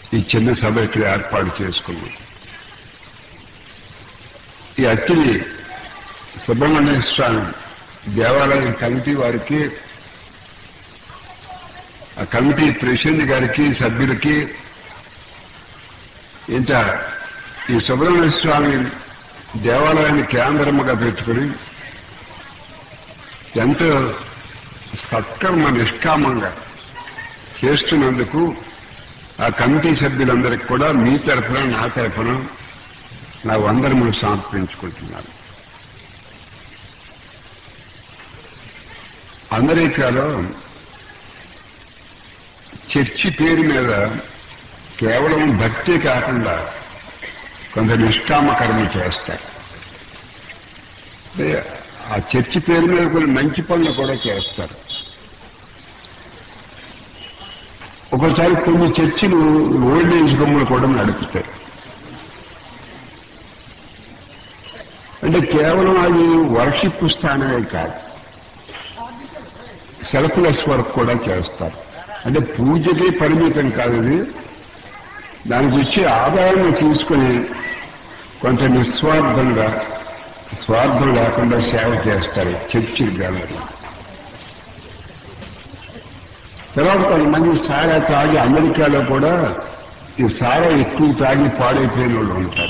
ఈ చిన్న సభ ఇక్కడ ఏర్పాటు చేసుకున్నాం ఈ అత్తిలి సుబ్రహ్మణ్య స్వామి దేవాలయం కమిటీ వారికి ఆ కమిటీ ప్రెసిడెంట్ గారికి సభ్యులకి ఇంకా ఈ సుబ్రహ్మణ్య స్వామి దేవాలయాన్ని కేంద్రముగా పెట్టుకుని ఎంతో సత్కర్మ నిష్కామంగా చేస్తున్నందుకు ఆ కమిటీ సభ్యులందరికీ కూడా మీ తరఫున నా తరఫున నా వందరములు సమర్పించుకుంటున్నాను అమెరికాలో చర్చి పేరు మీద కేవలం భక్తి కాకుండా కొంత నిష్కామ కర్మ చేస్తారు అంటే ఆ చర్చి పేరు మీద కొన్ని మంచి పనులు కూడా చేస్తారు ఒకసారి కొన్ని చర్చిలు ఓల్డ్ ఏజ్ బొమ్మలు కూడా నడుపుతారు అంటే కేవలం అది వర్షిప్ స్థానమే కాదు సెల్ఫ్లెస్ వర్క్ కూడా చేస్తారు అంటే పూజకి పరిమితం కాదు ఇది దానికి వచ్చే ఆదాయాన్ని తీసుకుని కొంత నిస్వార్థంగా స్వార్థం లేకుండా సేవ చేస్తారు చర్చిలు గాలి తర్వాత కొంతమంది సారా తాగి అమెరికాలో కూడా ఈ సారా ఎక్కువ తాగి పాడైపోయిన వాళ్ళు ఉంటారు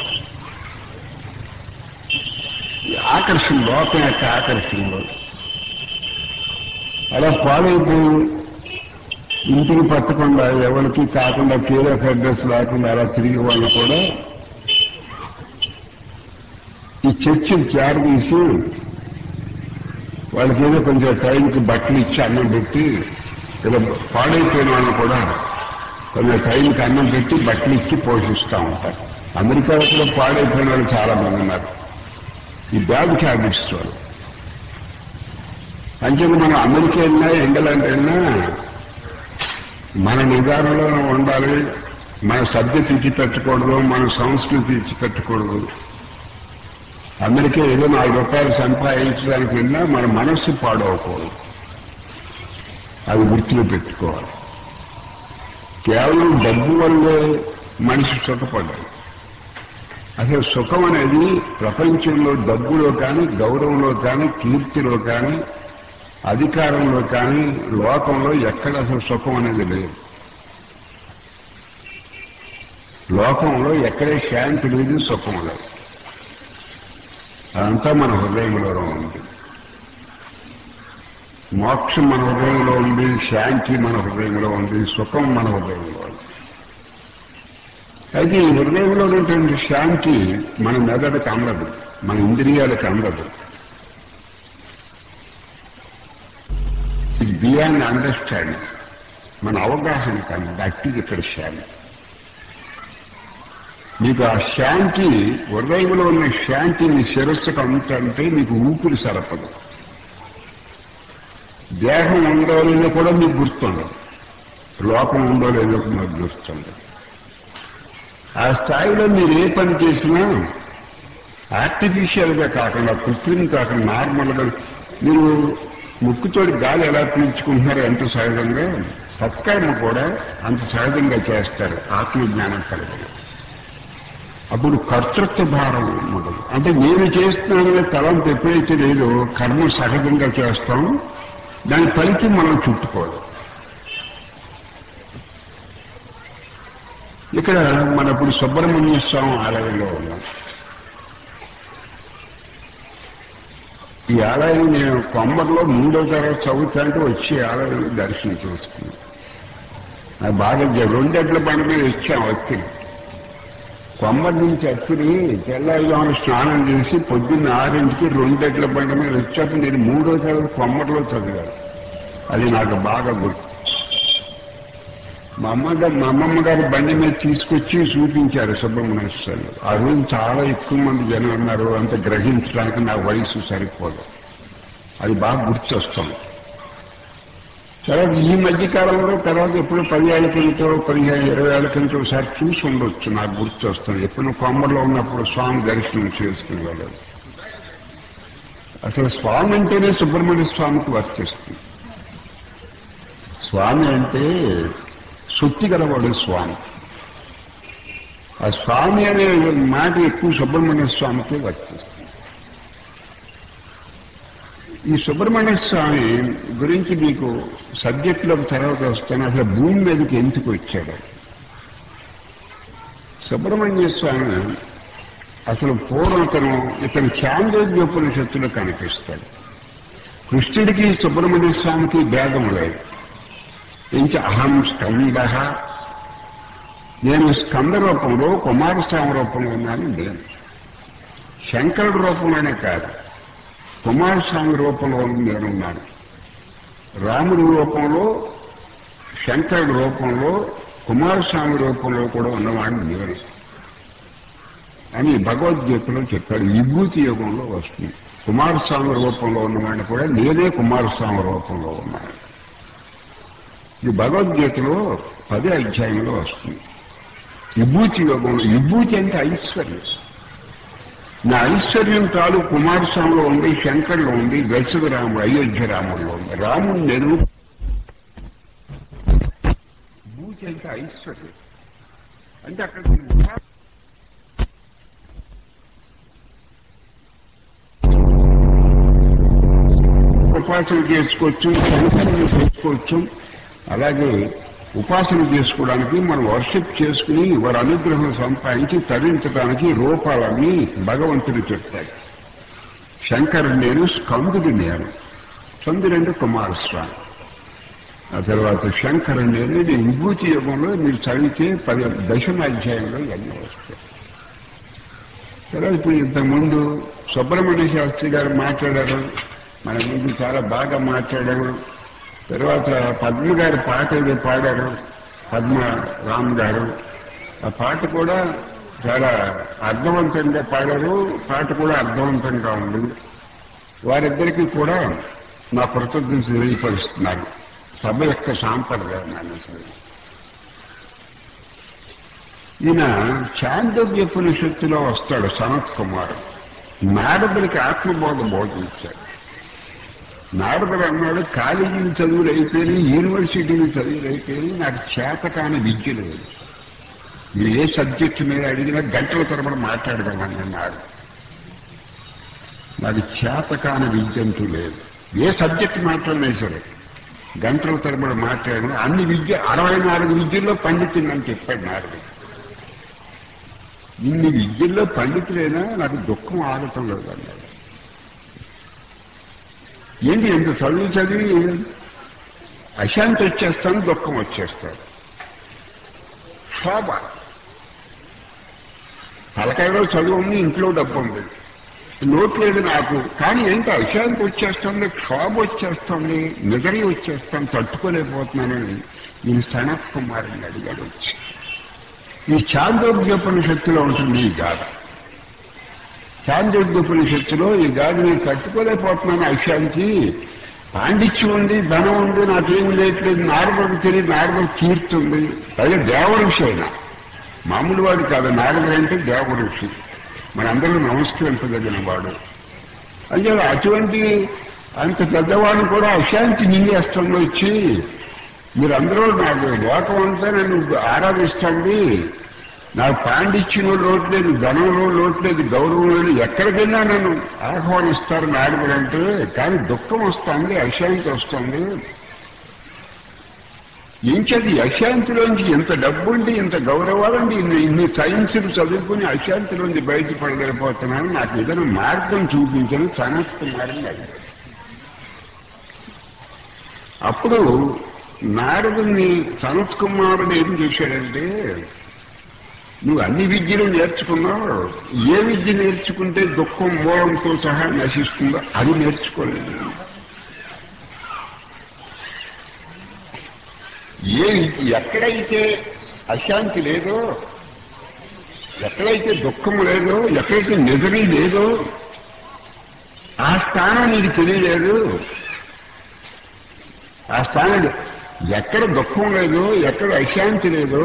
ఈ ఆకర్షణ లోకం యొక్క ఆకర్షణలో అలా పాడైపోయి ఇంటికి పట్టకుండా ఎవరికి కాకుండా కేర్ ఆఫ్ అడ్రస్ లేకుండా అలా తిరిగి వాళ్ళు కూడా ఈ చర్చిని చేరదీసి వాళ్ళకి ఏదో కొంచెం టైంకి బట్టలు ఇచ్చి అన్నం పెట్టి ఇలా పాడైపోయిన వాళ్ళు కూడా కొంచెం టైంకి అన్నం పెట్టి బట్టలు ఇచ్చి పోషిస్తూ ఉంటారు అమెరికాలో కూడా పాడైపోయిన వాళ్ళు చాలా మంది ఉన్నారు ఈ బ్యాడ్ హ్యాబిట్స్ వాళ్ళు అంచేది మనం అమెరికా వెళ్ళినా ఇంగ్లాండ్ వెళ్ళినా మన నిదానంలో ఉండాలి మన సభ్యత ఇచ్చి పెట్టకూడదు మన సంస్కృతి ఇచ్చి పెట్టకూడదు అమెరికా ఏదో నాలుగు రూపాయలు సంపాదించడానికి వెళ్ళినా మన మనస్సు పాడవకూడదు అది గుర్తులో పెట్టుకోవాలి కేవలం డబ్బు వల్లే మనిషి సుఖపడ్డాడు అసలు సుఖం అనేది ప్రపంచంలో డబ్బులో కానీ గౌరవంలో కానీ కీర్తిలో కానీ అధికారంలో కానీ లోకంలో ఎక్కడ అసలు సుఖం అనేది లేదు లోకంలో ఎక్కడే శాంతి లేదు సుఖం లేదు అదంతా మన హృదయంలో ఉంది మోక్షం మన హృదయంలో ఉంది శాంతి మన హృదయంలో ఉంది సుఖం మన హృదయంలో ఉంది అయితే ఈ హృదయంలో ఉన్నటువంటి శాంతి మన మెదడుకు అందదు మన ఇంద్రియాలకు అందదు ఇది బియాండ్ అండర్స్టాండింగ్ మన అవగాహన కానీ భక్తికి ఇక్కడ శాంతి మీకు ఆ శాంతి హృదయంలో ఉన్న శాంతిని శిరస్సుకు అమ్ముతుంటే మీకు ఊపిరి సరపదు దేహం ఉందో లేదో కూడా మీకు గుర్తుండదు లోకం ఉందో లేదో మీకు గుర్తుండదు ఆ స్థాయిలో మీరు ఏ పని చేసినా ఆర్టిఫిషియల్ గా కాకుండా కృత్రిమ కాకుండా నార్మల్ గా మీరు ముక్కుతోటి గాలి ఎలా పీల్చుకుంటున్నారో ఎంత సహజంగా సత్కర్మ కూడా అంత సహజంగా చేస్తారు ఆత్మజ్ఞానం కలిగి అప్పుడు కర్తృత్వ భారం ఉండదు అంటే నేను చేస్తున్నాననే తలంపు ఎప్పుడైతే లేదో కర్మ సహజంగా చేస్తాం దాని ఫలితం మనం చుట్టుకోదు ఇక్కడ మన ఇప్పుడు సుబ్రహ్మణ్య స్వామి ఆలయంలో ఉన్నాం ఈ ఆలయం నేను కొమ్మర్లో మూడో తరగతి చదువుతాంటే వచ్చి ఆలయం దర్శనం చేసుకున్నాను నాకు బాగా జ- రెండెడ్ల బండి మీద వచ్చాం వచ్చి కొమ్మరి నుంచి అత్తిని తెల్లారుజామున స్నానం చేసి పొద్దున్న ఆరింటికి రెండెడ్ల బండి మీద వచ్చాక నేను మూడో తరగతి కొమ్మరిలో చదివాను అది నాకు బాగా గుర్తు మా అమ్మగారు మా అమ్మమ్మ గారి బండి మీద తీసుకొచ్చి చూపించారు సుబ్రహ్మణ్య స్వామి ఆ రోజు చాలా ఎక్కువ మంది జనం ఉన్నారు అంత గ్రహించడానికి నా వయసు సరిపోదు అది బాగా గుర్తొస్తుంది తర్వాత ఈ మధ్య కాలంలో తర్వాత ఎప్పుడు పది ఏళ్ళ కిందతో పదిహేను ఇరవై ఏళ్ళ కింద ఒకసారి చూసి ఉండొచ్చు నాకు గుర్తొస్తుంది ఎప్పుడు కొమ్మలో ఉన్నప్పుడు స్వామి దర్శనం చేసుకునే వాళ్ళు అసలు స్వామి అంటేనే సుబ్రహ్మణ్య స్వామికి వర్తిస్తుంది స్వామి అంటే శక్తి గలవాడు స్వామి ఆ స్వామి అనే మాట ఎక్కువ సుబ్రహ్మణ్య స్వామికి వర్తిస్తుంది ఈ సుబ్రహ్మణ్య స్వామి గురించి మీకు సబ్జెక్టులోకి తర్వాత వస్తాను అసలు భూమి మీదకి ఎందుకు వచ్చాడు సుబ్రహ్మణ్య స్వామి అసలు పూర్వం అతను ఇతను చాంద్రోగ్యోపనిషత్తులో కనిపిస్తాడు కృష్ణుడికి సుబ్రహ్మణ్య స్వామికి భేదం లేదు ఇంకా అహం స్కంద నేను స్కంద రూపంలో కుమారస్వామి రూపంలో ఉన్నాను నేను శంకరుడు రూపంలోనే కాదు కుమారస్వామి రూపంలో నేనున్నాను రాముడి రూపంలో శంకరుడి రూపంలో కుమారస్వామి రూపంలో కూడా ఉన్నవాడిని నేను అని భగవద్గీతలో చెప్పాడు విభూతి యుగంలో వస్తుంది కుమారస్వామి రూపంలో ఉన్నవాడిని కూడా నేనే కుమారస్వామి రూపంలో ఉన్నాను ఇది భగవద్గీతలో పదే అధ్యాయంలో వస్తుంది విభూతి యోగంలో విభూతి అంటే ఐశ్వర్యం నా ఐశ్వర్యం తాలూ కుమారస్వామిలో ఉంది శంకర్లో ఉంది దశరథ రాముడు అయోధ్య రాముడిలో ఉంది రాముడు నేను విభూతి అంటే ఐశ్వర్యం అంటే అక్కడ ఉపాసన చేసుకోవచ్చు సంకలనం చేసుకోవచ్చు అలాగే ఉపాసన చేసుకోవడానికి మనం వర్షిప్ చేసుకుని వారి అనుగ్రహం సంపాదించి తరించడానికి రూపాలన్నీ భగవంతుడు చెప్తాడు శంకరుడు నేను స్కందుడు నేను స్కందుడంటే కుమారస్వామి ఆ తర్వాత శంకరుడు నేను ఇది విభూతి యుగంలో మీరు చదివితే పది దశమ అధ్యాయంలో ఇవన్నీ వస్తాయి సరే ఇప్పుడు ఇంతకుముందు సుబ్రహ్మణ్య శాస్త్రి గారు మాట్లాడారు మన ముందు చాలా బాగా మాట్లాడారు తర్వాత పద్మ గారి పాట ఏదో పాడారు పద్మ రామ్ గారు ఆ పాట కూడా చాలా అర్థవంతంగా పాడారు పాట కూడా అర్థవంతంగా ఉంది వారిద్దరికీ కూడా నా కృతజ్ఞత తెలియపరుస్తున్నారు సభ యొక్క సాంప్రదాయాన్ని అసలు ఈయన చాందోగ్యోపనిషత్తులో వస్తాడు సనత్ కుమార్ నారదుడికి ఆత్మబోధ బోధించాడు నారదుడు అన్నాడు కాలేజీలు చదువులు అయిపోయి యూనివర్సిటీలు చదువులు అయిపోయి నాకు చేతకాని విద్య లేదు మీరు ఏ సబ్జెక్టు మీద అడిగినా గంటల తరబడి మాట్లాడగలనన్నాడు నాకు చేతకాని విద్య అంటూ లేదు ఏ సబ్జెక్ట్ మాట్లాడినా సరే గంటల తరబడి మాట్లాడిన అన్ని విద్య అరవై నాలుగు విద్యల్లో పండితుందని చెప్పాడు నారదుడు ఇన్ని విద్యల్లో పండితులైనా నాకు దుఃఖం ఆగటం లేదు అన్నాడు ఏంటి ఎంత చదువు చదివి అశాంతి వచ్చేస్తాను దుఃఖం వచ్చేస్తాను శోభ తలకాయలో చదువు ఉంది ఇంట్లో డబ్బు ఉంది నోట్ లేదు నాకు కానీ ఏంటి అశాంతి వచ్చేస్తుంది క్షోభ వచ్చేస్తుంది నిజరి వచ్చేస్తాను తట్టుకోలేకపోతున్నానని నేను సనత్ కుమారుని అడిగాడు వచ్చి ఈ చాంద్రోగ్యోపనిషత్తులో ఉంటుంది ఈ గాథ చాంద్రోగ్యోపనిషత్తులో ఈ గాథ నేను తట్టుకోలేకపోతున్నాను అశాంతి పాండిత్యం ఉంది ధనం ఉంది నాకేం లేట్లేదు నారదుడికి తెలియదు నారదుడు కీర్తి ఉంది పైగా దేవఋషి అయినా మామూలు వాడు కాదు నారదుడు అంటే దేవఋషి మనందరూ నమస్కరించదగిన వాడు అంటే అటువంటి అంత పెద్దవాడిని కూడా అశాంతి నింగేస్తుంది వచ్చి మీరందరూ నాకు లోకం అంతా నన్ను ఆరాధిస్తుంది నాకు పాండిత్యంలో లోటు లేదు ధనంలో లోటు లేదు గౌరవం లేదు ఎక్కడికైనా నన్ను ఆహ్వానిస్తారు నాడుగులంటే కానీ దుఃఖం వస్తుంది అశాంతి వస్తుంది ఇంకది అశాంతిలోంచి ఎంత డబ్బుండి ఇంత గౌరవాలండి ఇన్ని ఇన్ని సైన్సులు చదువుకుని అశాంతిలోంచి బయటపడలేకపోతున్నాను నాకు ఏదైనా మార్గం చూపించని సనత్ కుమారుని అడిగాడు అప్పుడు నారదుని సనత్ కుమారుడు ఏం చేశాడంటే నువ్వు అన్ని విద్యలు నేర్చుకున్నావు ఏ విద్య నేర్చుకుంటే దుఃఖం మూలంతో సహా నశిస్తుందో అది నేర్చుకోలేదు ఏ ఎక్కడైతే అశాంతి లేదో ఎక్కడైతే దుఃఖం లేదో ఎక్కడైతే నిజమే లేదో ఆ స్థానం నీకు తెలియలేదు ఆ స్థానం ఎక్కడ దుఃఖం లేదో ఎక్కడ అశాంతి లేదో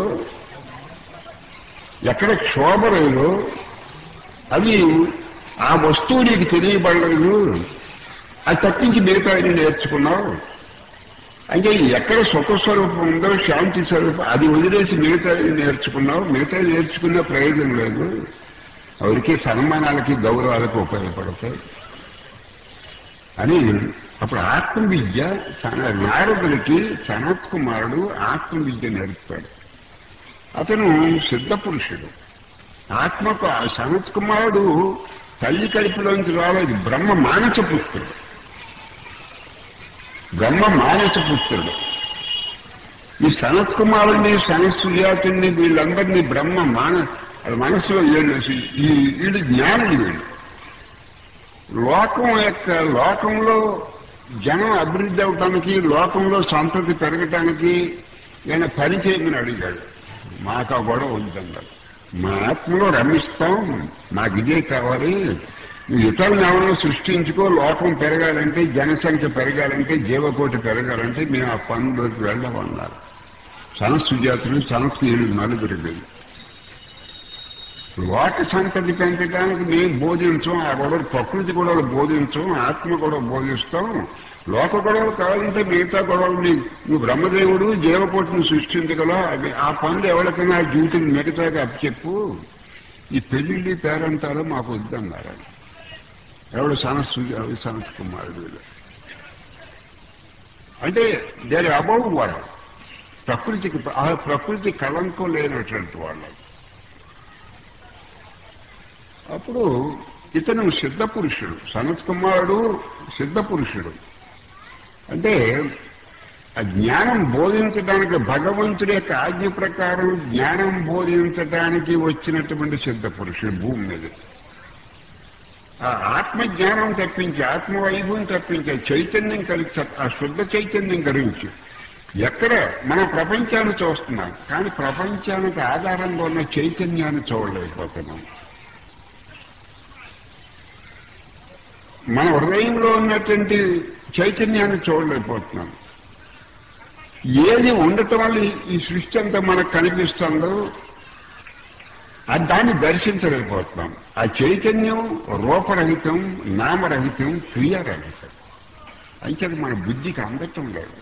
ఎక్కడ క్షోభ లేదో అది ఆ వస్తువు నీకు తెలియబడలేదు అది తప్పించి మిగతా నేర్చుకున్నావు అంటే ఎక్కడ సుఖ స్వరూపం ఉందో శాంతి స్వరూపం అది వదిలేసి మిగతాది నేర్చుకున్నావు మిగతాది నేర్చుకున్న ప్రయోజనం లేదు ఎవరికి సన్మానాలకి గౌరవాలకు ఉపయోగపడతాయి అని అప్పుడు ఆత్మవిద్య సన- నారదుడికి సనత్ కుమారుడు ఆత్మవిద్య నేర్పాడు అతను సిద్ధ పురుషుడు ఆత్మకు ఆ సనత్ కుమారుడు తల్లి కడుపులోంచి రాలేదు బ్రహ్మ మానస పుత్రుడు బ్రహ్మ మానస పుత్రుడు ఈ సనత్ కుమారుణ్ణి సనత్ సుజాతుణ్ణి వీళ్ళందరినీ బ్రహ్మ మాన అది మనసులో ఏలేసి ఈ వీడు జ్ఞానుడు వీడు లోకం యొక్క లోకంలో జనం అభివృద్ధి అవటానికి లోకంలో సంతతి పెరగటానికి ఈయన పని చేయమని అడిగాడు మాకు ఆ గొడవ వద్దన్నారు మా ఆత్మలో రమిస్తాం మాకు ఇదే కావాలి నువ్వు ఇతరులను ఎవరినో సృష్టించుకో లోకం పెరగాలంటే జనసంఖ్య పెరగాలంటే జీవకోటి పెరగాలంటే మేము ఆ పనులోకి వెళ్ళమన్నారు సనస్సుజాతులు సనస్సులు నలుగురు వీళ్ళు. లోక సంతతి పెంచడానికి మేము బోధించం ఆ గొడవలు ప్రకృతి గొడవలు బోధించం ఆత్మ గొడవ బోధిస్తాం లోక గొడవలు కావాలంటే మిగతా గొడవలు నీ- నువ్వు బ్రహ్మదేవుడు జీవకోటిని సృష్టించగలవు అవి ఆ పనులు ఎవరికైనా డ్యూటీని మిగతాగా అప్పచెప్పు ఈ పెళ్లిళ్ళు పేరంటారో మాకు వద్దన్నారు ఎవడు సనస్సు సనత్ కుమారుడు వీళ్ళు. అంటే దేర్ అబౌవ్ వాడు ప్రకృతికి ఆ ప్రకృతి కళంకం లేనటువంటి వాళ్ళు అప్పుడు ఇతను సిద్ధ పురుషుడు సనత్ కుమారుడు సిద్ధ పురుషుడు అంటే ఆ జ్ఞానం బోధించడానికి భగవంతుడి యొక్క ఆజ్ఞ ప్రకారం జ్ఞానం బోధించడానికి వచ్చినటువంటి సిద్ధ పురుషుడు భూమి మీద ఆ ఆత్మ జ్ఞానం తప్పించి ఆత్మ వైభవం తప్పించి ఆ చైతన్యం కలిసి ఆ శుద్ధ చైతన్యం గురించి ఎక్కడ మన ప్రపంచాన్ని చూస్తున్నాం కానీ ప్రపంచానికి ఆధారంగా ఉన్న చైతన్యాన్ని చూడలేకపోతున్నాం మన హృదయంలో ఉన్నటువంటి చైతన్యాన్ని చూడలేకపోతున్నాం ఏది ఉండటం వల్ల ఈ- ఈ సృష్టి అంతా మనకు కనిపిస్తుందో ఆ దాన్ని దర్శించలేకపోతున్నాం ఆ చైతన్యం రూపరహితం నామరహితం క్రియారహితం అంచేది మన బుద్ధికి అందటం లేదు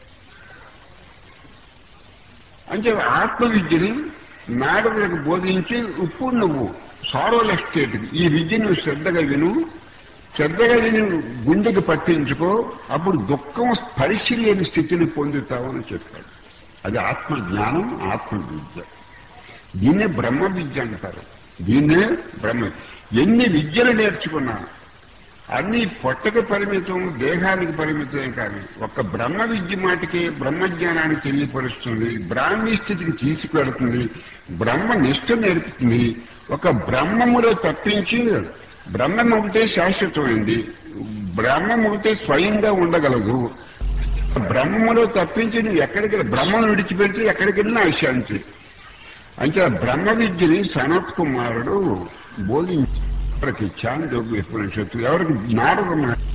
అంటే ఆత్మవిద్యని నారదులకు బోధించి ఇప్పుడు నువ్వు సారోల్ ఎస్టేట్ ఈ విద్య నువ్వు శ్రద్ధగా విను శ్రద్ధగా విని గుండెకి పట్టించుకో అప్పుడు దుఃఖం స్పర్శ లేని స్థితిని పొందుతావని చెప్పాడు అది ఆత్మ జ్ఞానం ఆత్మ విద్య దీన్నే బ్రహ్మ విద్య అంటారు దీన్నే బ్రహ్మ ఎన్ని విద్యలు నేర్చుకున్నా అన్ని పొట్టకు పరిమితం దేహానికి పరిమితం కానీ ఒక బ్రహ్మ విద్య మాటికి బ్రహ్మజ్ఞానాన్ని తెలియపరుస్తుంది బ్రాహ్మీ స్థితికి తీసుకెడుతుంది బ్రహ్మ నిష్ఠ నేర్పుతుంది ఒక బ్రహ్మములో తప్పించి బ్రహ్మం ఒకటే శాశ్వతమైంది బ్రహ్మం ఒకటే స్వయంగా ఉండగలదు బ్రహ్మములో తప్పించి నువ్వు ఎక్కడికి బ్రహ్మను విడిచిపెడితే ఎక్కడికి వెళ్ళినా అశాంతి అంటే ఆ బ్రహ్మ విద్యని సనత్ కుమారుడు బోధించి ఎవరికి చాందోగ్య ఉపనిషత్తు ఎవరికి నారద మహర్షి.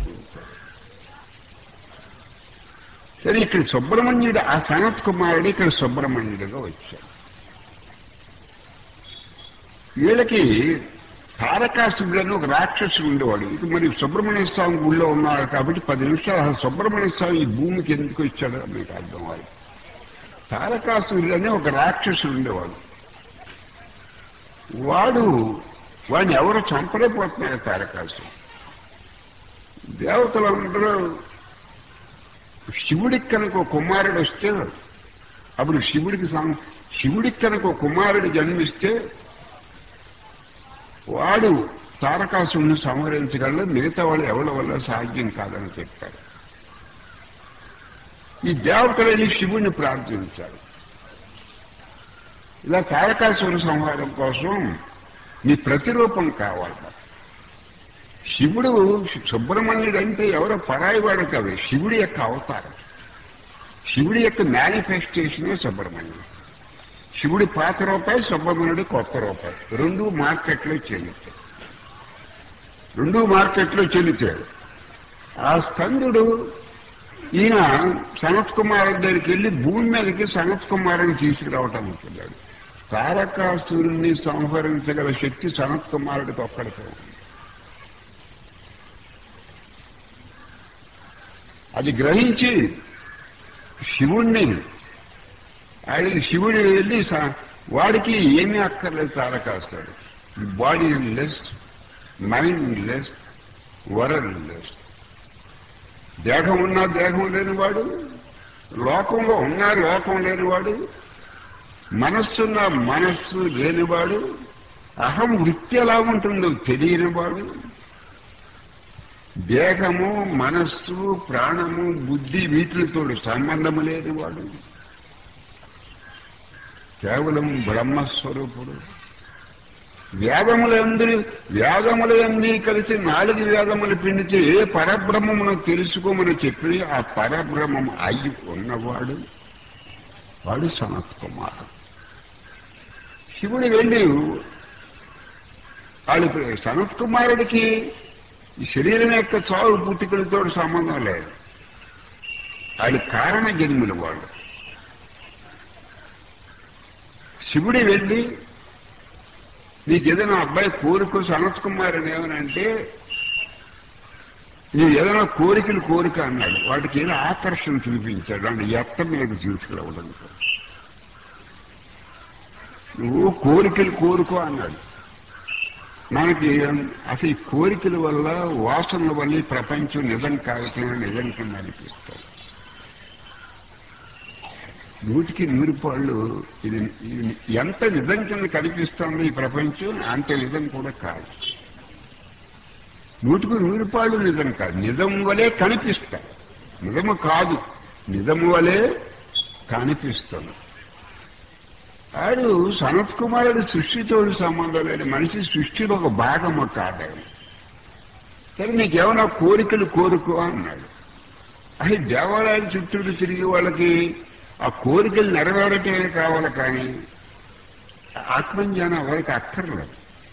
సరే ఇక్కడ సుబ్రహ్మణ్యుడు ఆ సనత్ కుమారుడు ఇక్కడ సుబ్రహ్మణ్యుడిగా వచ్చాడు వీళ్ళకి తారకాసుడు అని ఒక రాక్షసుడు ఉండేవాడు ఇక మరి సుబ్రహ్మణ్య స్వామి గుళ్ళో ఉన్నాడు కాబట్టి పది నిమిషాలు అసలు సుబ్రహ్మణ్య స్వామి ఈ భూమికి ఎందుకు వచ్చాడో మీకు అర్థం అవ్వాలి తారకాసురుడు అని ఒక రాక్షసుడు ఉండేవాడు వాడు వాడిని ఎవరు చంపలేకపోతున్నారు తారకాసుడు దేవతలందరూ శివుడికి కనుక ఒక కుమారుడు వస్తే అప్పుడు శివుడికి సం- శివుడికి కనుక ఒక కుమారుడు జన్మిస్తే వాడు తారకాసుడిని సంహరించగలడు మిగతా వాళ్ళు ఎవరి వల్ల సాధ్యం కాదని చెప్పారు ఈ దేవతలని శివుణ్ణి ప్రార్థించారు ఇలా తారకాసుర సంహారం కోసం నీ ప్రతిరూపం కావాలి శివుడు సుబ్రహ్మణ్యుడు అంటే ఎవరో పరాయివాడు కాదు శివుడి యొక్క అవతారం శివుడి యొక్క మేనిఫెస్టేషనే సుబ్రహ్మణ్యుడు శివుడి పాత రూపాయి సుబ్రహ్మణ్యుడి కొత్త రూపాయి రెండు మార్కెట్లో చెల్లుతాయి రెండు మార్కెట్లో చెల్లుతాడు ఆ స్కందుడు ఈయన సనత్ కుమార్ దగ్గరికి వెళ్ళి భూమి మీదకి సనత్ కుమారుని తీసుకురావటానికి వెళ్ళాడు తారకాసురుణ్ణి సంహరించగల శక్తి సనత్ కుమారుడికి ఒక్కడికే ఉంది అది గ్రహించి శివుణ్ణి ఆయన శివుడు వెళ్ళి స- వాడికి ఏమీ అక్కర్లేదు తారకాస్తాడు body less mind less world less దేహం ఉన్నా దేహం లేనివాడు లోకంలో ఉన్నా లోకం లేనివాడు మనస్సున్న మనస్సు లేనివాడు అహం వృత్తి ఎలా ఉంటుందో తెలియనివాడు దేహము మనస్సు ప్రాణము బుద్ధి వీటితో సంబంధము లేనివాడు కేవలం బ్రహ్మస్వరూపుడు వేదములందరి వేదములన్నీ కలిసి నాలుగు వేదములు పిండితే ఏ పరబ్రహ్మమును తెలుసుకోమని చెప్పి ఆ పరబ్రహ్మం అయి ఉన్నవాడు వాడు సనత్ కుమార్ శివుడు వెళ్ళి వాళ్ళు సనత్ కుమారుడికి ఈ శరీరం యొక్క చావు పుట్టుకలతో సంబంధం లేదు వాళ్ళు కారణ జన్ములు వాళ్ళు శివుడి వెళ్ళి నీకు ఏదైనా అబ్బాయి కోరిక సనత్ కుమార్ అని ఏమనంటే నీ ఏదైనా కోరికలు కోరిక అన్నాడు వాటికి ఏదో ఆకర్షణ చూపించాడు అంటే ఎత్త మీద తీసుకురావడం నువ్వు కోరికలు కోరుకో అన్నాడు మనకి అసలు ఈ కోరికల వల్ల వాసనల వల్ల ఈ ప్రపంచం నిజం కావట్లేదు నిజం కింద అనిపిస్తాడు నూటికి నూరు పాళ్ళు ఇది ఇది ఎంత నిజం కింద కనిపిస్తుందో ఈ ప్రపంచం అంత నిజం కూడా కాదు నూటికి నూరు పాళ్ళు నిజం కాదు నిజం వలే కనిపిస్తాయి నిజము కాదు నిజము వలే కనిపిస్తుంది ఆడు సనత్ కుమారుడు సృష్టితో సంబంధం లేని మనిషి సృష్టిలో ఒక భాగము కాదు సరే నీకేమైనా కోరికలు కోరుకో అన్నాడు అది దేవాలయాల చుట్టూ తిరిగి వాళ్ళకి ఆ కోరికలు నెరవేరటమే కావాలి కానీ ఆత్మజ్ఞానం ఎవరికి అక్కర్లేదు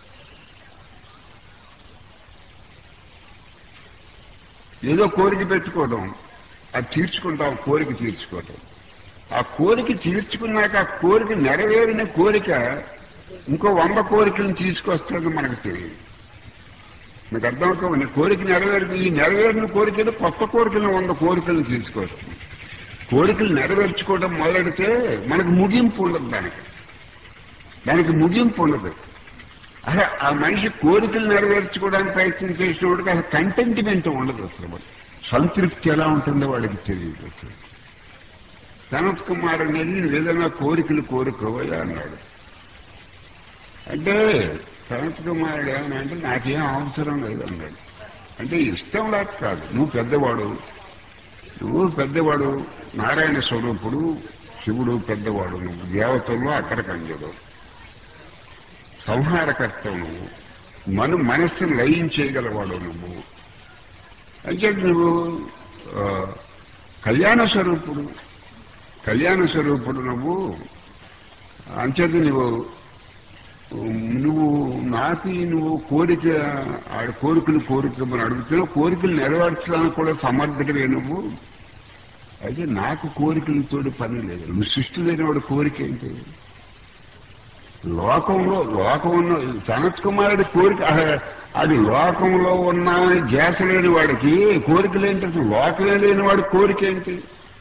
ఏదో కోరిక పెట్టుకోవడం అది తీర్చుకుంటాం కోరిక తీర్చుకోవడం ఆ కోరిక తీర్చుకున్నాక ఆ కోరిక నెరవేరిన కోరిక ఇంకో వంద కోరికలను తీసుకొస్తుంది మనకు తెలియదు మీకు అర్థమవుతుంది కోరిక నెరవేరింది ఈ నెరవేరిన కోరికలు కొత్త కోరికలను వంద కోరికలను తీసుకొస్తుంది కోరికలు నెరవేర్చుకోవడం మొదలెడితే మనకు ముగింపు ఉండదు దానికి దానికి ముగింపు ఉండదు అసలు ఆ మనిషి కోరికలు నెరవేర్చుకోవడానికి ప్రయత్నం చేసినవాడికి అసలు కంటెంట్మెంట్ ఉండదు అసలు వాడికి. సంతృప్తి ఎలా ఉంటుందో వాడికి తెలియదు అసలు సనత్ కుమార్ అనేది నువ్వు ఏదైనా కోరికలు కోరుకోవయ్యా అన్నాడు అంటే సనత్ కుమారుడు ఏమన్నా అంటే నాకేం అవసరం లేదు అన్నాడు అంటే ఇష్టం లేక కాదు నువ్వు పెద్దవాడు నువ్వు పెద్దవాడు నారాయణ స్వరూపుడు శివుడు పెద్దవాడు నువ్వు దేవతల్లో అక్కడ కంజడు సంహారకర్తవు నువ్వు మను మనస్సును లయించేయగలవాడు నువ్వు అంటే నువ్వు ఆ, కళ్యాణ స్వరూపుడు కళ్యాణ స్వరూపుడు నువ్వు అంచేత నువ్వు నువ్వు నాకు నువ్వు కోరిక ఆడ కోరికలు కోరికమని అడుగుతున్నావు కోరికలు నెరవేర్చడానికి కూడా సమర్థుడివే నువ్వు అయితే నాకు కోరికలతో పని లేదు నువ్వు సృష్టి లేనివాడు కోరిక ఏంటి లోకంలో లోకం ఉన్న సనత్ కుమారుడి కోరిక అహ- అది లోకంలో ఉన్నామని ధ్యాస లేని వాడికి కోరికలేంటి అసలు లోకమే లేని వాడి కోరిక ఏంటి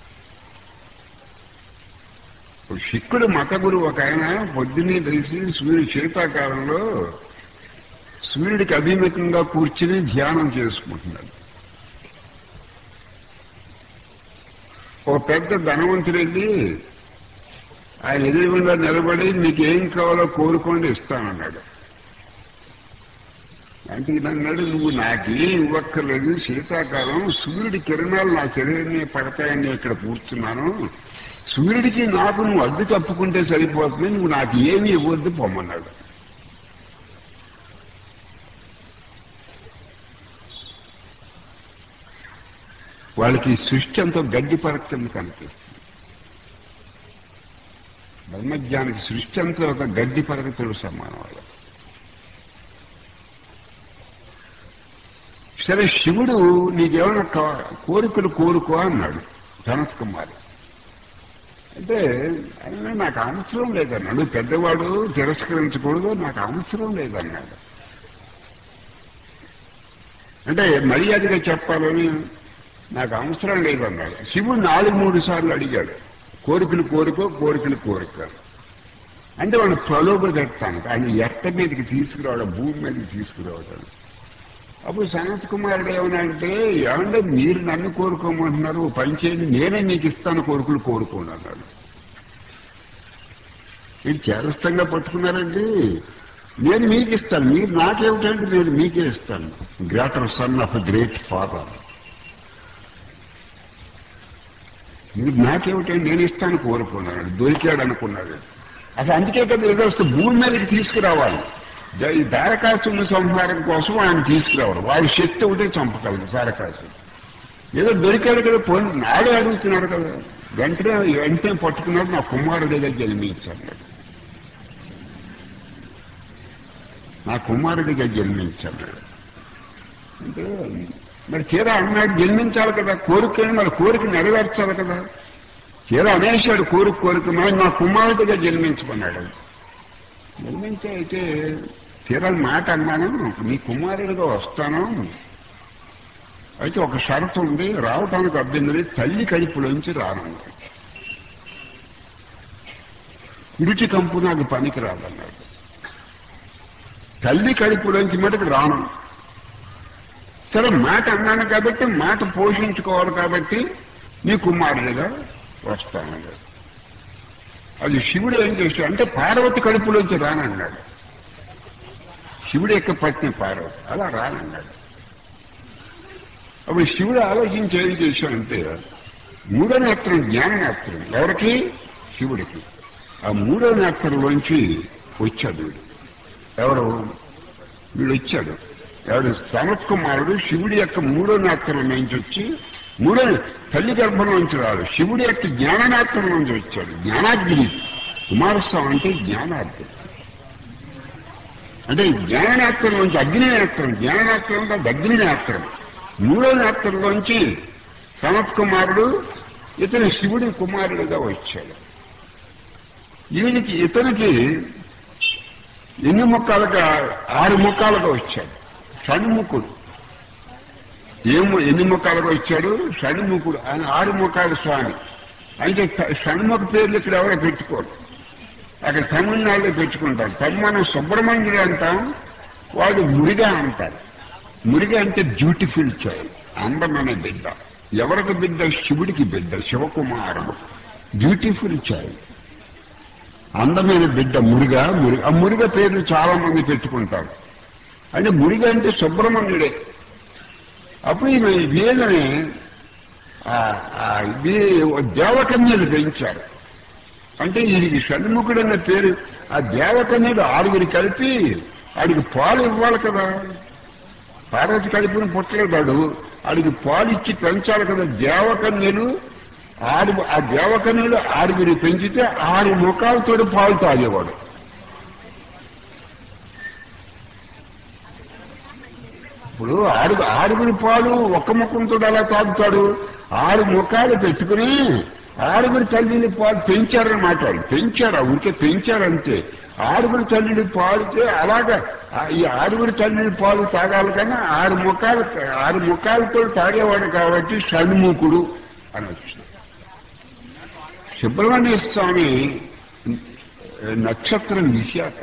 ఇప్పుడు శిక్కుడు మత గురువు ఒక ఆయన పొద్దున్నే తెలిసి సూర్యుడు శీతాకాలంలో సూర్యుడికి అభిముఖంగా కూర్చుని ధ్యానం చేసుకుంటున్నాడు ఓ పెద్ద ధనవంతుడు వెళ్ళి ఆయన ఎదురుగుండా నిలబడి మీకు ఏం కావాలో కోరుకోండి ఇస్తానన్నాడు అంటే ఈయన అన్నాడు నువ్వు నాకేం ఇవ్వక్కర్లేదు శీతాకాలం సూర్యుడి కిరణాలు నా శరీరం పడతాయని ఇక్కడ కూర్చున్నాను సూర్యుడికి నాకు నువ్వు అడ్డు తప్పుకుంటే సరిపోతుంది నువ్వు నాకు ఏమీ ఇవ్వద్దు పొమ్మన్నాడు వాళ్ళకి ఈ సృష్టి ఎంతో గడ్డి పరక్కింద కనిపిస్తుంది బ్రహ్మజ్ఞానికి సృష్టి అంతా ఒక గడ్డి పరగతుడు సమానం వాళ్ళు సరే శివుడు నీకేమైనా కా- కోరికలు కోరుకో అన్నాడు ధనత్ కుమారి అంటే ఆయన నాకు అవసరం లేదన్నాడు పెద్దవాడు తిరస్కరించకూడదు నాకు అవసరం లేదన్నాడు అంటే మర్యాదగా చెప్పాలని నాకు అవసరం లేదన్నాడు శివుడు నాలుగు మూడు సార్లు అడిగాడు కోరికలు కోరుకో కోరికలు కోరిక అంటే వాడు ప్రలోభ పెడతాను ఆయన ఎట్ట మీదకి తీసుకురావడం భూమి మీదకి తీసుకురావడం అప్పుడు సనత్ కుమారుడు ఏమనంటే ఏమంటే మీరు నన్ను కోరుకోమంటున్నారు ఓ పని చేయండి నేనే మీకు ఇస్తాను కోరికలు కోరుకోండి అన్నాడు మీరు చేరస్థంగా పట్టుకున్నారండి నేను మీకు ఇస్తాను మీరు నాకేమిటంటే నేను మీకే ఇస్తాను greater son of great father మీరు నాకేమిటంటే నేను ఇస్తాను కోరుకున్నాడు దొరికాడు అనుకున్నాడు అసలు అందుకే కదా ఏదో వస్తే భూమి మీదకి తీసుకురావాలి ద- ఈ దారకాసుని సంహారం కోసం ఆయన తీసుకురావాలి వాడి శక్తి ఒకటే చంపగలదు దారకాసు ఏదో దొరికాడు కదా పోయి నాడే అడుగుతున్నాడు కదా వెంటనే వెంటనే పట్టుకున్నాడు నా కుమారుడిగా జన్మించాడు నా కుమారుడిగా జన్మించాడు అంటే మరి తీరా అన్నాడు జన్మించాలి కదా కోరికని మరి కోరిక నెరవేర్చాలి కదా తీరా అనేశాడు కోరిక కోరిక మరి నా కుమారుడిగా జన్మించుకున్నాడు జన్మించే అయితే తీరా మాట అన్నాను నీ కుమారుడిగా వస్తాను అయితే ఒక షరతు ఉంది రావటానికి అభ్యంతరం తల్లి కడుపులోంచి రానన్నాడు కుడిటి కంపు నాకు పనికి రాదన్నాడు తల్లి కడుపులోంచి మటుకు రాను సరే మాట అన్నాను కాబట్టి మాట పోషించుకోవాలి కాబట్టి నీ కుమారుడిగా వస్తానన్నాడు అది శివుడు ఏం చేశాడు అంటే పార్వతి కడుపులోంచి రానన్నాడు శివుడు యొక్క పత్ని పార్వతి అలా రానన్నాడు అప్పుడు శివుడు ఆలోచించి ఏం చేశాడంటే మూడో నేత్రం జ్ఞాన నేత్రం ఎవరికి శివుడికి ఆ మూడో నేత్రంలోంచి వచ్చాడు వీడు ఎవరు వీడు వచ్చాడు ఎవడు సనత్ కుమారుడు శివుడి యొక్క మూడో నేత్రం నుంచి వచ్చి మూడో తల్లి గర్భం నుంచి రాడు శివుడి యొక్క జ్ఞాననేత్రం నుంచి వచ్చాడు జ్ఞానాగ్ని కుమారస్వామి అంటే జ్ఞానాగ్ని అంటే జ్ఞాననేత్రం నుంచి అగ్నినేత్రం జ్ఞాననేత్రం అంటే అది అగ్నినేత్రం మూడో నేత్రంలోంచి సనత్ కుమారుడు ఇతను శివుడి కుమారుడిగా వచ్చాడు ఈయనకి ఇతనికి ఎన్ని ముఖాలుగా ఆరు ముఖాలుగా వచ్చాడు షణ్ముఖుడు ఏమో ఎన్ని ముఖాలుగా వచ్చాడు షణ్ముఖుడు ఆయన ఆరు ముఖాలు స్వామి అయితే త- షణ్ముఖ పేర్లు ఇక్కడ ఎవరో పెట్టుకోరు అక్కడ తమిళనాడులో పెట్టుకుంటారు తమ మనం సుబ్రహ్మణ్యుడు అంటాం వాడు మురిగా అంటారు మురిగా అంటే బ్యూటిఫుల్ చైల్డ్ అందమైన బిడ్డ ఎవరికి బిడ్డ శివుడికి బిడ్డ శివకుమారుడు బ్యూటిఫుల్ చైల్డ్ అందమైన బిడ్డ మురుగా మురుగ ఆ మురుగ పేర్లు చాలా మంది పెట్టుకుంటారు అంటే మురుగ అంటే సుబ్రహ్మణ్యుడే అప్పుడు ఈమె వీళ్ళని ఆ- ఆ ఇది దేవకన్యలు పెంచారు అంటే వీడికి షణ్ముఖుడు అన్న పేరు ఆ దేవకన్యలు ఆరుగురు కలిపి ఆడికి పాలు ఇవ్వాలి కదా పార్వతి కలిపిన పుట్టలేదాడు ఆడికి పాలు ఇచ్చి పెంచాలి కదా దేవకన్యలు ఆరు ఆ దేవకన్యలు ఆరుగురు పెంచితే ఆరు ముఖాలతో పాలు తాగేవాడు ఇప్పుడు ఆరుగు ఆరుగురి పాలు ఒక్క ముఖంతో ఎలా తాగుతాడు ఆరు ముఖాలు పెట్టుకుని ఆరుగురి తల్లిని పాలు పెంచారన్నమాట వాళ్ళు పెంచారు ఆ ఊరికే పెంచారంతే ఆరుగురి తల్లిని పాలితే అలాగా ఆ- ఈ ఆరుగురి తల్లిని పాలు తాగాలి కానీ ఆరు ముఖాలు ఆరు ముఖాలతో తాగేవాడు కాబట్టి షణ్ముఖుడు అని వచ్చింది సుబ్రహ్మణ్య స్వామి నక్షత్రం విశాఖ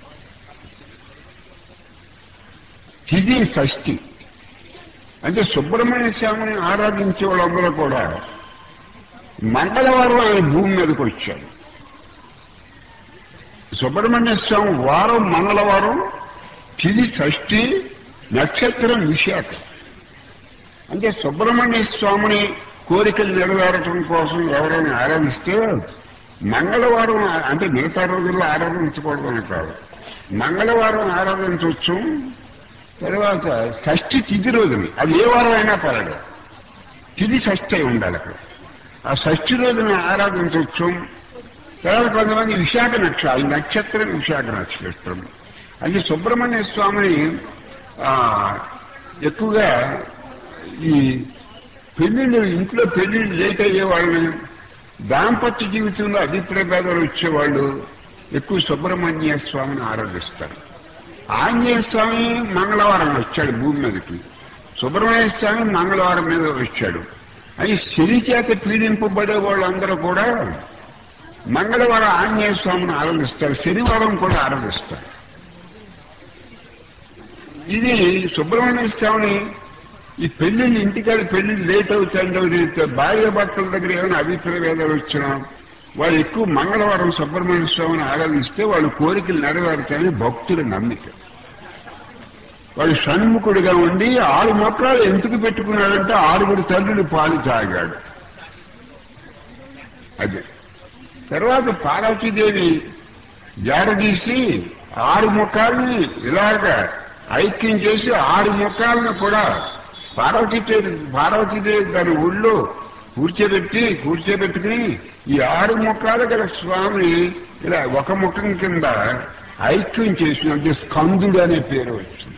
తిథి షష్ఠి అంటే సుబ్రహ్మణ్య స్వామిని ఆరాధించే వాళ్ళందరూ కూడా మంగళవారం ఆయన భూమి మీదకి వచ్చాడు సుబ్రహ్మణ్య స్వామి వారం మంగళవారం తిథి షష్ఠి నక్షత్రం విశాఖ అంటే సుబ్రహ్మణ్య స్వామిని కోరికలు నెరవేరటం కోసం ఎవరైనా ఆరాధిస్తే మంగళవారం అంటే మిగతా రోజుల్లో ఆరాధించకూడదని కాదు మంగళవారం ఆరాధించవచ్చు తర్వాత షష్ఠి తిథి రోజుని అది ఏ వారం అయినా పర్వాలేదు తిథి షష్ఠి అయి ఉండాలి అక్కడ ఆ షష్ఠి రోజున ఆరాధించవచ్చు తర్వాత కొంతమంది విశాఖ నక్ష ఈ నక్షత్రం విశాఖ నక్షత్రం అది సుబ్రహ్మణ్య స్వామిని ఆ, ఎక్కువగా ఈ పెళ్లిళ్ళు ఇంట్లో పెళ్లిళ్ళు లేట్ అయ్యే వాళ్ళని దాంపత్య జీవితంలో అభిప్రాయ భేదాలు వచ్చేవాళ్ళు ఎక్కువ సుబ్రహ్మణ్య స్వామిని ఆరాధిస్తారు ఆంజనేయ స్వామి మంగళవారం వచ్చాడు భూమి మీదకి సుబ్రహ్మణ్య స్వామి మంగళవారం మీద వచ్చాడు అని శని చేత పీడింపబడే వాళ్ళందరూ కూడా మంగళవారం ఆంజనేయ స్వామిని ఆరాధిస్తారు శనివారం కూడా ఆరాధిస్తారు ఇది సుబ్రహ్మణ్య స్వామిని ఈ పెళ్లిళ్ళు ఇంటికాడ పెళ్లిళ్ళు లేట్ అవుతాయంటే భార్య భర్తల దగ్గర ఏమైనా అభిప్రాయాలు వచ్చినా వాళ్ళు ఎక్కువ మంగళవారం సుబ్రహ్మణ్య స్వామిని ఆరాధిస్తే వాళ్ళ కోరికలు నెరవేరుతాయని భక్తుల నమ్మిక వాడు షణ్ముఖుడిగా ఉండి ఆరు మొక్కలు ఎందుకు పెట్టుకున్నాడంటే ఆరుగురు తల్లులు పాలు తాగాడు అది తర్వాత పార్వతీదేవి జారదీసి ఆరు ముఖాలని ఇలాగ ఐక్యం చేసి ఆరు ముఖాలను కూడా పార్వతీదేవి పార్వతీదేవి దాని ఊళ్ళో కూర్చోబెట్టి కూర్చోబెట్టుకుని ఈ ఆరు ముఖాలు గల స్వామి ఇలా ఒక ముఖం కింద ఐక్యం చేసినందుకు స్కందుడు అనే పేరు వచ్చింది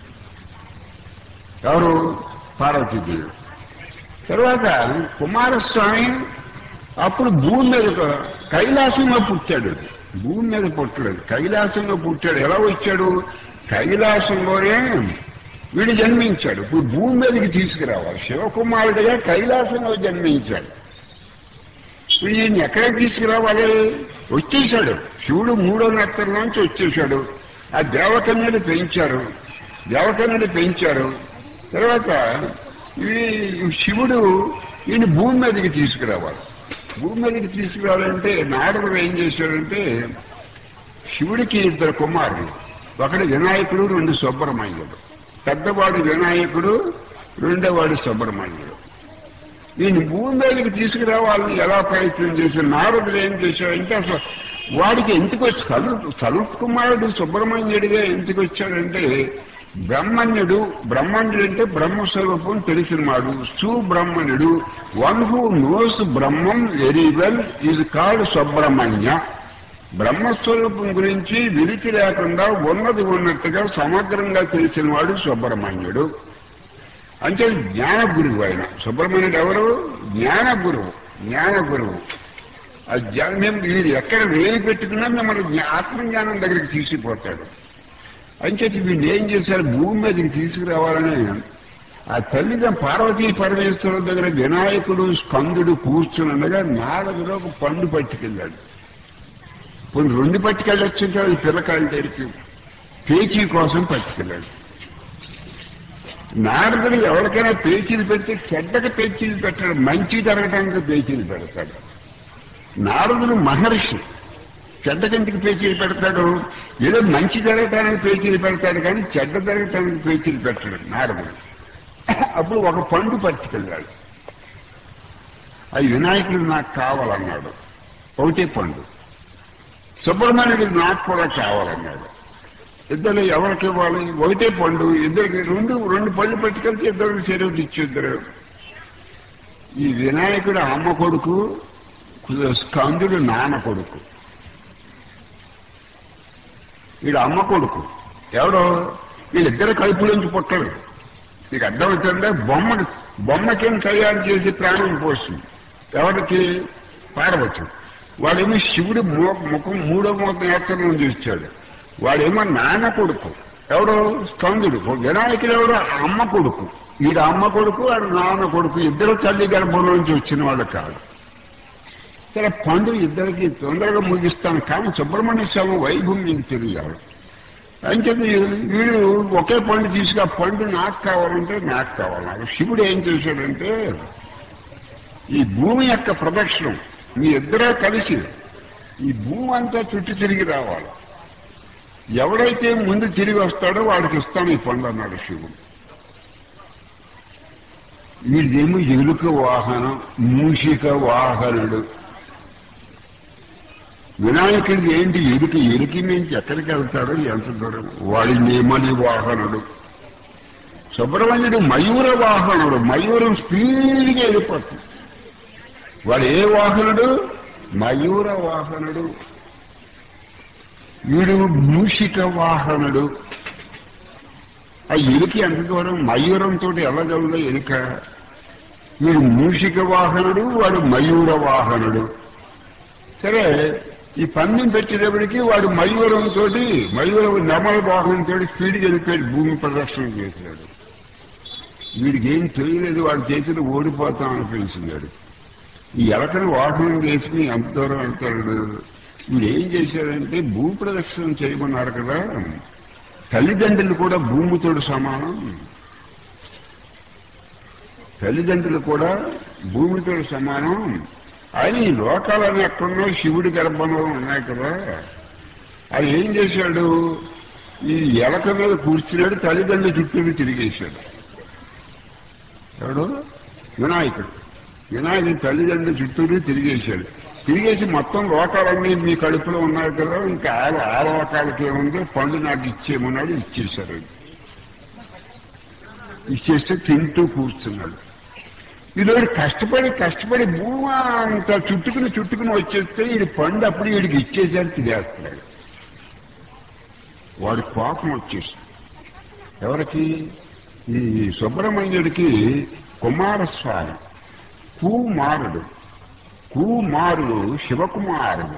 ఎవరు పార్వతీదేవి తర్వాత కుమారస్వామి అప్పుడు భూమి మీద కైలాసంలో పుట్టాడు భూమి మీద పుట్టలేదు కైలాసంలో పుట్టాడు ఎలా వచ్చాడు కైలాసంలోనే వీడు జన్మించాడు ఇప్పుడు భూమి మీదకి తీసుకురావాలి శివకుమారుడిగా కైలాసంలో జన్మించాడు ఇప్పుడు ఈయన ఎక్కడ తీసుకురావాలి వచ్చేశాడు శివుడు మూడో నెత్తర్లోంచి వచ్చేశాడు ఆ దేవకన్యలు పెంచారు దేవకన్యలు పెంచారు తర్వాత ఈ శివుడు ఈయన భూమి మీదకి తీసుకురావాలి భూమి మీదకి తీసుకురావాలంటే నారదుడు ఏం చేశాడంటే శివుడికి ఇద్దరు కుమారులు ఒకడు వినాయకుడు రెండు సుబ్రహ్మణ్యుడు పెద్దవాడు వినాయకుడు రెండోవాడు సుబ్రహ్మణ్యుడు ఈయన భూమి మీదకి తీసుకురావాలని ఎలా ప్రయత్నం చేసి నారదుడు ఏం చేశాడంటే అసలు వాడికి ఎందుకు వచ్చి సనత్ సనత్ కుమారుడు సుబ్రహ్మణ్యుడిగా ఎందుకు వచ్చాడంటే బ్రహ్మణ్యుడు బ్రహ్మణ్యుడు అంటే బ్రహ్మస్వరూపం తెలిసినవాడు సుబ్రహ్మణ్యుడు one who knows Brahmam very well is called Subrahmanya బ్రహ్మస్వరూపం గురించి విరిచి లేకుండా ఉన్నది ఉన్నట్టుగా సమగ్రంగా తెలిసినవాడు సుబ్రహ్మణ్యుడు అంటే జ్ఞాన గురువు ఆయన సుబ్రహ్మణ్యుడు ఎవరు జ్ఞాన గురువు జ్ఞాన గురువు ఆ జ్ఞానం మేము వీరు ఎక్కడ వేలు పెట్టుకున్నా మిమ్మల్ని జ్ఞా- ఆత్మజ్ఞానం దగ్గరికి తీసుకుపోతాడు అంచేది వీళ్ళు ఏం చేశారు భూమి మీదకి తీసుకురావాలని ఆ తల్లిదండ్రులు పార్వతీ పరమేశ్వరుల దగ్గర వినాయకుడు స్కందుడు కూర్చుండగా నాలుగులో ఒక పండు పట్టుకెళ్ళాడు కొన్ని రెండు పట్టుకెళ్ళొచ్చు అది పిల్లకాయల దగ్గరికి పేచీ కోసం పట్టుకెళ్ళాడు నారదుడు ఎవరికైనా పేచీలు పెడితే చెడ్డకి పేచీలు పెట్టాడు మంచి జరగడానికి పేచీలు పెడతాడు నారదుడు మహర్షి చెడ్డకెందుకు పేచీలు పెడతాడు ఏదో మంచి జరగటానికి పేచీలు పెడతాడు కానీ చెడ్డ జరగటానికి పేచీలు పెట్టాడు నారదుడు అప్పుడు ఒక పండు పట్టుకెళ్ళాడు అది వినాయకుడు నాకు కావాలన్నాడు ఒకటే పండు సుబ్రహ్మణ్యుడు నాకు కూడా కావాలన్నాడు ఇద్దరు ఎవరికి ఇవ్వాలి ఒకటే పండు ఇద్దరికి రెండు రెండు పళ్ళు పట్టుకెళ్తే ఇద్దరికి చెరువులు ఇచ్చిద్దరు ఈ వినాయకుడు అమ్మ కొడుకు స్కందుడు నాన్న కొడుకు వీడు అమ్మ కొడుకు ఎవడో వీళ్ళిద్దరు కడుపులోంచి పుట్టడు నీకు అర్థమవుతుందా బొమ్మ బొమ్మకేం తయారు చేసి ప్రాణం పోస్తుంది ఎవరికి పార్వతి వాడేమో శివుడి మో- ముఖం మూడో మూత నేత్రం నుంచి వచ్చాడు వాడేమో నాన్న కొడుకు ఎవడో స్కందుడు వినాయకుడు ఎవడో అమ్మ కొడుకు వీడు అమ్మ కొడుకు వాడు నాన్న కొడుకు ఇద్దరు తల్లి గర్భంలో నుంచి వచ్చిన వాళ్ళు కాదు సరే పండు ఇద్దరికి తొందరగా ముగిస్తాను కానీ సుబ్రహ్మణ్య స్వామి వైభవం మీకు తెలియాలి అంచేత వీడు ఒకే పండు తీసుకు ఆ పండు నాకు కావాలంటే నాకు కావాలి శివుడు ఏం చేశాడంటే ఈ భూమి యొక్క ప్రదక్షిణం మీ ఇద్దరే కలిసి ఈ భూమి అంతా చుట్టూ తిరిగి రావాలి ఎవడైతే ముందు తిరిగి వస్తాడో వాడికి ఇస్తాను ఈ పండు అన్నాడు శివుడు వీడిదేమో ఎలుక వాహనం మూషిక వాహనుడు వినాయకుడిది ఏంటి ఎరుకి ఎరుకి నుంచి ఎక్కడికి వెళ్తాడో ఎంత దూరం వాడి నేమలి వాహనుడు సుబ్రహ్మణ్యుడు మయూర వాహనుడు మయూరం స్పీడ్గా వెళ్ళిపోతుంది వాడు ఏ వాహనుడు మయూర వాహనుడు వీడు మూషిక వాహనుడు ఆ ఎలుక ఎంత దూరం మయూరంతో వెళ్ళగలదో ఎలుక వీడు మూషిక వాహనుడు వాడు మయూర వాహనుడు సరే ఈ పందెం పెట్టేటప్పటికి వాడు మయూరంతో మయూర నెమల వాహనంతో స్పీడ్కి వెళ్ళిపోయాడు భూమి ప్రదర్శన చేశాడు వీడికి ఏం తెలియలేదు వాడి చేతిలో ఓడిపోతాం అనిపించింది వాడు. ఈ ఎలకని వాహనం వేసుకుని ఎంత దూరం వెళ్తాడు వీడు ఏం చేశాడంటే భూ ప్రదక్షిణ చేయమన్నారు కదా తల్లిదండ్రులు కూడా భూమితోడు సమానం తల్లిదండ్రులు కూడా భూమితో సమానం ఆయన ఈ లోకాలని ఎక్కడో శివుడి గర్భంలో ఉన్నాయి కదా అది ఏం చేశాడు ఈ ఎలక మీద కూర్చున్నాడు తల్లిదండ్రుల చుట్టూ తిరిగేశాడు ఎవడు వినాయకుడు వినాయకుడి తల్లిదండ్రుల చుట్టూరు తిరిగేశాడు తిరిగేసి మొత్తం లోకాలన్నీ మీ కడుపులో ఉన్నాయి కదా ఇంకా ఆ- ఆ లోకాలకి ఏముందో పండు నాకు ఇచ్చేయమన్నాడు ఇచ్చేశారు ఇచ్చేస్తే తింటూ కూర్చున్నాడు వీడు కష్టపడి కష్టపడి భూమి అంత చుట్టుకుని చుట్టుకుని వచ్చేస్తే వీడి పండు అప్పుడు వీడికి ఇచ్చేసారు తినేస్తున్నాడు వాడి కోపం వచ్చేసి ఎవరికి ఈ సుబ్రహ్మణ్యుడికి కుమారస్వామి కుమారుడు కుమారుడు శివకుమారుడు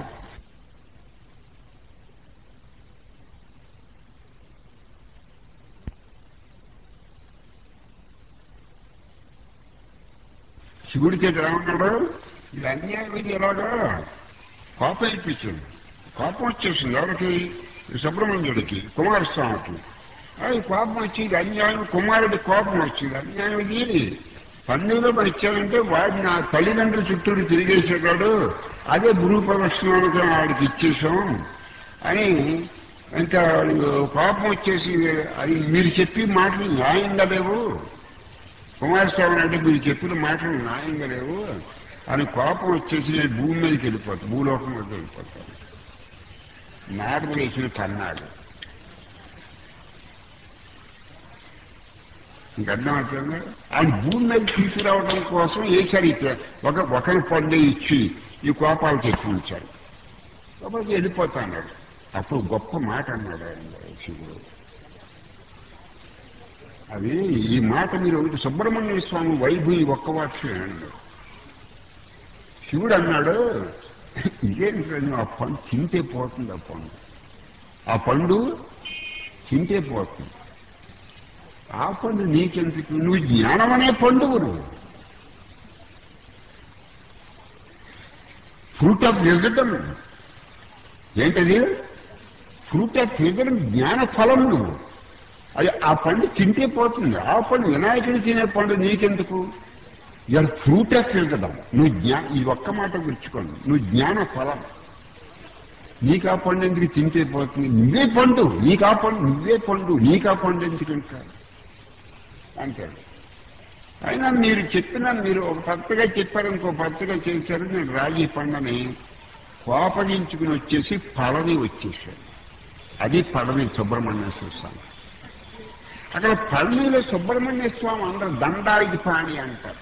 శివుడి చేత ఏమన్నాడు ఇది అన్యాయం ఇది ఎలాగా కోపం ఇప్పించింది కోపం వచ్చేసింది ఎవరికి ఈ సుబ్రహ్మణ్యుడికి కుమారస్వామికి అది కోపం వచ్చి ఇది అన్యాయం కుమారుడి కోపం వచ్చింది అన్యాయం ఇది పందులో మనం ఇచ్చారంటే వాడు నా తల్లిదండ్రుల చుట్టూరు తిరిగేసేటాడు అదే గురు ప్రదక్షిణానికి వాడికి ఇచ్చేసాం అని ఇంకా వాడికి కోపం వచ్చేసి అది మీరు చెప్పి మాటలు న్యాయంగా లేవు కుమారస్వామి అంటే మీరు చెప్పిన మాటలు న్యాయంగా లేవు అని కోపం వచ్చేసి నేను భూమి మీదకి వెళ్ళిపోతాను భూలోకం మీదకి వెళ్ళిపోతాను నాటు వేసిన కన్నాడు ఇంక అర్థమవుతుంది ఆయన భూమి మీద తీసుకురావడం కోసం వేశాడు ఇట్లా ఒక ఒకరి పండు ఇచ్చి ఈ కోపాలు తెచ్చి ఉంచాడు కాబట్టి వెళ్ళిపోతా అన్నాడు అప్పుడు గొప్ప మాట అన్నాడు ఆయన శివుడు అది ఈ మాట మీరు ఒకటి సుబ్రహ్మణ్య స్వామి వైభవి ఒక్క వాక్యం అన్నాడు శివుడు అన్నాడు ఇదేంటి ఆ పండు తింటే పోతుంది ఆ పండు ఆ పండు తింటే పోతుంది ఆ పండు నీకెందుకు నువ్వు జ్ఞానం అనే పండువు నువ్వు ఫ్రూట్ ఆఫ్ విజటం ఏంటది ఫ్రూట్ ఆఫ్ విజటం జ్ఞాన ఫలం నువ్వు అది ఆ పండు తింటే పోతుంది ఆ పండు వినాయకుడు తినే పండు నీకెందుకు యూఆర్ ఫ్రూట్ ఆఫ్ విజటం నువ్వు జ్ఞా ఈ ఒక్క మాట గుర్చుకోండి నువ్వు జ్ఞాన ఫలం నీకు ఆ పండు ఎందుకు తింటే పోతుంది నువ్వే పండు నీకు ఆ పండు నువ్వే పండు నీకు ఆ పండు ఎందుకు ఇంకా అంటాడు అయినా మీరు చెప్పిన మీరు ఒక పత్తగా చెప్పారు ఇంకో పత్తగా చేశారు నేను రాగి పండని కోపగించుకుని వచ్చేసి పళని వచ్చేసాడు అది పళని సుబ్రహ్మణ్యేశ్వర స్వామి అక్కడ పళనిలో సుబ్రహ్మణ్య స్వామి అందరూ దండారికి పాణి అంటారు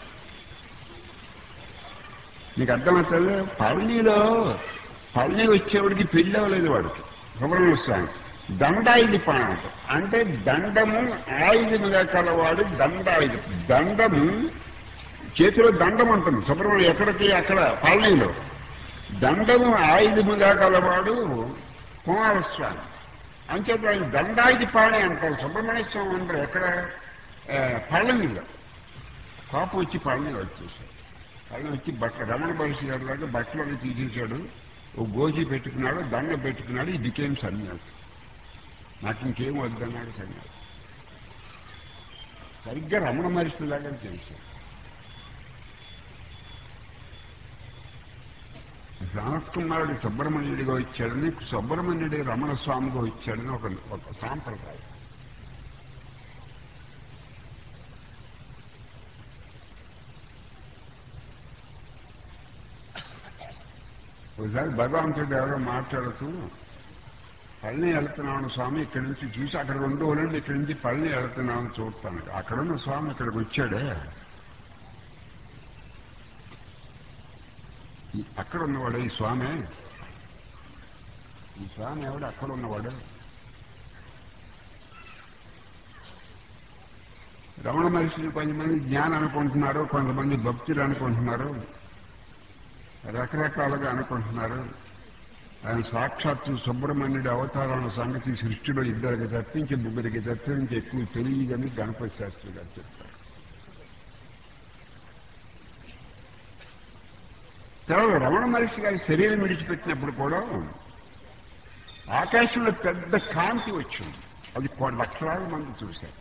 మీకు అర్థమవుతుంది పళనిలో పళని వచ్చేవాడికి పెళ్ళి అవ్వలేదు వాడికి సుబ్రహ్మణ్య స్వామి దండాయుధి పాణం అంటే దండము ఆయుధముగా కలవాడు దండాయుధం దండము చేతిలో దండం ఉంటుంది సుబ్రహ్మణ్యం ఎక్కడికి అక్కడ పళనిలో దండము ఆయుధముగా కలవాడు కుమారస్వామి అంచేత ఆయన దండాయుధి పాణి అంటారు సుబ్రహ్మణ్య స్వామి అంటారు ఎక్కడ ఆ, పళనిలో కోపం వచ్చి పళని వచ్చేసాడు పళని వచ్చి బట్ట రమణ మహర్షి గారి లాగా బట్టలను తీసేశాడు ఓ గోజీ పెట్టుకున్నాడు దండ పెట్టుకున్నాడు ఈ బికేమ్ సన్యాసి నాకు ఇంకేం వద్దన్నాడు సన్యాసి సరిగ్గా రమణ మహర్షి లాగా చేశాడు రామకుమారుడు సుబ్రహ్మణ్యుడిగా వచ్చాడని సుబ్రహ్మణ్యుడి రమణ స్వామిగా వచ్చాడని ఒక ఒక సాంప్రదాయం ఒకసారి భగవంతుడు ఎవరో మాట్లాడుతూ పళని వెళ్తున్నాను స్వామి ఇక్కడి నుంచి చూసి అక్కడ రెండు రోజులండి ఇక్కడి నుంచి పళని వెళ్తున్నాను చూస్తాను అక్కడున్న స్వామి ఇక్కడికి వచ్చాడే ఈ- అక్కడ ఉన్నవాడు ఈ స్వామి ఈ స్వామి ఎవడు అక్కడ ఉన్నవాడు రమణ మహర్షిని కొంతమంది జ్ఞానం అనుకుంటున్నారు కొంతమంది భక్తులు అనుకుంటున్నారు రకరకాలుగా అనుకుంటున్నారు ఆయన సాక్షాత్తు సుబ్రహ్మణ్యుడి అవతారాల సంగతి సృష్టిలో ఇద్దరికి తప్పించి ముగ్గురికి తప్పించి ఎక్కువ తెలియదని గణపతి శాస్త్రి గారు చెప్తారు తర్వాత రమణ మహర్షి గారి శరీరం విడిచిపెట్టినప్పుడు కూడా ఆకాశంలో పెద్ద కాంతి వచ్చింది అది కొన్ని లక్షలాది మంది చూశారు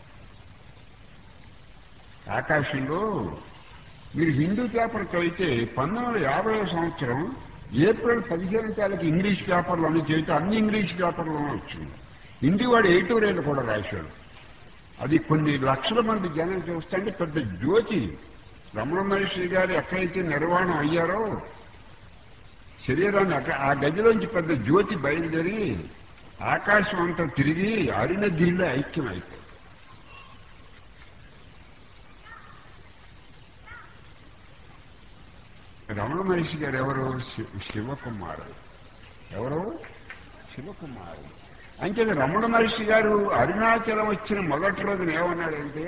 ఆకాశంలో మీరు హిందూ పేపర్ చదివితే పంతొమ్మిది వందల యాభై సంవత్సరం ఏప్రిల్ పదిహేను తారీఖు ఇంగ్లీష్ పేపర్లు అన్ని చదివితే అన్ని ఇంగ్లీష్ పేపర్లోనే వచ్చింది హిందీ వాడు ఎయిటో రేళ్ళు కూడా రాశాడు అది కొన్ని లక్షల మంది జనం చూస్తుంటే పెద్ద జ్యోతి రమణ మహర్షి గారు ఎక్కడైతే నిర్వహణ అయ్యారో శరీరాన్ని అక్కడ ఆ గదిలోంచి పెద్ద జ్యోతి బయలుదేరి ఆకాశం అంతా తిరిగి అరుణగిరిలో ఐక్యం అయిపోయింది రమణ మహర్షి గారు ఎవరు శి- శివకుమారు ఎవరు శివకుమారు అంటే రమణ మహర్షి గారు అరుణాచలం వచ్చిన మొదటి రోజున ఏమన్నాడంటే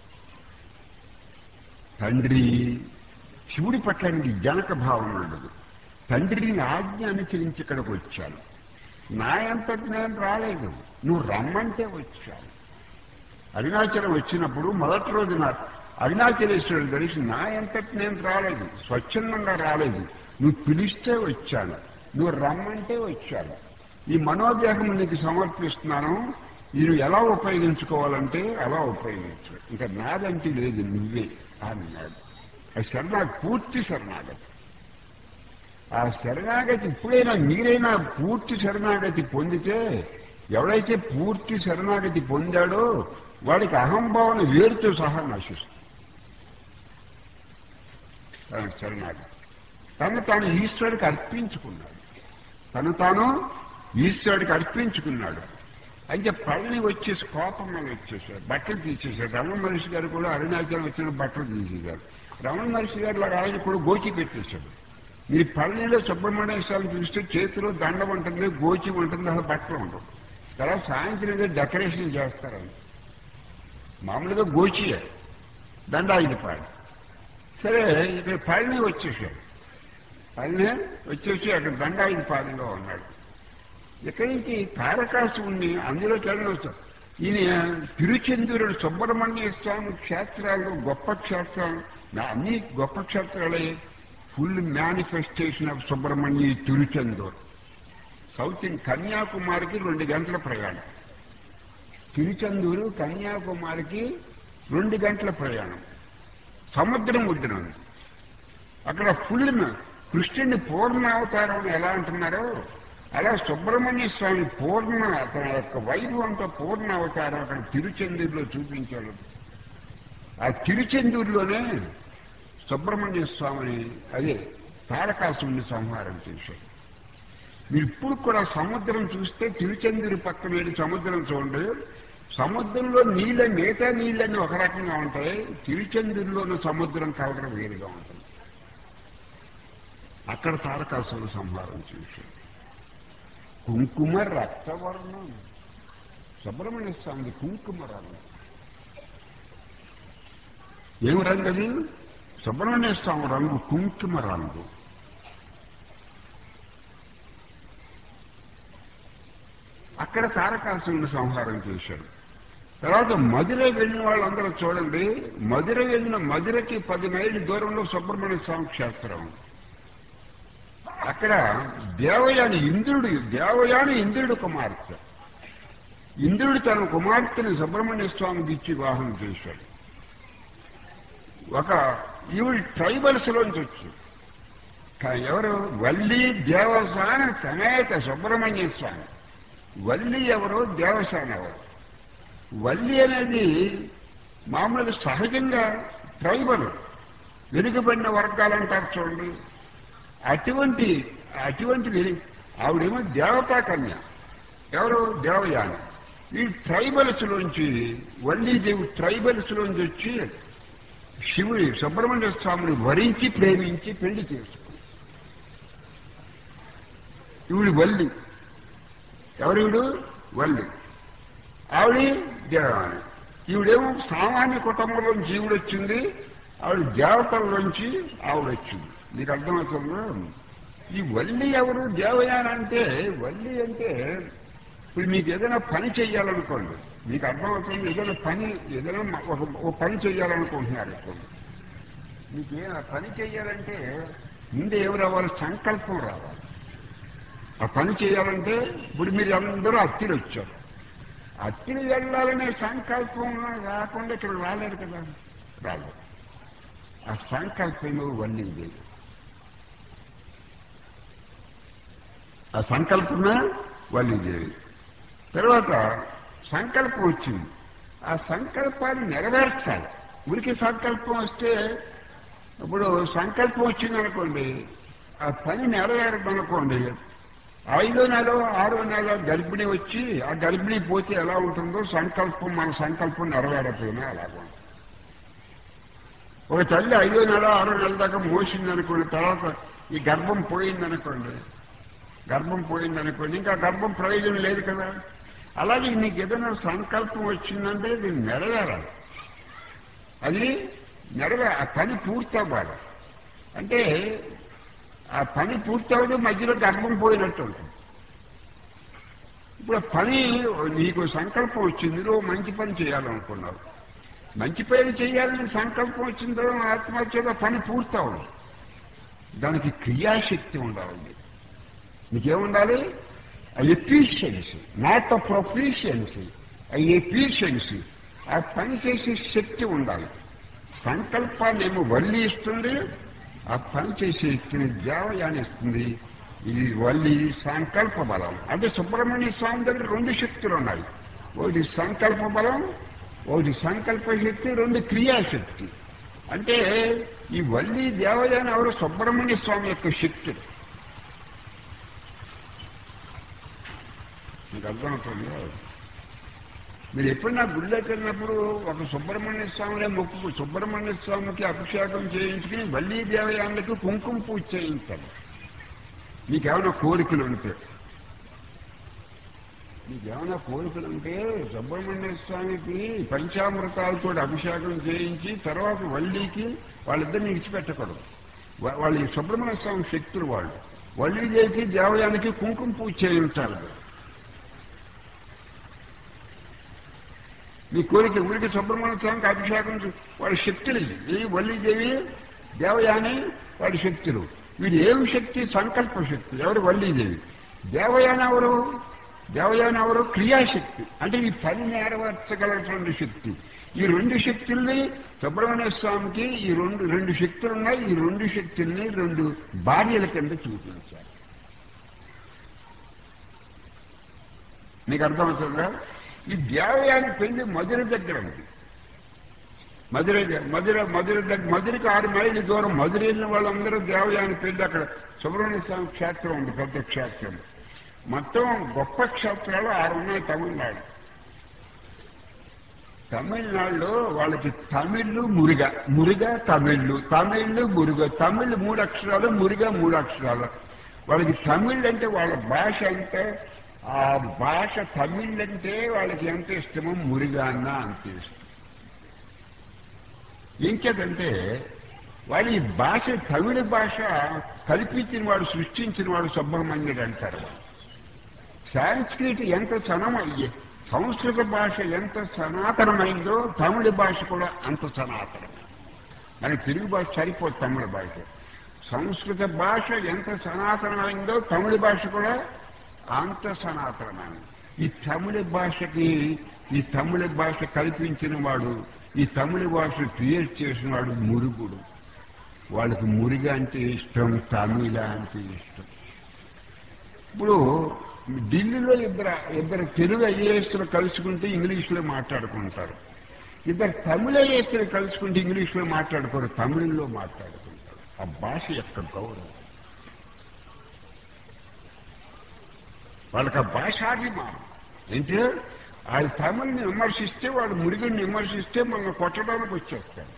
తండ్రి శివుడి పట్ల నీకు జనక భావన ఉండదు తండ్రిని ఆజ్ఞ అనుసరించి ఇక్కడికి వచ్చాను నా అంతటి నేను రాలేదు నువ్వు రమ్మంటే వచ్చాను అరుణాచలం వచ్చినప్పుడు మొదటి రోజున అరుణాచలేశ్వరుడు దర్శనం నా ఎంతటి నేను రాలేదు స్వచ్ఛందంగా రాలేదు నువ్వు పిలిస్తే వచ్చాను నువ్వు రమ్మంటే వచ్చాను ఈ మనోదేహం నీకు సమర్పిస్తున్నాను ఇది ఎలా ఉపయోగించుకోవాలంటే అలా ఉపయోగించు ఇంకా నాదంటే లేదు నువ్వే అన్నాడు ఆ శరణాగతి పూర్తి శరణాగతి ఆ శరణాగతి ఇప్పుడైనా మీరైనా పూర్తి శరణాగతి పొందితే ఎవడైతే పూర్తి శరణాగతి పొందాడో వాడికి అహంభావన వేరుతో సహా నశిస్తుంది తన శరణాగతి తను తాను ఈశ్వరుడికి అర్పించుకున్నాడు తను తాను ఈశ్వరుడికి అర్పించుకున్నాడు అయితే పళ్ళని వచ్చేసి కోపం మీద వచ్చేసాడు బట్టలు తీసేశాడు రమణ మహర్షి గారు కూడా అరుణాచలం వచ్చిన బట్టలు తీసేశారు రమణ మహర్షి గారు లాగా ఆయన కూడా గోచి పెట్టేశాడు మీరు పళ్ళనిలో సుబ్రహ్మణ్య స్వామి చూస్తే చేతిలో దండం ఉంటుంది గోచి ఉంటుంది అసలు బట్టలు ఉండవు తర్వాత సాయంత్రం ఏదో డెకరేషన్ చేస్తారని మామూలుగా గోచియే దండాయుధపాడు సరే ఇక్కడ పళని వచ్చేసాడు పళని వచ్చేసి అక్కడ దండాయుధపాడులో ఉన్నాడు ఇక్కడి నుంచి తారకాసుని అందులోకి వెళ్ళవచ్చు ఈయన తిరుచెందూరుడు సుబ్రహ్మణ్య స్వామి క్షేత్రాలు గొప్ప క్షేత్రాలు నా అన్ని గొప్ప క్షేత్రాలే full manifestation of Subrahmanya Tiruchendur south in కన్యాకుమారికి రెండు గంటల ప్రయాణం తిరుచెందూరు కన్యాకుమారికి రెండు గంటల ప్రయాణం సముద్రం ఒడ్డున ఉంది. అక్కడ ఫుల్ కృష్ణుని పూర్ణావతారం అని ఎలా అంటున్నారో అలా సుబ్రహ్మణ్య స్వామి పూర్ణ తన యొక్క వైభవంతో పూర్ణ అవతారం అక్కడ తిరుచెందూరులో చూపించాడు ఆ తిరుచెందూరులోనే సుబ్రహ్మణ్య స్వామిని అదే తారకాసుని సంహారం చేశాడు మీరు ఇప్పుడు కూడా సముద్రం చూస్తే తిరుచెందూరు పక్కన వెళ్ళి సముద్రం చూడండి సముద్రంలో నీళ్ళ మిగతా నీళ్ళని ఒక రకంగా ఉంటాయి తిరుచెందూరులోని సముద్రం కలర్ వేరుగా ఉంటుంది అక్కడ తారకాసుని సంహారం చేశాడు కుంకుమ రక్తవర్ణం సుబ్రహ్మణ్య స్వామిది కుంకుమ రంగు ఏం రంగు అది సుబ్రహ్మణ్య స్వామి రంగు కుంకుమ రంగు అక్కడ తారకాసుని సంహారం చేశాడు తర్వాత మధుర వెళ్ళిన వాళ్ళందరూ చూడండి మధుర వెళ్ళిన మధురకి పది మైళ్ళు దూరంలో సుబ్రహ్మణ్య స్వామి క్షేత్రం అక్కడ దేవయాని ఇంద్రుడు దేవయాని ఇంద్రుడు కుమార్తె ఇంద్రుడు తన కుమార్తెని సుబ్రహ్మణ్య స్వామికి ఇచ్చి వివాహం చేశాడు ఒక ఈవిడ ట్రైబల్స్ లోంచి వచ్చి కా- ఎవరు వల్లి దేవసాన సమేత సుబ్రహ్మణ్య స్వామి వల్లి ఎవరు దేవసాన ఎవరు వల్లి అనేది మామూలుగా సహజంగా ట్రైబల్ వెనుకబడిన వర్గాలు అంటారు చూడండి అటువంటి అటువంటి వెలి- ఆవిడేమో దేవతా కన్య ఎవరు దేవయాని ఈ ట్రైబల్స్ లోంచి వల్లీదేవి ట్రైబల్స్ లోంచి వచ్చి శివుడి సుబ్రహ్మణ్య స్వామిని వరించి ప్రేమించి పెళ్లి చేసుకుంది ఇవిడు వల్లి ఎవరివిడు వల్లి ఆవిడ దేవాని ఈవిడేమో సామాన్య కుటుంబంలో జీవుడు వచ్చింది ఆవిడ దేవతల్లోంచి ఆవిడ వచ్చింది మీకు అర్థమవుతుందా ఈ వల్లి ఎవరు దేవయాని అంటే వల్లి అంటే ఇప్పుడు మీకు ఏదైనా పని చెయ్యాలనుకోండి మీకు అర్థమవుతుంది ఏదైనా పని ఏదైనా మ- ఒక ఒక పని చెయ్యాలనుకుంటున్నారు అనుకోండి మీకు ఏ పని చెయ్యాలంటే ముందు ఏమి రావాలి సంకల్పం రావాలి ఆ పని చేయాలంటే ఇప్పుడు మీరు అందరూ అత్తిలు వచ్చారు అత్తిని వెళ్ళాలనే సంకల్పం రాకుండా ఇక్కడ రాలేదు కదా రాలేదు ఆ సంకల్పంలో వల్లింది ఆ సంకల్పమే వల్లిదేవి తర్వాత సంకల్పం వచ్చింది ఆ సంకల్పాన్ని నెరవేర్చాలి ఉరికి సంకల్పం వస్తే ఇప్పుడు సంకల్పం వచ్చింది అనుకోండి ఆ పని నెరవేరదు అనుకోండి ఐదో నెల ఆరో నెల గర్భిణి వచ్చి ఆ గర్భిణి పోతే ఎలా ఉంటుందో సంకల్పం మన సంకల్పం నెరవేరకపోయినా అలాగే ఉంటుంది ఒక తల్లి ఐదో నెల ఆరో నెల దాకా మోసింది అనుకోండి తర్వాత ఈ గర్భం పోయిందనుకోండి గర్భం పోయిందనుకోండి ఇంకా గర్భం ప్రయోజనం లేదు కదా అలాగే నీకు ఏదైనా సంకల్పం వచ్చిందంటే ఇది నెరవేరాలి అది నెరవే ఆ పని పూర్తవ్వాలి అంటే ఆ పని పూర్తవడం మధ్యలో గర్భం పోయినట్టు ఉంటుంది ఇప్పుడు ఆ పని నీకు సంకల్పం వచ్చింది నువ్వు మంచి పని చేయాలనుకున్నావు మంచి పని చేయాలని సంకల్పం వచ్చిన తర్వాత ఆత్మహత్యగా పని పూర్తవడం దానికి క్రియాశక్తి ఉండాలి నీకేముండాలి efficiency not of proficiency efficiency ఆ పని చేసే శక్తి ఉండాలి సంకల్పాన్ని ఏమో వల్లి ఇస్తుంది ఆ పని చేసే శక్తిని దేవయాన్ని ఇస్తుంది ఇది వల్లి సంకల్ప బలం అంటే సుబ్రహ్మణ్య స్వామి దగ్గర రెండు శక్తులు ఉన్నాయి ఒకటి సంకల్ప బలం ఒకటి సంకల్ప శక్తి రెండు క్రియాశక్తి అంటే ఈ వల్లి దేవయాని ఎవరు సుబ్రహ్మణ్య స్వామి యొక్క శక్తులు మీకు అర్థమవుతుందా మీరు ఎప్పుడన్నా గుళ్ళకి వెళ్ళినప్పుడు ఒక సుబ్రహ్మణ్య స్వామినే మొక్కు సుబ్రహ్మణ్య స్వామికి అభిషేకం చేయించుకుని వల్లీ దేవయానులకి కుంకుమ పూజ చేయించాలి మీకేమైనా కోరికలు ఉంటే మీకేమైనా కోరికలు ఉంటే సుబ్రహ్మణ్య స్వామికి పంచామృతాలతో అభిషేకం చేయించి తర్వాత వల్లీకి వాళ్ళిద్దరిని విడిచిపెట్టకూడదు వా- వాళ్ళు ఈ సుబ్రహ్మణ్య స్వామి శక్తులు వాళ్ళు వల్లీదేవికి దేవయానికి కుంకుమ పూజ చేయించాలి మీ కోరిక ఊరికి సుబ్రహ్మణ్య స్వామికి అభిషేకం చే- వాళ్ళ శక్తులు ఇవి. ఈ వల్లీదేవి దేవయాని వాళ్ళ శక్తులు వీడు ఏమి శక్తి సంకల్ప శక్తి ఎవరు వల్లీదేవి దేవయాని ఎవరు దేవయాని ఎవరు క్రియాశక్తి అంటే ఈ పని నెరవేర్చగలటువంటి శక్తి ఈ రెండు శక్తుల్ని సుబ్రహ్మణ్య స్వామికి ఈ రెండు రెండు శక్తులు ఉన్నాయి ఈ రెండు శక్తుల్ని రెండు భార్యల కింద చూపించారు మీకు అర్థమవుతుందా ఈ దేవయాని పెళ్లి మధుర దగ్గర ఉంది మధుర మధుర మధుర దగ్గర మధురకు ఆరు మైళ్ళు దూరం మధుర వెళ్ళిన వాళ్ళందరూ దేవయాని పెళ్లి అక్కడ సుబ్రహ్మణ్య స్వామి క్షేత్రం ఉంది పెద్ద క్షేత్రం మొత్తం గొప్ప క్షేత్రాలు ఆరు ఉన్నాయి తమిళనాడు తమిళనాడులో వాళ్ళకి తమిళ్లు మురుగ మురుగ తమిళ్లు తమిళ్లు మురుగ తమిళ్ మూడు అక్షరాలు మురుగ మూడు అక్షరాలు వాళ్ళకి తమిళ్ అంటే వాళ్ళ భాష అంటే ఆ భాష తమిళ్ అంటే వాళ్ళకి ఎంత ఇష్టమో మురుగ అన్న అంత ఇష్టం ఏం చేతంటే వాళ్ళు ఈ భాష తమిళ భాష కల్పించిన వాడు సృష్టించిన వాడు సుబ్రహ్మణ్యుడు అంటారు వాళ్ళు. సాంస్క్రిట్ ఎంత సనమయ్యే సంస్కృత భాష ఎంత సనాతనమైందో తమిళ భాష కూడా అంత సనాతనమైంది మన తెలుగు భాష సరిపోదు తమిళ భాష సంస్కృత భాష ఎంత సనాతనమైందో తమిళ భాష కూడా అంత సనాతనమైంది ఈ తమిళ భాషకి ఈ తమిళ భాష కల్పించిన వాడు ఈ తమిళ భాష క్రియేట్ చేసిన వాడు మురుగుడు వాళ్ళకి మురుగ అంటే ఇష్టం తమిళ అంటే ఇష్టం ఇప్పుడు ఢిల్లీలో ఇద్దరు ఇద్దరు తెలుగు ఐఏఎస్లు కలుసుకుంటే ఇంగ్లీష్లో మాట్లాడుకుంటారు ఇద్దరు తమిళ ఐఏఎస్లు కలుసుకుంటే ఇంగ్లీష్లో మాట్లాడుకోరు తమిళంలో మాట్లాడుకుంటారు ఆ భాష యొక్క గౌరవం వాళ్ళకి ఆ భాషాభిమానం ఏంటి వాళ్ళు తమిళని విమర్శిస్తే వాడు మురుగుని విమర్శిస్తే మనం కొట్టడానికి వచ్చేస్తారు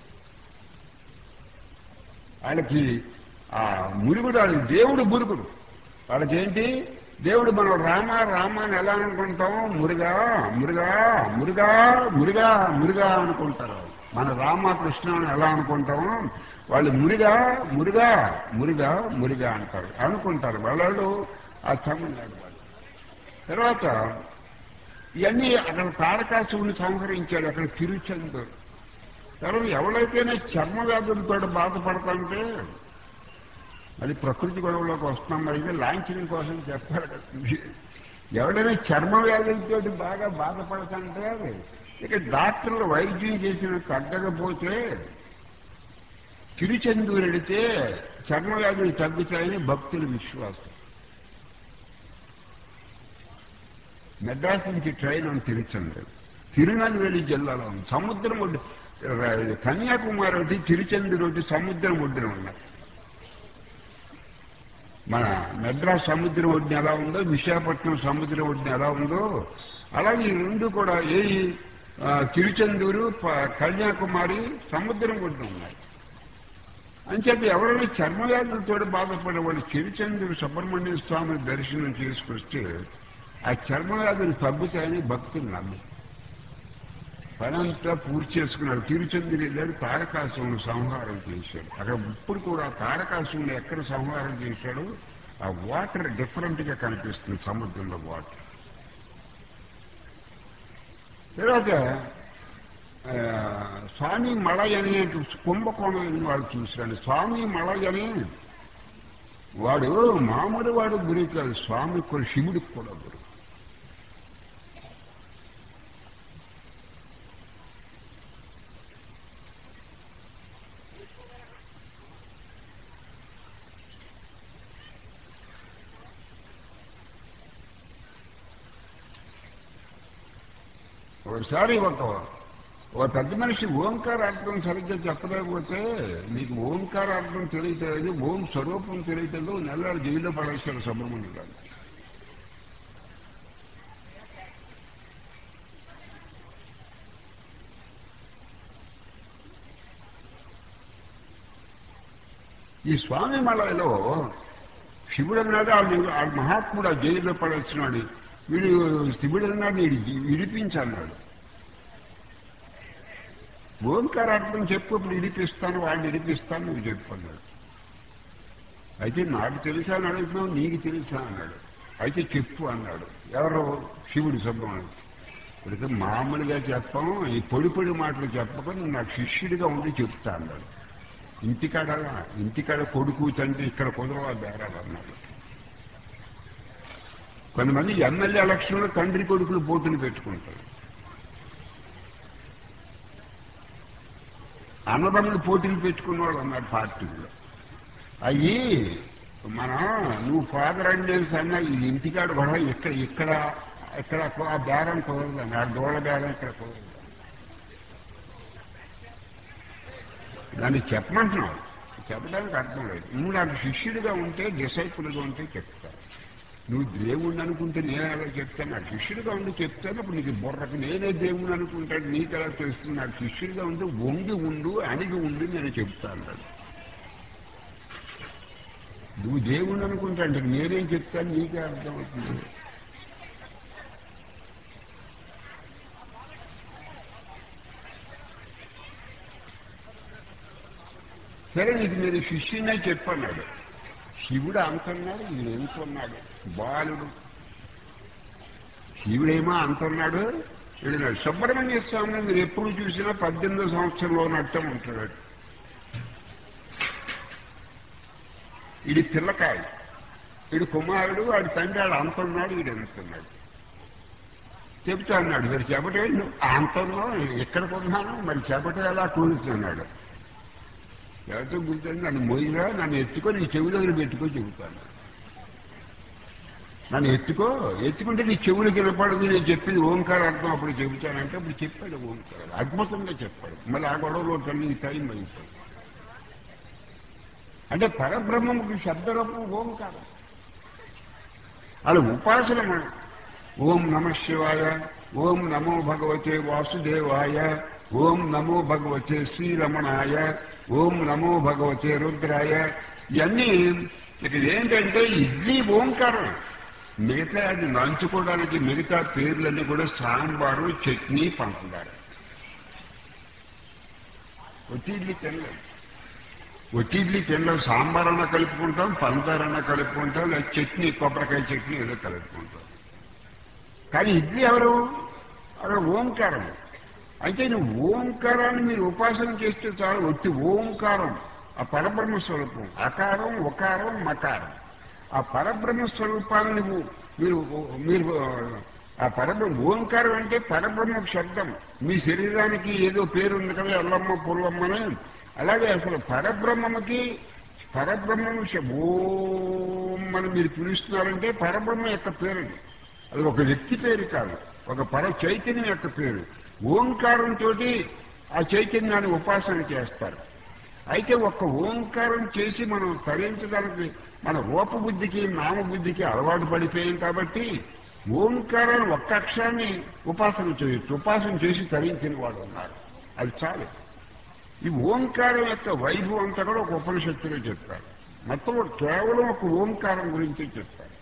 వాళ్ళకి ఆ మురుగుడు వాళ్ళ దేవుడు మురుగుడు వాళ్ళకి ఏంటి దేవుడు మనం రామ రామ అని ఎలా అనుకుంటాం మురుగా మురుగా మురుగా మురుగా మురుగా అనుకుంటారు వాళ్ళు. మన రామ కృష్ణ అని ఎలా అనుకుంటామో వాళ్ళు మురిగా మురుగా మురుగా మురిగా అంటారు అనుకుంటారు వాళ్ళు ఆ తమిళనాడు వాళ్ళు తర్వాత ఇవన్నీ అక్కడ తారకాశివుని సంహరించాడు అక్కడ తిరుచందూరు తర్వాత ఎవరైతేనే చర్మ వ్యాధులతో బాధపడతాంటే అది ప్రకృతి గొడవలోకి వస్తున్నాం అయితే లాంఛనం కోసం చెప్పాలి కదా ఎవడైనా చర్మ వ్యాధులతో బాగా బాధపడతాంటే ఇక డాక్టర్లు వైద్యం చేసిన తగ్గకపోతే తిరుచెందూరు వెళితే చర్మ వ్యాధులు తగ్గుతాయని భక్తుల విశ్వాసం మెడ్రాస్ నుంచి ట్రైన్ అని తిరుచందూరు తిరునల్వేలి జిల్లాలో ఉంది సముద్రం ఒడ్డు ఇది కన్యాకుమారి ఒకటి తిరుచెందూరు ఒకటి సముద్రం ఒడ్డున ఉన్నాయి మన మెడ్రాస్ సముద్రం ఒడ్డున ఎలా ఉందో విశాఖపట్నం సముద్రం ఒడ్డున ఎలా ఉందో అలాగే ఈ రెండు కూడా ఏ ఆ, తిరుచెందూరు ప- కన్యాకుమారి సముద్రం ఒడ్డున ఉన్నాయి అంచేత ఎవరైనా చర్మవ్యాధులతో బాధపడే వాళ్ళు తిరుచెందూరు సుబ్రహ్మణ్య స్వామి దర్శనం చేసుకొస్తే ఆ చర్మవ్యాధులు తగ్గుతాయని భక్తులు నమ్మి పనంతా పూర్తి చేసుకున్నాడు తిరుచెందూరు వెళ్ళాడు తారకాసురుని సంహారం చేశాడు అక్కడ ఇప్పుడు కూడా తారకాసురుని ఎక్కడ సంహారం చేశాడు ఆ వాటర్ డిఫరెంట్ గా కనిపిస్తుంది సముద్రంలో వాటర్ తర్వాత ఆ, స్వామి మలయ అని కుంభకోణం అని వాడు చూశాడు స్వామి మలయ అని వాడు మామూలు వాడు గురి కాదు స్వామి కూడా శివుడికి కూడా గురి ఒకసారి ఒక ఒక పెద్ద మనిషి ఓంకార అర్థం సరిగ్గా చెప్పలేకపోతే నీకు ఓంకార అర్థం తెలియట్లేదు ఓం స్వరూపం తెలియట్లేదు నెలలు జైల్లో పడేశాడు సుబ్రహ్మణ్యం గారు ఈ స్వామి మలయలో శివుడు అన్నాడు ఆ- ఆ మహాత్ముడు ఆ జైల్లో పడేస్తున్నాడు వీడు శివుడు అన్నాడు వీడు విడిపించన్నాడు ఓంకారార్థం చెప్పు ఇప్పుడు ఇడిపిస్తాను వాడిని ఇడిపిస్తాను నువ్వు చెప్పు అన్నాడు అయితే నాకు తెలుసా అని అడుగుతున్నావు నీకు తెలుసా అన్నాడు అయితే చెప్పు అన్నాడు ఎవరు శివుడు సుబ్రహ్మణ్యం ఇప్పటికే మామూలుగా చెప్పం ఈ పొడి పొడి మాటలు చెప్పకుండా నాకు శిష్యుడిగా ఉండి చెప్తా అన్నాడు ఇంటికాడ ఇంటికాడ కొడుకు తండ్రి ఇక్కడ కుదరవా బేరాలు అన్నాడు కొంతమంది ఎమ్మెల్యే ఎలక్షన్లో తండ్రి కొడుకులు పోటీలు పెట్టుకుంటారు అన్నదమ్ములు పోటీలు పెట్టుకున్న వాళ్ళు అన్నారు పార్టీలో అయ్యి మనం నువ్వు ఫాదర్ అంటే అన్న ఇది ఇంటికాడ కూడా ఇక్కడ ఇక్కడ ఇక్కడ ఆ బేరం కుదరదు ఆ దోళ బేరం ఇక్కడ కుదరదు దాన్ని చెప్పమంటున్నావు చెప్పడానికి అర్థం లేదు నువ్వు నాకు శిష్యుడిగా ఉంటే డిసైపుల్గా ఉంటే చెప్తా నువ్వు దేవుణ్ణి అనుకుంటే నేను ఎలా చెప్తాను నాకు శిష్యుడిగా ఉండి చెప్తాను అప్పుడు నీకు బుర్రకు నేనే దేవుణ్ణి అనుకుంటాడు నీకు ఎలా తెలుస్తుంది నాకు శిష్యుడిగా ఉంటే వంగి ఉండు అణిగి ఉండి నేను చెప్తాను అన్నాడు. నువ్వు దేవుణ్ణి అనుకుంటా అంటే నేనేం చెప్తాను నీకే అర్థమవుతుంది సరే నీకు మీరు శిష్యునే చెప్పన్నాడు శివుడు అంటున్నాడు ఈయన ఎంతున్నాడు బాలుడు శివుడేమో అంటున్నాడు వీడు సుబ్రహ్మణ్య స్వామిని మీరు ఎప్పుడు చూసినా పద్దెనిమిదో సంవత్సరంలో ఉన్నట్టే ఉంటున్నాడు ఇది పిల్లకాయ వీడు కుమారుడు వాడి తండ్రి వాడు అంటున్నాడు వీడు ఎంతున్నాడు చెబుతా అన్నాడు మరి చెబటే నువ్వు అంటున్నావు ఎక్కడ కొన్నాను మరి చెబటే ఎలా కూలుతున్నాడు ఎవరితో కూర్చొని నన్ను మొయ్యిరా నన్ను ఎత్తుకో నీ చెవి దగ్గర పెట్టుకో చెబుతాను నన్ను ఎత్తుకో ఎత్తుకుంటే నీ చెవులు వినపడదు నేను చెప్పింది ఓంకార అర్థం అప్పుడు చెబుతానంటే అప్పుడు చెప్పాడు ఓంకార అద్భుతంగా చెప్పాడు మళ్ళీ ఆ గొడవలో తల్లి టైం అయిపోయింది అంటే పరబ్రహ్మముకి శబ్దరూపం ఓంకారం అది ఉపాసన మనం ఓం నమ శివాయ ఓం నమో భగవతే వాసుదేవాయ ఓం నమో భగవతే శ్రీరమణాయ ఓం నమో భగవతే రుద్రాయ ఇవన్నీ ఇక ఏంటంటే ఇడ్లీ ఓంకారం మిగతా అది నంచుకోవడానికి మిగతా పేర్లన్నీ కూడా సాంబారు చట్నీ పంచదార ఒట్టి ఇడ్లీ తినలేదు ఒట్టి ఇడ్లీ తినలేం సాంబార్ అన్న కలుపుకుంటాం పంచదార అన్న కలుపుకుంటాం లేదా చట్నీ కొబ్బరికాయ చట్నీ ఏదో కలుపుకుంటాం కానీ ఇడ్లీ ఎవరు అక్కడ ఓంకారం అయితే నువ్వు ఓంకారాన్ని మీరు ఉపాసన చేస్తే చాలు ఒట్టి ఓంకారం ఆ పరబ్రహ్మ స్వరూపం అకారం ఉకారం మకారం ఆ పరబ్రహ్మ స్వరూపాన్ని నువ్వు మీరు మీరు ఆ పరబ్రహ్మ ఓంకారం అంటే పరబ్రహ్మ శబ్దం మీ శరీరానికి ఏదో పేరు ఉంది కదా ఎల్లమ్మ పుల్లమ్మని అలాగే అసలు పరబ్రహ్మకి పరబ్రహ్మం శ- ఓం అని మీరు పిలుస్తున్నారంటే పరబ్రహ్మ యొక్క పేరు అది. అది ఒక వ్యక్తి పేరు కాదు ఒక పర చైతన్యం యొక్క పేరు ఓంకారంతో ఆ చైతన్యాన్ని ఉపాసన చేస్తారు అయితే ఒక్క ఓంకారం చేసి మనం తరించడానికి మన రూపబుద్ధికి నామబుద్ధికి అలవాటు పడిపోయాం కాబట్టి ఓంకారాన్ని ఒక్క అక్షరాన్ని ఉపాసన చేయొచ్చు ఉపాసన చేసి తరించిన వాడు ఉన్నారు అది చాలు ఈ ఓంకారం యొక్క వైభవం అంతా కూడా ఒక ఉపనిషత్తులో చెప్తారు మొత్తం కేవలం ఒక ఓంకారం గురించి చెప్తారు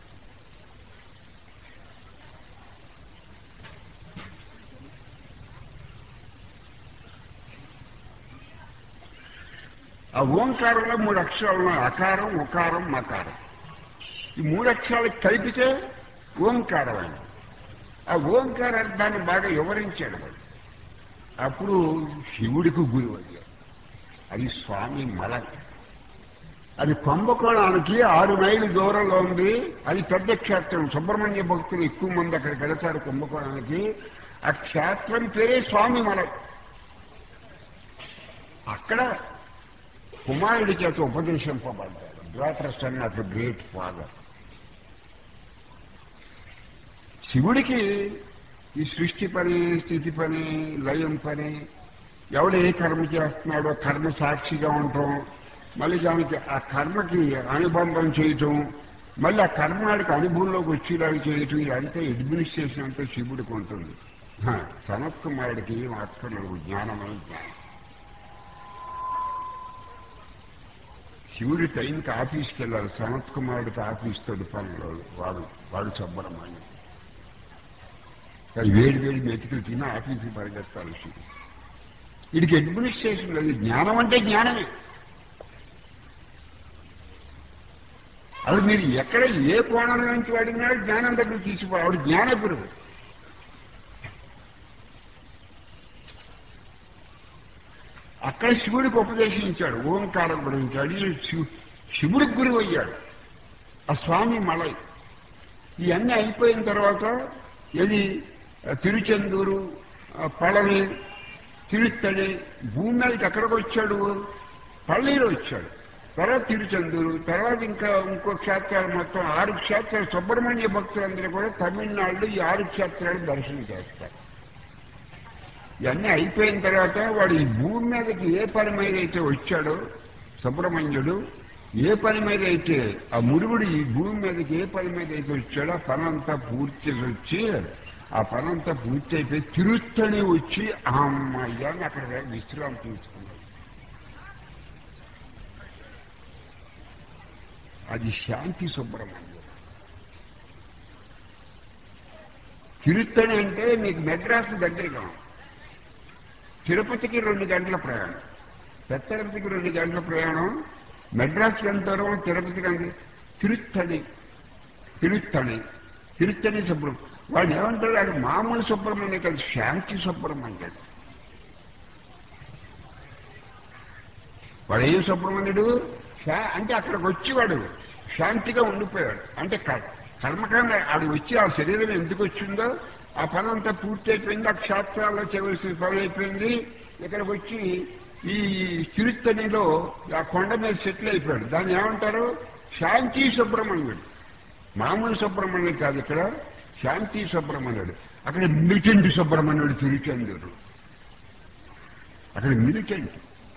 ఆ ఓంకారంలో మూడు అక్షరాలు ఉన్నాయి అకారం ఉకారం మకారం ఈ మూడు అక్షరాలు కలిపితే ఓంకారం అయింది ఆ ఓంకార అర్థాన్ని బాగా వివరించాడు వాడు అప్పుడు శివుడికి గురువు అయ్యాడు అది స్వామి మల అది కుంభకోణానికి ఆరు మైళ్ళు దూరంలో ఉంది అది పెద్ద క్షేత్రం సుబ్రహ్మణ్య భక్తులు ఎక్కువ మంది అక్కడికి వెళతారు కుంభకోణానికి ఆ క్షేత్రం పేరే స్వామి మల అక్కడ కుమారుడి చేత ఉపదేశింపబడ్డాడు ద్వాతరసన్ అట్ గ్రేట్ ఫాదర్ శివుడికి ఈ సృష్టి పని స్థితి పని లయం పని ఎవడు ఏ కర్మ చేస్తున్నాడో కర్మ సాక్షిగా ఉండటం మళ్ళీ దానికి ఆ కర్మకి అనుబంధం చేయటం మళ్ళీ ఆ కర్మాడికి అనుభవంలోకి వచ్చేలాగా చేయటం ఇదంతా అడ్మినిస్ట్రేషన్ అంతా శివుడికి ఉంటుంది హ, సనత్ కుమారుడికి ఏం అక్కర్లేదు జ్ఞానమైన జ్ఞానం శివుడి టైంకి ఆఫీస్కి వెళ్ళాలి సనత్ కుమారుడికి ఆఫీస్ తోటి పనులు వాడు వాడు సుబ్రహ్మణ్యం అది వేడి వేడి మెతుకులు తిని ఆఫీస్కి పరిగెత్తాలి శివుడు వీడికి అడ్మినిస్ట్రేషన్ లేదు జ్ఞానం అంటే జ్ఞానమే అది మీరు ఎక్కడ ఏ కోణం నుంచి వాడినాడు జ్ఞానం దగ్గర తీసిపో ఆవిడ జ్ఞాన గురువు అక్కడ శివుడికి ఉపదేశించాడు ఓంకారం గురించి అడిగి శివు- శివుడికి గురువు అయ్యాడు ఆ స్వామి మలై ఇవన్నీ అయిపోయిన తర్వాత ఇది ఆ, తిరుచెందూరు ఆ, పళని తిరుత్తడి భూమి మీదకి ఎక్కడికి వచ్చాడు పళ్ళీలో వచ్చాడు తర్వాత తిరుచెందూరు తర్వాత ఇంకా ఇంకో క్షేత్రాలు మొత్తం ఆరు క్షేత్రాలు సుబ్రహ్మణ్య భక్తులందరూ కూడా తమిళనాడులో ఈ ఆరు క్షేత్రాలు దర్శనం చేస్తారు ఇవన్నీ అయిపోయిన తర్వాత వాడు ఈ భూమి మీదకి ఏ పని మీద అయితే వచ్చాడో సుబ్రహ్మణ్యుడు ఏ పని మీద అయితే ఆ మురుగుడు ఈ భూమి మీదకి ఏ పని మీద అయితే వచ్చాడో ఆ పనంతా పూర్తి చేసి వచ్చి ఆ పనంతా పూర్తి అయిపోయి తిరుత్తని వచ్చి ఆ అమ్మాయ్యాన్ని అక్కడ విశ్రాంతి తీసుకున్నాడు అది శాంతి సుబ్రహ్మణ్యం తిరుత్తని అంటే మీకు మెడ్రాస్ దగ్గరగా ఉంది. తిరుపతికి రెండు గంటల ప్రయాణం పెద్ద తిరుపతికి రెండు గంటల ప్రయాణం మెడ్రాస్కి ఎంత దూరం తిరుపతికి అంత తిరుత్తని తిరుత్తని తిరుత్తని సుబ్రహ్మణ్యం వాడు ఏమంటాడు అది మామూలు సుబ్రహ్మణ్యం కాదు శాంతి సుబ్రహ్మణ్యం వాడు ఏం సుబ్రహ్మణ్యుడు శా- అంటే అక్కడికి వచ్చి వాడు శాంతిగా ఉండిపోయాడు అంటే క- కర్మకాండ ఆడు వచ్చి ఆ శరీరం ఎందుకు వచ్చిందో ఆ పని అంతా పూర్తి అయిపోయింది ఆ క్షేత్రాల్లో చేయవలసిన పని అయిపోయింది ఇక్కడికి వచ్చి ఈ తిరుత్తనిలో ఆ కొండ మీద సెటిల్ అయిపోయాడు దాన్ని ఏమంటారు శాంతి సుబ్రహ్మణ్యుడు మామూలు సుబ్రహ్మణ్యుడు కాదు ఇక్కడ శాంతి సుబ్రహ్మణ్యుడు అక్కడ మిలిటెంట్ సుబ్రహ్మణ్యుడు తిరుచెందూరు అక్కడ మిలిటెంట్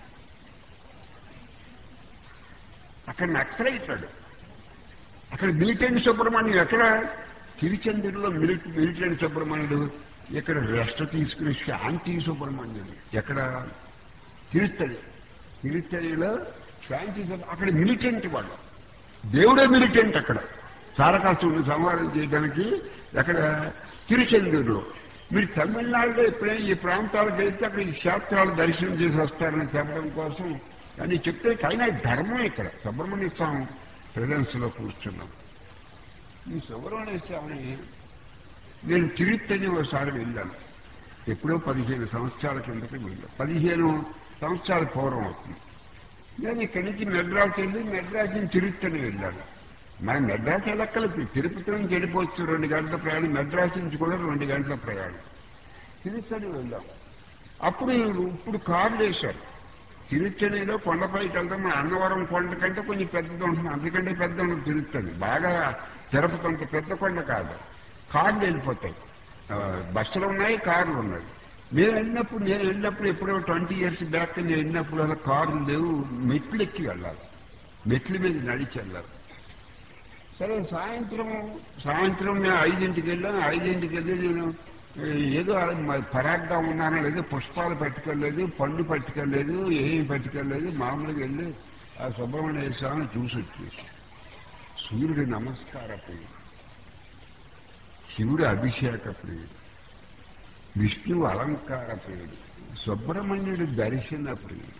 అక్కడ నక్సలైతాడు అక్కడ మిలిటెంట్ సుబ్రహ్మణ్యుడు ఎక్కడ తిరుచెందూరులో మిలిట మిలిటెంట్ సుబ్రహ్మణ్యుడు ఇక్కడ రెస్ట్ తీసుకుని శాంతి సుబ్రహ్మణ్యుడు ఎక్కడ తిరుత్తడి తిరుత్తడిలో శాంతి సుబ్ర- అక్కడ మిలిటెంట్ వాళ్ళు దేవుడే మిలిటెంట్ అక్కడ తారకాసురుని సంహారం చేయడానికి అక్కడ తిరుచెందూరులో మీరు తమిళనాడులో ఎప్పుడైనా ఈ ప్రాంతాలకు వెళ్తే అక్కడ ఈ క్షేత్రాలు దర్శనం చేసి వస్తారని చెప్పడం కోసం అని చెప్తే కైనా ధర్మం ఇక్కడ సుబ్రహ్మణ్య స్వామి ప్రజెన్స్ లో కూర్చున్నాం ఈ సుబ్రహ్మణ్య స్వామిని నేను తిరుత్తని ఒకసారి వెళ్ళాను ఎప్పుడో పదిహేను సంవత్సరాల కిందకి వెళ్ళాను పదిహేను సంవత్సరాల పూర్వం అవుతుంది నేను ఇక్కడి నుంచి మెడ్రాస్ వెళ్ళి మెడ్రాస్ నుంచి తిరుత్తని వెళ్ళాను మన మెడ్రాస్ వెళ్ళక్కలేదు తిరుపతి నుంచి వెళ్ళిపోవచ్చు రెండు గంటల ప్రయాణం మెడ్రాస్ నుంచి కూడా రెండు గంటల ప్రయాణం తిరుత్తని వెళ్ళాం అప్పుడు ఇప్పుడు కార్లు వేశారు తిరుత్తణిలో కొండపైకి వెళ్తాం మన అన్నవరం కొండ కంటే కొంచెం పెద్దది ఉంటుంది అందుకంటే పెద్ద ఉంటుంది తిరుత్తణి బాగా తిరుపతి అంత పెద్ద కొండ కాదు కార్లు వెళ్ళిపోతాయి ఆ, బస్సులు ఉన్నాయి కార్లు ఉన్నాయి నేను వెళ్ళినప్పుడు నేను వెళ్ళినప్పుడు ఎప్పుడో ట్వంటీ ఇయర్స్ బ్యాక్ నేను వెళ్ళినప్పుడు అలా కార్లు లేవు మెట్లు ఎక్కి వెళ్ళాలి మెట్ల మీద నడిచి వెళ్ళాలి సరే సాయంత్రం సాయంత్రం మేము ఐదింటికి వెళ్ళాను ఐదింటికి వెళ్ళి నేను ఏ, ఏదో అలా మ- పరాగ్గా ఉన్నానో లేదో పుష్పాలు పట్టుకెళ్ళలేదు పండు పట్టుకెళ్ళలేదు ఏమి పట్టుకెళ్ళలేదు మామూలుగా వెళ్ళి ఆ సుబ్రహ్మణ్య స్వామిని చూసి వచ్చేసి సూర్యుడి నమస్కార ప్రియుడు శివుడు అభిషేక ప్రియుడు విష్ణువు అలంకార ప్రియుడు సుబ్రహ్మణ్యుడి దర్శన ప్రియుడు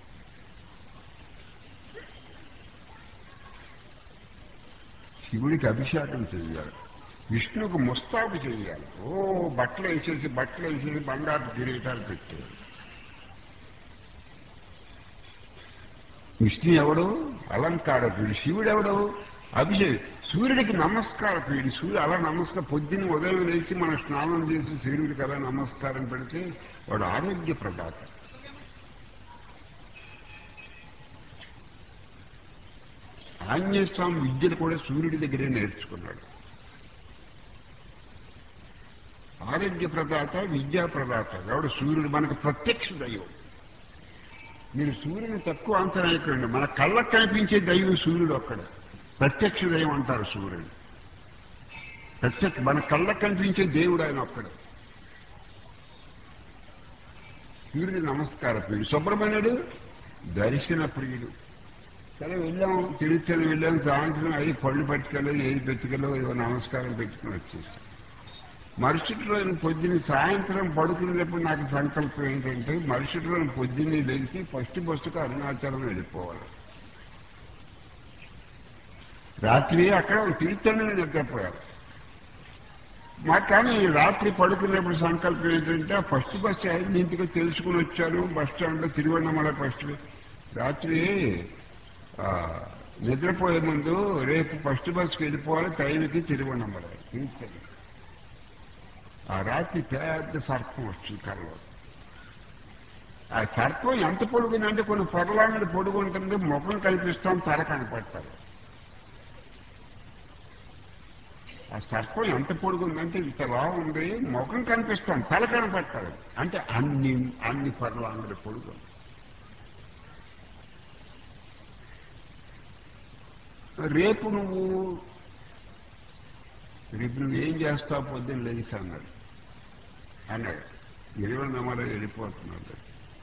శివుడికి అభిషేకం చేయాలి విష్ణువుకు ముస్తాబు చేయాలి ఓ బట్టలు వేసేసి బట్టలు వేసేసి బంగారు కిరీటాలు పెట్టారు విష్ణు ఎవడు అలంకార ప్రియుడు శివుడు ఎవడు అభిషేక్ సూర్యుడికి నమస్కార ప్రియుడు సూర్యుడు అలా నమస్కారం పొద్దున్న ఉదయం లేచి మనం స్నానం చేసి సూర్యుడికి అలా నమస్కారం పెడితే వాడు ఆరోగ్య ప్రదాత ఆంజనేయ స్వామి విద్యను కూడా సూర్యుడి దగ్గరే నేర్చుకున్నాడు ఆరోగ్య ప్రదాత విద్యా ప్రదాత కాబట్టి సూర్యుడు మనకు ప్రత్యక్ష దైవం మీరు సూర్యుని తక్కువ అంచనా వేయకండి మన కళ్ళకు కనిపించే దైవం సూర్యుడు ఒక్కడ ప్రత్యక్ష దైవం అంటారు సూర్యుడు ప్రత్యక్ష మన కళ్ళకు కనిపించే దేవుడు ఆయన ఒక్కడు సూర్యుడి నమస్కార ప్రియుడు సుబ్రహ్మణ్యుడు దర్శన ప్రియుడు సరే వెళ్ళాం తిరుత్తని వెళ్ళాం సాయంత్రం అయ్యి పళ్ళు పట్టుకెళ్ళదు ఏది పెట్టుకెళ్ళవు ఏదో నమస్కారం పెట్టుకుని వచ్చేసి మరుసటి రోజున పొద్దున్న సాయంత్రం పడుకునేటప్పుడు నాకు సంకల్పం ఏంటంటే మరుసటి రోజున పొద్దున్నే లేచి ఫస్ట్ బస్సుకు అరుణాచలం వెళ్ళిపోవాలి రాత్రి అక్కడ తిరుత్తని నిద్రపోయారు మాకు కానీ రాత్రి పడుకునేప్పుడు సంకల్పం ఏంటంటే ఆ ఫస్ట్ బస్సు ఐదింటికి తెలుసుకుని వచ్చాను బస్ స్టాండ్లో తిరువన్నమల ఫస్ట్ రాత్రి ఆ, నిద్రపోయే ముందు రేపు ఫస్ట్ బస్కి వెళ్ళిపోవాలి టైంకి తిరువన్నమల తిరుత్తని ఆ రాత్రి పెద్ద సర్పం వచ్చింది కర్రలో ఆ సర్పం ఎంత పొడుగుందంటే కొన్ని పొరలాంటి పొడుగు ఉంటుంది ముఖం కల్పిస్తాం తల కనపడతారు ఆ సర్పం ఎంత పొడుగుందంటే ఇంతలా ఉంది ముఖం కనిపిస్తాం తల కనపడతారు అంటే అన్ని అన్ని పొరలాంటి పొడుగు రేపు నువ్వు రేపు నువ్వు ఏం చేస్తావు పొద్దున్న లేచి అన్నాడు అన్నాడు ఇరవై నమ్మలో వెళ్ళిపోతున్నాడు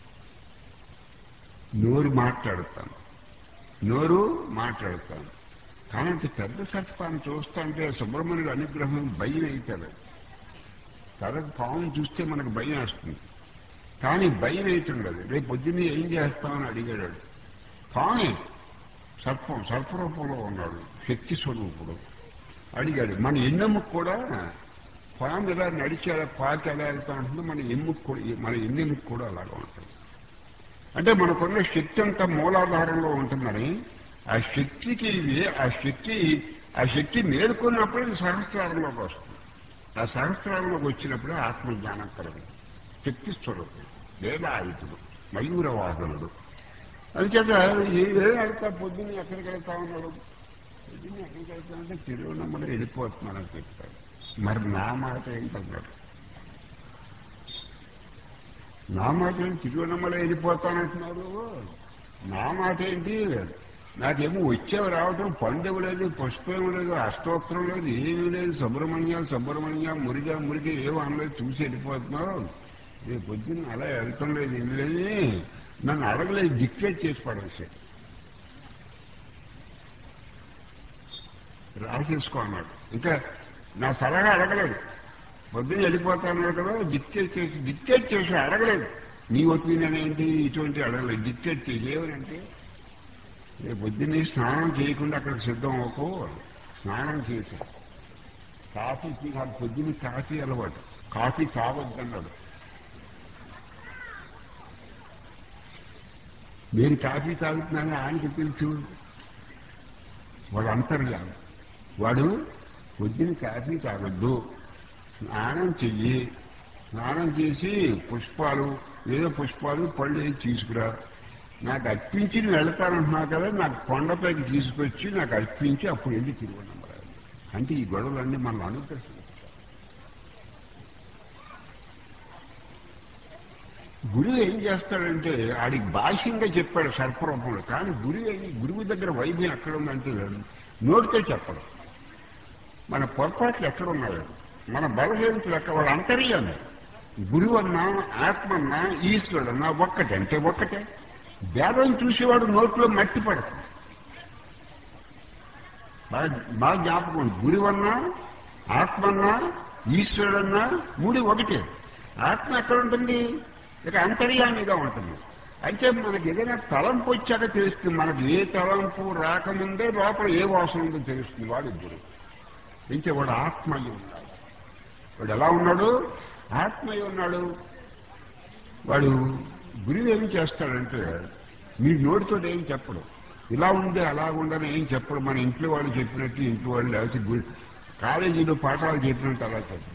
నోరు మాట్లాడుతాను నోరు మాట్లాడుతాను కానీ అంత పెద్ద సత్పాన్ని చూస్తుంటే సుబ్రహ్మణ్యుడు అనుగ్రహం భయం అవుతుంది తలకు పాము చూస్తే మనకు భయం వస్తుంది కానీ భయం అవుతుండదు రేపు పొద్దున్నే ఏం చేస్తామని అడిగాడు పామే సర్పం సర్పరూపంలో ఉన్నాడు శక్తి స్వరూపుడు అడిగాడు మన ఎన్నెముకు కూడా పాము ఎలా నడిచేలా పాకి ఎలా వెళ్తా ఉంటుందో మన ఎమ్ముకు కూడా మన ఎన్నెముకు కూడా అలాగా ఉంటుంది అంటే మనకున్న శక్తి అంతా మూలాధారంలో ఉంటుందని ఆ శక్తికి ఇవి- ఆ శక్తి ఆ శక్తి మేలుకున్నప్పుడు ఇది సహస్రారంలోకి వస్తుంది ఆ సహస్రారంలోకి వచ్చినప్పుడు ఆత్మజ్ఞానం కలదు శక్తి స్వరూపుడు వేలాయుతుడు మయూరవాహనుడు అందుచేత ఏ- ఏం వెళ్తా పొద్దున్న ఎక్కడికి వెళ్తా ఉన్నాడు పొద్దున్న ఎక్కడికి వెళ్తా అంటే తిరువన్నమల వెళ్ళిపోతున్నానని చెప్తాడు మరి నా మాట ఏంటన్నాడు నా మాట ఏంటి తిరువన్నమల వెళ్ళిపోతానంటున్నాడు నా మాట ఏంటి నాకేమో వచ్చేవి రావటం పండు లేదు పుష్పం లేదు అష్టోత్తరం లేదు ఏమీ లేదు సుబ్రహ్మణ్యం సుబ్రహ్మణ్యం మురిగా మురిగా ఏమో అనలేదు చూసి వెళ్ళిపోతున్నావు రేపు పొద్దున్న అలా వెళ్తాం లేదు ఏం లేదు నన్ను అడగలేదు డిక్టేట్ చేసి పడేసాడు రాసేసుకో అన్నాడు ఇంకా నా సలహా అడగలేదు పొద్దున్న వెళ్ళిపోతాను కదా డిక్టేట్ చేసి డిక్టేట్ చేసి అడగలేదు నీ ఒపీనియన్ ఏంటి ఇటువంటి అడగలేదు డిక్టేట్ చేసి ఏమనంటే రేపు పొద్దున్నే స్నానం చేయకుండా అక్కడ సిద్ధం అవ్వకో స్నానం చేసి కాఫీ టీ- నాకు పొద్దున్న కాఫీ అలవాటు కాఫీ తాగొద్దన్నాడు నేను కాఫీ తాగుతున్నాను ఆయనకి తెలుసు వాడు అంతర్యాలు వాడు పొద్దున కాఫీ తాగొద్దు స్నానం చెయ్యి స్నానం చేసి పుష్పాలు ఏదో పుష్పాలు పళ్ళు వేసి తీసుకురా నాకు అర్పించి నువ్వు వెళ్తానంటున్నావు కదా నాకు కొండపైకి తీసుకొచ్చి నాకు అర్పించి అప్పుడు వెళ్ళి తిరుగుతున్నాం అంటే ఈ గొడవలన్నీ మనం అనుగ్రహిస్తాం గురువు ఏం చేస్తాడంటే ఆడికి భాష్యంగా చెప్పాడు సర్పరూపంలో కానీ గురువు ఏమి గురువు దగ్గర వైద్యం ఎక్కడ ఉందంటే నోటితో చెప్పడం మన పొరపాట్లు ఎక్కడ ఉన్నాయో మన బలహీనతలు ఎక్కడ వాడు అంతర్యాన్ని గురువు అన్నా ఆత్మ అన్నా ఈశ్వరుడు అన్నా ఒక్కటే అంటే ఒక్కటే భేదం చూసేవాడు నోట్లో మట్టి పడతాడు బాగా బాగా జ్ఞాపకం ఉంది. గురువన్నా ఆత్మన్నా ఈశ్వరుడన్నా మూడు ఒకటే ఆత్మ ఎక్కడ ఉంటుంది ఇక అంతర్యామిగా ఉంటుంది అయితే మనకి ఏదైనా తలంపు వచ్చాక తెలుస్తుంది మనకి ఏ తలంపు రాకముందే లోపల ఏ వాసన ఉందో తెలుస్తుంది వాడు గురువు ఇంకే వాడు ఆత్మయ్య ఉన్నాడు వాడు ఎలా ఉన్నాడు ఆత్మయ్య ఉన్నాడు వాడు గురువు ఏం చేస్తాడంటే మీ నోటితో ఏం చెప్పడు ఇలా ఉండే అలా ఉండని ఏం చెప్పడు మన ఇంట్లో వాళ్ళు చెప్పినట్టు ఇంట్లో వాళ్ళు లేకపోతే గురి కాలేజీలో పాఠాలు చెప్పినట్టు అలా చెప్పడు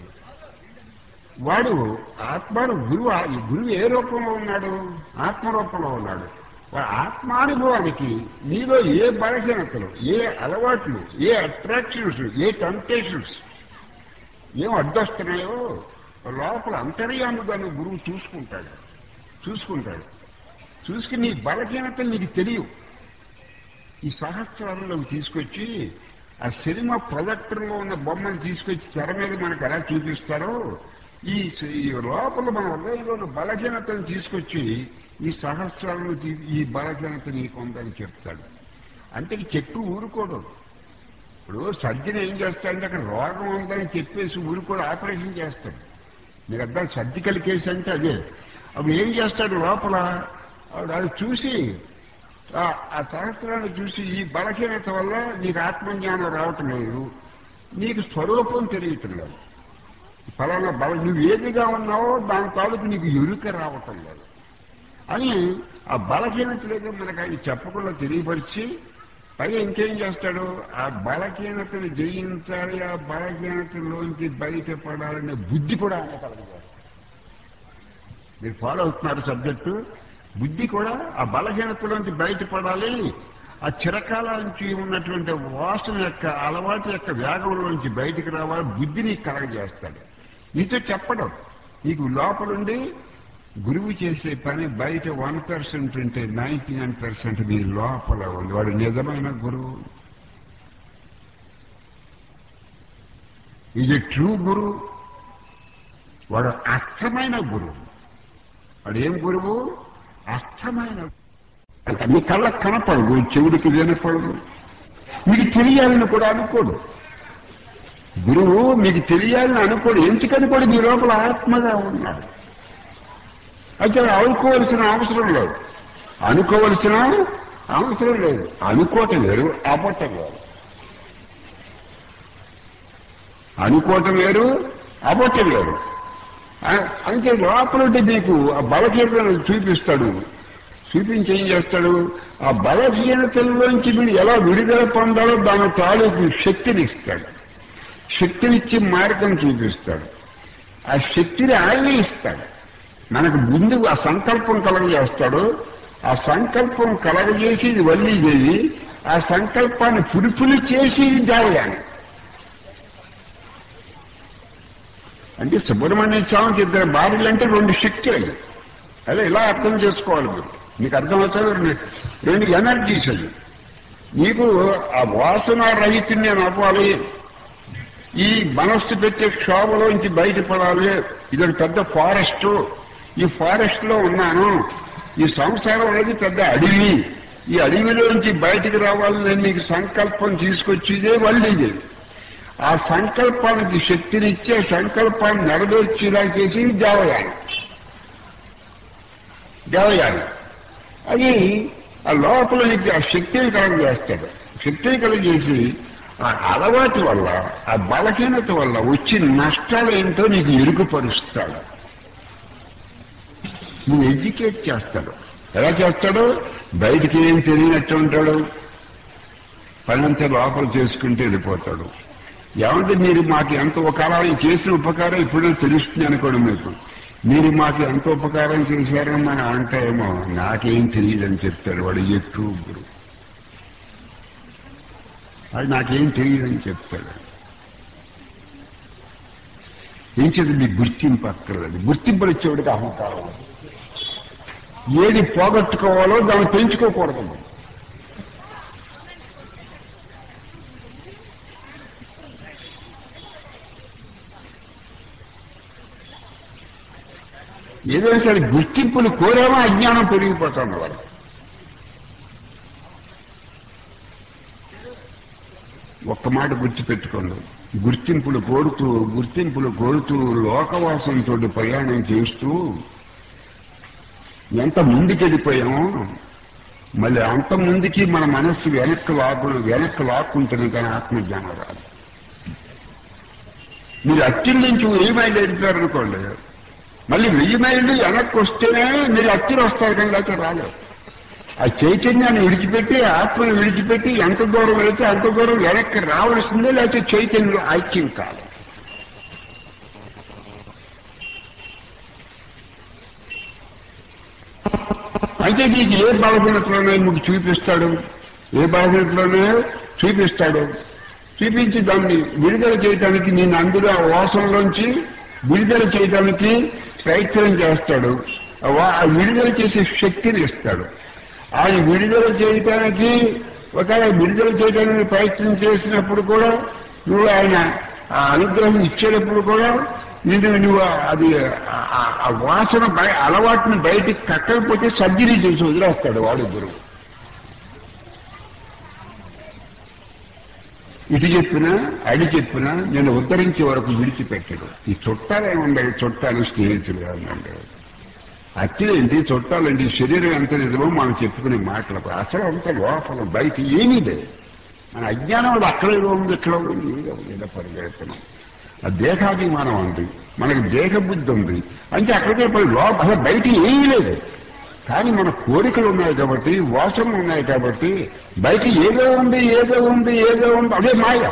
వాడు ఆత్మను గురువు ఈ గురువు ఏ రూపంలో ఉన్నాడు ఆత్మ రూపంలో ఉన్నాడు వాడు ఆత్మానుభవానికి నీలో ఏ బలహీనతలు ఏ అలవాట్లు ఏ అట్రాక్షన్స్ ఏ టెంప్టేషన్స్ ఏం అడ్డొస్తున్నాయో లోపల అంతర్యాముగా నువ్వు గురువు చూసుకుంటాడు చూసుకుంటాడు చూసుకుని నీ బలహీనతలు నీకు తెలియవు ఈ సహస్రాలను తీసుకొచ్చి ఆ సినిమా ప్రొజెక్టర్లో ఉన్న బొమ్మను తీసుకొచ్చి తెర మీద మనకు ఎలా చూపిస్తారో ఈ స- ఈ లోపల మన హృదయంలో ఉన్న బలహీనతను తీసుకొచ్చి ఈ సహస్రాలను తీ- ఈ బలహీనత నీకు ఉందని చెప్తాడు అంటే ఈ చెట్టు ఊరుకోడు ఇప్పుడు సర్జన్ ఏం చేస్తాడంటే అక్కడ రోగం ఉందని చెప్పేసి ఊరుకోడు ఆపరేషన్ చేస్తాడు మీకు అర్థం సర్జికల్ కేసు అంటే అదే అప్పుడు ఏం చేస్తాడు లోపల ఆవిడ అది చూసి ఆ- ఆ సహస్రాన్ని చూసి ఈ బలహీనత వల్ల నీకు ఆత్మజ్ఞానం రావటం లేదు నీకు స్వరూపం తెలియటం లేదు ఫలానా బల నువ్వు ఏదిగా ఉన్నావో దాని తాలూకు నీకు ఎరుక రావటం లేదు అని ఆ బలహీనత లేదో మనకు ఆయన చెప్పకుండా తెలియపరిచి పైగా ఇంకేం చేస్తాడు ఆ బలహీనతను జయించాలి ఆ బలహీనతలోంచి బయటపడాలనే బుద్ధి కూడా ఆయన కలగజేస్తాడు మీరు ఫాలో అవుతున్నారు సబ్జెక్టు బుద్ధి కూడా ఆ బలహీనతలోంచి బయటపడాలి ఆ చిరకాల నుంచి ఉన్నటువంటి వాసన యొక్క అలవాటు యొక్క వేగంలోంచి బయటికి రావాలి బుద్ధి నీకు కలగజేస్తాడు నీతో చెప్పడం నీకు లోపలుండి గురువు చేసే పని బయట వన్ పర్సెంట్ ఉంటే నైన్టీ నైన్ పర్సెంట్ మీ లోపల ఉంది వాడు నిజమైన గురువు ఇది ట్రూ గురు వాడు అర్థమైన గురువు వాడు ఏం గురువు అర్థమైన అంటే మీ కళ్ళకు కనపడదు చెవుడికి వినపడదు మీకు తెలియాలని కూడా అనుకోడు గురువు మీకు తెలియాలని అనుకోడు ఎందుకని కూడా మీ లోపల ఆత్మగా ఉన్నాడు అయితే అనుకోవలసిన అవసరం లేదు అనుకోవలసిన అవసరం లేదు అనుకోవటం వేరు అబట్టం వేరు అనుకోవటం వేరు అబట్టం వేరు ఆ- అంటే లోపలుంటే మీకు ఆ బలహీనతను చూపిస్తాడు చూపించి ఏం చేస్తాడు ఆ బలహీనతల్లోంచి మీరు ఎలా విడుదల పొందాలో దాని తాలూకు శక్తిని ఇస్తాడు శక్తినిచ్చి మార్గం చూపిస్తాడు ఆ శక్తిని ఆయనే ఇస్తాడు మనకు ముందు ఆ సంకల్పం కలగజేస్తాడు ఆ సంకల్పం కలగజేసి ఇది వల్లీదేవి ఆ సంకల్పాన్ని పులిపులి చేసి ఇది దేవయాని అంటే సుబ్రహ్మణ్య స్వామికి ఇద్దరు భార్యలు అంటే రెండు శక్తులు అయ్యి అదే ఇలా అర్థం చేసుకోవాలి మీరు మీకు అర్థమవుతుంది రెండు- రెండు ఎనర్జీస్ అవి నీకు ఆ వాసన రహితుని నేను అవ్వాలి ఈ మనస్సు పెట్టే క్షోభలోంచి బయటపడాలి ఇది ఒక పెద్ద ఫారెస్ట్ ఈ ఫారెస్ట్ లో ఉన్నాను ఈ సంసారం అనేది పెద్ద అడవి ఈ అడవిలోంచి బయటికి రావాలని నేను నీకు సంకల్పం తీసుకొచ్చేదే వల్లిదే ఆ సంకల్పానికి శక్తినిచ్చే సంకల్పాన్ని నెరవేర్చేలా చేసి దేవయాని దేవయాని అది ఆ లోపల నీకు ఆ శక్తిని కలగజేస్తాడు శక్తిని కలగజేసి ఆ అలవాటు వల్ల ఆ బలహీనత వల్ల వచ్చిన నష్టాలు ఏంటో నీకు ఎరుకుపరుస్తాడు నువ్వు ఎడ్యుకేట్ చేస్తాడు ఎలా చేస్తాడు బయటికి ఏం తెలియనట్టు ఉంటాడు పనంతా లోపల చేసుకుంటూ వెళ్ళిపోతాడు ఏమంటే మీరు మాకు ఎంత ఉపకారం చేసిన ఉపకారం ఇప్పుడే తెలుస్తుంది అనుకోండి మీకు మీరు మాకు ఎంత ఉపకారం చేశారని మనం అంటే ఏమో నాకేం తెలియదని చెప్తాడు వాడు ఎక్కువ గురువు అది నాకేం తెలియదని చెప్తాడు ఏం చేద్దాం మీకు గుర్తింపు అక్కర్లేదు గుర్తింపు వచ్చేవాడికి అహంకారం ఏది పోగొట్టుకోవాలో దాన్ని పెంచుకోకూడదు ఏదైనా సరే గుర్తింపులు కోరేమో అజ్ఞానం పెరిగిపోతుంది వాళ్ళు ఒక్క మాట గుర్తుపెట్టుకోండి గుర్తింపులు కోరుతూ గుర్తింపులు కోరుతూ లోకవాసంతో ప్రయాణం చేస్తూ ఎంత ముందుకెళ్ళిపోయామో మళ్ళీ అంత ముందుకి మన మనస్సు వెనక్కి లాకు వెనక్కి లాక్కుంటుంది కానీ ఆత్మజ్ఞానం రాదు మీరు అత్తిల నుంచి వెయ్యి మైళ్ళు వెళ్తారు అనుకోండి మళ్ళీ వెయ్యి మైళ్ళు వెనక్కి వస్తేనే మీరు అత్తిలు వస్తారు కానీ లేకపోతే రాలేరు ఆ చైతన్యాన్ని విడిచిపెట్టి ఆత్మను విడిచిపెట్టి ఎంత దూరం వెళితే అంత దూరం వెనక్కి రావలసిందే లేకపోతే చైతన్యం ఐక్యం కాదు అయితే నీకు ఏ బలహీనతలోనే మీకు చూపిస్తాడు ఏ బలహీనతలోనే చూపిస్తాడు చూపించి దాన్ని విడుదల చేయడానికి నేను అందులో ఆ వాసనలోంచి విడుదల చేయడానికి ప్రయత్నం చేస్తాడు ఆ వా- ఆ విడుదల చేసే శక్తిని ఇస్తాడు ఆయన విడుదల చేయటానికి ఒకవేళ విడుదల చేయడానికి ప్రయత్నం చేసినప్పుడు కూడా నువ్వు ఆయన ఆ అనుగ్రహం ఇచ్చేటప్పుడు కూడా నేను నువ్వు అది ఆ- ఆ- ఆ వాసన బయ అలవాటుని బయటికి కట్టకపోతే సర్జరీ చేసి వదిలేస్తాడు వాడు గురువు ఇటు చెప్పినా అడి చెప్పినా నేను ఉద్ధరించే వరకు విడిచిపెట్టడు ఈ చుట్టాలు ఏముండవు చుట్టాలు స్నేహితులు ఏమన్నా అత్తిలేంటి చుట్టాలేంటి శరీరం ఎంత నిజమో మనం చెప్పుకునే మాటలు అసలు అంత లోపల బయట ఏమీ లేదు మన అజ్ఞానం అక్కడ ఏదో ఉంది ఇక్కడ ఉంది ఏదో ఏదో పరిగెడుతున్నాం ఆ దేహాభిమానం ఉంది మనకి దేహ బుద్ధి ఉంది అంటే అక్కడికే పోయి లోపల అసలు బయట ఏమీ లేదు కానీ మన కోరికలు ఉన్నాయి కాబట్టి వాసనలు ఉన్నాయి కాబట్టి బయట ఏదో ఉంది ఏదో ఉంది ఏదో ఉంది అదే మాయ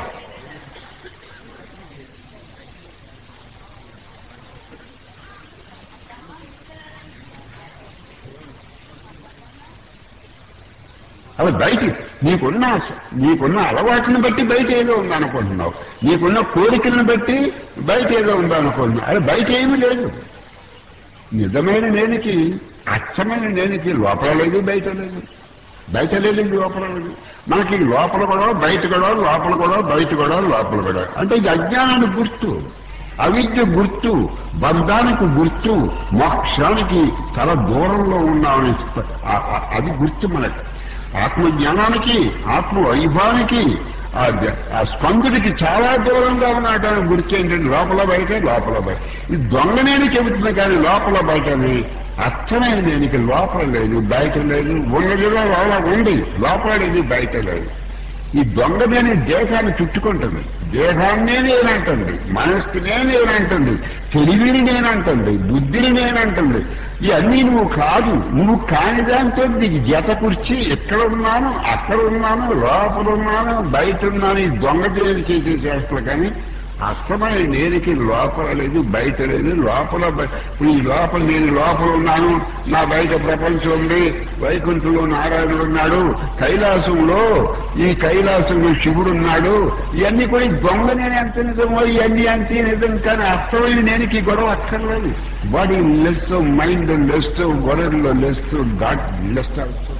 అలా బయట నీకున్న నీకున్న అలవాటుని బట్టి బయట ఏదో ఉందనుకుంటున్నావు నీకున్న కోరికలను బట్టి బయట ఏదో ఉందనుకుంటున్నావు అదే బయట ఏమీ లేదు నిజమైన నేనికి అచ్చమైన నేనికి లోపల లేదు బయట లేదు బయట లేదు లోపల లేదు మనకి లోపల కూడా బయట కూడా లోపల కూడా బయట కూడా లోపల కూడా అంటే ఇది అజ్ఞానానికి గుర్తు అవిద్య గుర్తు బంధానికి గుర్తు మోక్షానికి చాలా దూరంలో ఉన్నామని స్ప- ఆ- ఆ- అది గుర్తు మనకి ఆత్మజ్ఞానానికి ఆత్మ వైభవానికి ఆ ద- ఆ స్కందుడికి చాలా దూరంగా ఉన్నాడని గుర్తు ఏంటంటే లోపల బయట లోపల బయట ఇది దొంగనేని చెబుతున్నా కానీ లోపల బయటని అర్థమైన దేనికి లోపల లేదు బయట లేదు ఉన్నదిగా లోపల ఉంది లోపల లేదు బయట లేదు ఈ దొంగదేని దేహాన్ని చుట్టుకుంటుంది దేహాన్నే నేనంటుంది మనస్సునే నేనంటుంది తెలివిని నేనంటుంది బుద్ధిని నేనంటుంది ఇవన్నీ నువ్వు కాదు నువ్వు కాని దాంతో నీకు జత కుర్చి ఎక్కడ ఉన్నాను అక్కడ ఉన్నాను లోపల ఉన్నాను బయట ఉన్నాను ఈ దొంగదేని చేసే చేష్టలు కానీ అర్థమైన నేనికి లోపల లేదు బయట లేదు లోపల బయ- ఇప్పుడు ఈ లోపల నేను లోపల ఉన్నాను నా బయట ప్రపంచం ఉంది వైకుంఠంలో నారాయణుడు ఉన్నాడు కైలాసంలో ఈ కైలాసంలో శివుడు ఉన్నాడు ఇవన్నీ కూడా ఈ దొంగ నేను ఎంత నిజమో ఇవన్నీ అంతే నిజం కానీ అర్థమైన నేనికి ఈ గొడవ అక్కర్లేదు బాడీ లెస్ మైండ్ లెస్ గొడవలో లెస్ గాడ్ లెస్ ఆల్సో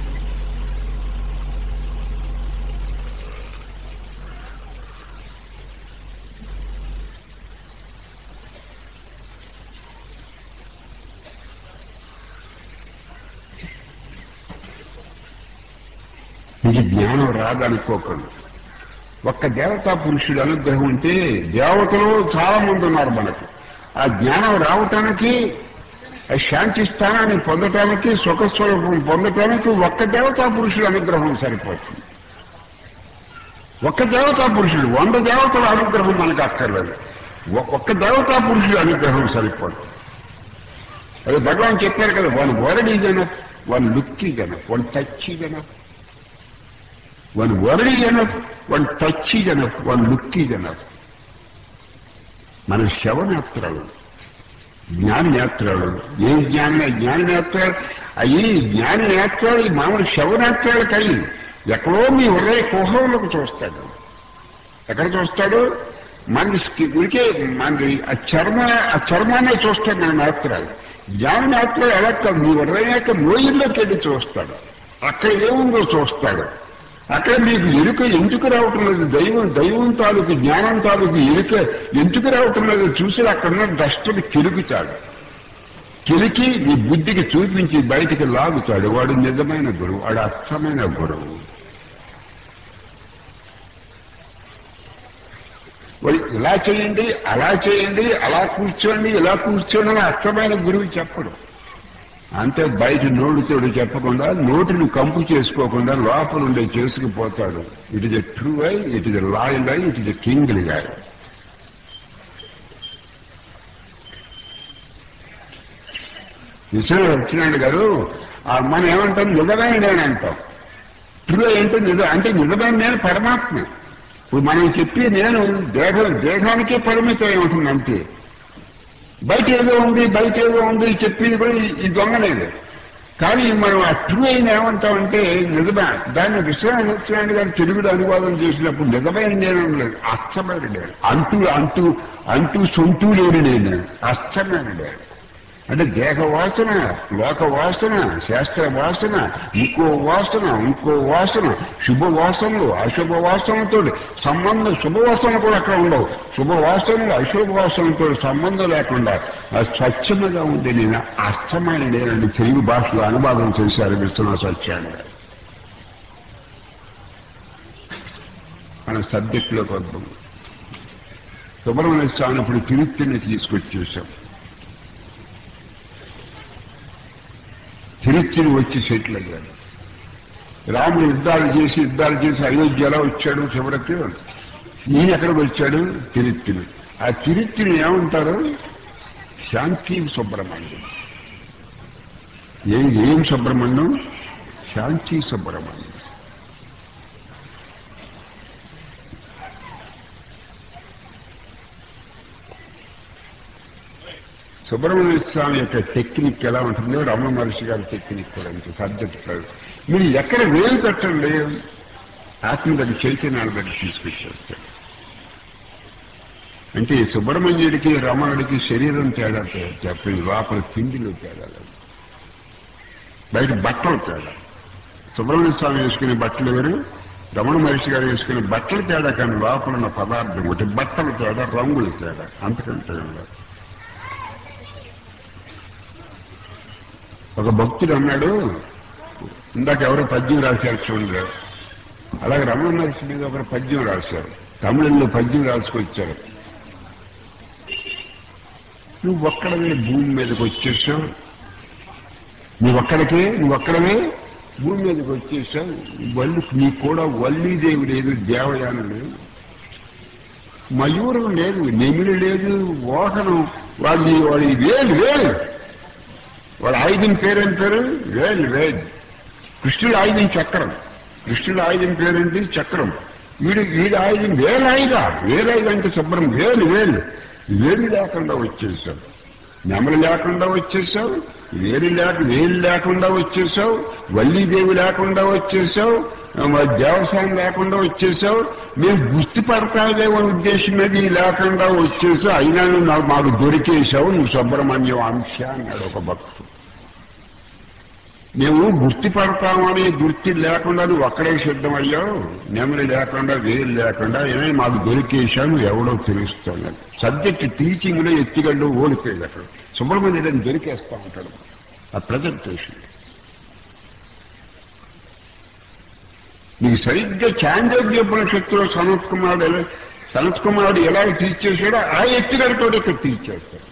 ఇది జ్ఞానం రాదనుకోకండి ఒక్క దేవతా పురుషుడు అనుగ్రహం ఉంటే దేవతలు చాలా మంది ఉన్నారు మనకు ఆ జ్ఞానం రావటానికి ఆ శాంతి స్థానాన్ని పొందటానికి సుఖస్వరూపం పొందటానికి ఒక్క దేవతా పురుషుడు అనుగ్రహం సరిపోతుంది ఒక్క దేవతా పురుషుడు వంద దేవతల అనుగ్రహం మనకు అక్కర్లేదు ఒ- ఒక్క దేవతా పురుషుడు అనుగ్రహం సరిపోదు అది భగవాన్ చెప్పారు కదా one word is one look is enough one touch is enough one word is enough one touch is enough one look is enough మన శవనేత్రాలు జ్ఞాన నేత్రాలు ఏ జ్ఞాన జ్ఞాన నేత్రాలు అయ్యి జ్ఞాన నేత్రాలు ఈ మామూలు శవనేత్రాలు కలిగి ఎక్కడో మీ హృదయ కుహరంలోకి చూస్తాడు ఎక్కడ చూస్తాడు మన ఉడికే మనది ఆ చర్మ ఆ చర్మాన్నే చూస్తాడు మన నేత్రాలు జ్ఞాన నేత్రాలు ఎలా కాదు మీ హృదయం యొక్క లోయల్లోకి వెళ్ళి చూస్తాడు అక్కడ ఏముందో చూస్తాడు అక్కడ మీకు ఎరుక ఎందుకు రావటం లేదు దైవం దైవం తాలూకు జ్ఞానం తాలూకు ఎరుక ఎందుకు రావటం లేదు చూసి అక్కడున్న డస్ట్ని కెలుకుతాడు కెలికి నీ బుద్ధికి చూపించి బయటికి లాగుతాడు వాడు నిజమైన గురువు వాడు అర్థమైన గురువు వాడు ఇలా చేయండి అలా చేయండి అలా కూర్చోండి ఇలా కూర్చోండి అని అర్థమైన గురువు చెప్పడు అంతే బయట నోటితోడు చెప్పకుండా నోటిని కంపు చేసుకోకుండా లోపల ఉండే చేసుకుపోతాడు it is a true I it is a loyal I it is a king గాయ విషయం వచ్చినాడు గారు ఆ మనం ఏమంటాం నిజమైన నేను అంటాం ట్రూ అంటే నిజం అంటే నిజమైన నేను పరమాత్మ ఇప్పుడు మనం చెప్పి నేను దేహం దేహానికే పరిమితం ఉంటుంది అంతే బయట ఏదో ఉంది బయట ఏదో ఉంది చెప్పింది కూడా ఈ- ఈ దొంగలేదు కానీ మనం ఆ ట్రూ అయిన ఏమంటామంటే నిజమే దాన్ని విశ్వనాథ్ గారు తెలుగులో అనువాదం చేసినప్పుడు నిజమైన నేను లేదు అస్తమైన నేను అంటూ అంటూ అంటూ సొంటూ లేని నేను అస్తమైన నేను అంటే దేహ వాసన లోక వాసన శాస్త్ర వాసన ఇంకో వాసన ఇంకో వాసన శుభ వాసనలు అశుభ వాసనతో సంబంధం శుభవాసన కూడా అక్కడ ఉండవు శుభవాసనలు అశుభ వాసనతో సంబంధం లేకుండా ఆ స్వచ్ఛముగా ఉంది నేను అష్టమైన నేనండి తెలుగు భాషలో అనువాదం చేశారు విశ్వనాథ సత్యాన్ని మన సబ్జెక్టులోకి వద్దాం సుబ్రహ్మణ్య స్వామి ఇప్పుడు తిరుత్తిని తీసుకొచ్చేసాం తిరుచిని వచ్చి సెటిల్ అయ్యాడు రాముడు యుద్ధాలు చేసి యుద్ధాలు చేసి అయోధ్యలో వచ్చాడు చివరికి ఈయన ఎక్కడికి వచ్చాడు తిరుత్తిని ఆ తిరుత్తిని ఏమంటారు శాంతి సుబ్రహ్మణ్యం ఏం ఏం సుబ్రహ్మణ్యం శాంతి సుబ్రహ్మణ్యం సుబ్రహ్మణ్య స్వామి యొక్క టెక్నిక్ ఎలా ఉంటుందో రమణ మహర్షి గారి టెక్నిక్ కూడా అంతే సబ్జెక్ట్ కాదు మీరు ఎక్కడ వేలు పెట్టండి ఆత్మ దగ్గర చైతన్యాన్ని దగ్గర తీసుకొచ్చేస్తాడు అంటే ఈ సుబ్రహ్మణ్యుడికి రమణుడికి శరీరం తేడా చెప్పింది లోపల పిండిలో తేడా లేదు బయట బట్టలు తేడా సుబ్రహ్మణ్య స్వామి వేసుకునే బట్టలు వేరు రమణ మహర్షి గారు వేసుకునే బట్టలు తేడా కానీ లోపల ఉన్న పదార్థం ఒకటి బట్టలు తేడా రంగులు తేడా అంతకంటే ఏం లేదు ఒక భక్తుడు అన్నాడు ఇందాక ఎవరో పద్యం రాశారు చూడండి అలాగే రమణ మహర్షి మీద ఒకరు పద్యం రాశారు తమిళంలో పద్యం రాసుకొచ్చారు నువ్వు ఒక్కడవే భూమి మీదకి వచ్చేసావు నువ్వు ఒక్కడికే నువ్వు ఒక్కడవే భూమి మీదకి వచ్చేసావు వల్లి నీ కూడా వల్లీదేవి లేదు దేవయానం లేదు మయూరం లేదు నెమిలి లేదు వాహనం వాడి వాడి వేలు వేలు వాడు ఆయుధం పేరేం పేరు వేల్ వేల్ కృష్ణుడు ఆయుధం చక్రం కృష్ణుడు ఆయుధం పేరేంటి చక్రం వీడు వీడి ఆయుధం వేలాయుధ వేలాయుధ అంటే శుభ్రం వేలు వేలు వేలు లేకుండా వచ్చేసావు నెమలు లేకుండా వచ్చేసావు వేలు లేక వేలు లేకుండా వచ్చేసావు వల్లీదేవి లేకుండా వచ్చేసావు మరి దేవస్థానం లేకుండా వచ్చేసావు మేము గుర్తుపడతాదేమో ఉద్దేశం మీద లేకుండా వచ్చేసావు అయినా నువ్వు నాకు మాకు దొరికేసావు నువ్వు సుబ్రహ్మణ్యం అంశ అన్నాడు ఒక భక్తుడు మేము గుర్తుపడతామని గుర్తు లేకుండా నువ్వు అక్కడే సిద్ధమయ్యావు నెమలి లేకుండా వేలు లేకుండా ఏమే మాకు దొరికేశాను ఎవడో తెలుస్తాను సబ్జెక్ట్ టీచింగ్ లో ఎత్తిగడ్డు ఓడిపోయింది అక్కడ సుబ్రహ్మణ్యుడిని దొరికేస్తా ఉంటాడు ఆ ప్రజెంటేషన్ నీకు సరిగ్గా చాంద్రోగ్యోపనిషత్తులో సనత్ కుమారుడు ఎలా సనత్ కుమారుడు ఎలా టీచ్ చేశాడో ఆ ఎత్తిగడతో ఇక్కడ టీచ్ చేస్తాడు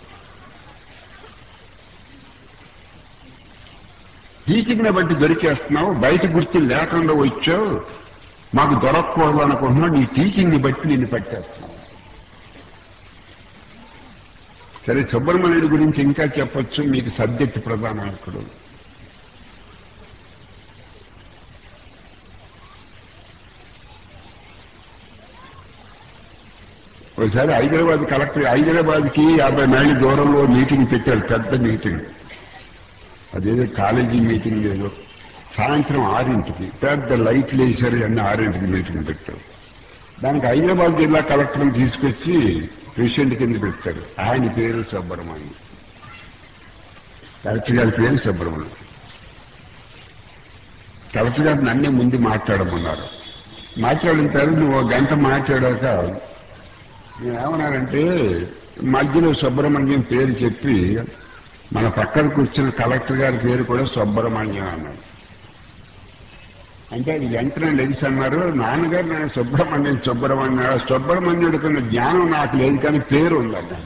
టీచింగ్ ని బట్టి దొరికేస్తున్నావు బయట గుర్తు లేకుండా వచ్చావు మాకు దొరకకూడదు అనుకుంటున్నావు నీ టీచింగ్ ని బట్టి నిన్ను పట్టేస్తున్నావు సరే సుబ్రహ్మణ్యుడి గురించి ఇంకా చెప్పొచ్చు మీకు సబ్జెక్ట్ ప్రధానం ఇక్కడ ఒకసారి హైదరాబాద్ కలెక్టర్ హైదరాబాద్ కి యాభై మైళ్ళ దూరంలో మీటింగ్ పెట్టారు పెద్ద మీటింగ్ అదేదో కాలేజీ మీటింగ్ ఏదో సాయంత్రం ఆరింటికి పెద్ద లైట్లు వేశారు అన్ని ఆరింటికి మీటింగ్ పెట్టారు దానికి హైదరాబాద్ జిల్లా కలెక్టర్ని తీసుకొచ్చి ప్రెసిడెంట్ కింద పెట్టారు ఆయన పేరు సుబ్రహ్మణ్యం కలెక్టర్ గారి పేరు సుబ్రహ్మణ్యం కలెక్టర్ గారు నన్నే ముందు మాట్లాడమన్నారు మాట్లాడిన తర్వాత నువ్వు ఒక గంట మాట్లాడాక నేనేమన్నానంటే మధ్యలో సుబ్రహ్మణ్యం పేరు చెప్పి మన పక్కన కూర్చున్న కలెక్టర్ గారి పేరు కూడా సుబ్రహ్మణ్యం అన్నాడు అంటే అది వెంటనే లెగిసి అన్నారు నాన్నగారు నేను సుబ్రహ్మణ్యం సుబ్రహ్మణ్యం సుబ్రహ్మణ్యుడు కన్నా జ్ఞానం నాకు లేదు కానీ పేరు ఉందన్నాడు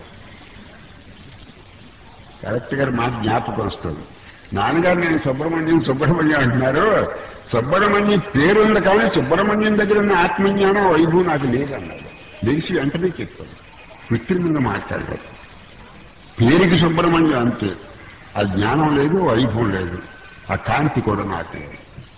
కలెక్టర్ గారు మాట జ్ఞాపకం వస్తుంది నాన్నగారు నేను సుబ్రహ్మణ్యం సుబ్రహ్మణ్యం అంటున్నారు సుబ్రహ్మణ్యం పేరుంది కానీ సుబ్రహ్మణ్యం దగ్గర ఉన్న ఆత్మజ్ఞానం వైభవం నాకు లేదన్నాడు లేచి వెంటనే చెప్పాడు కృత్రిమంగా మాట్లాడారు పేరుకి సుబ్రహ్మణ్యం అంతే ఆ జ్ఞానం లేదు వైభవం లేదు ఆ కాంతి కూడా నాకు లేదు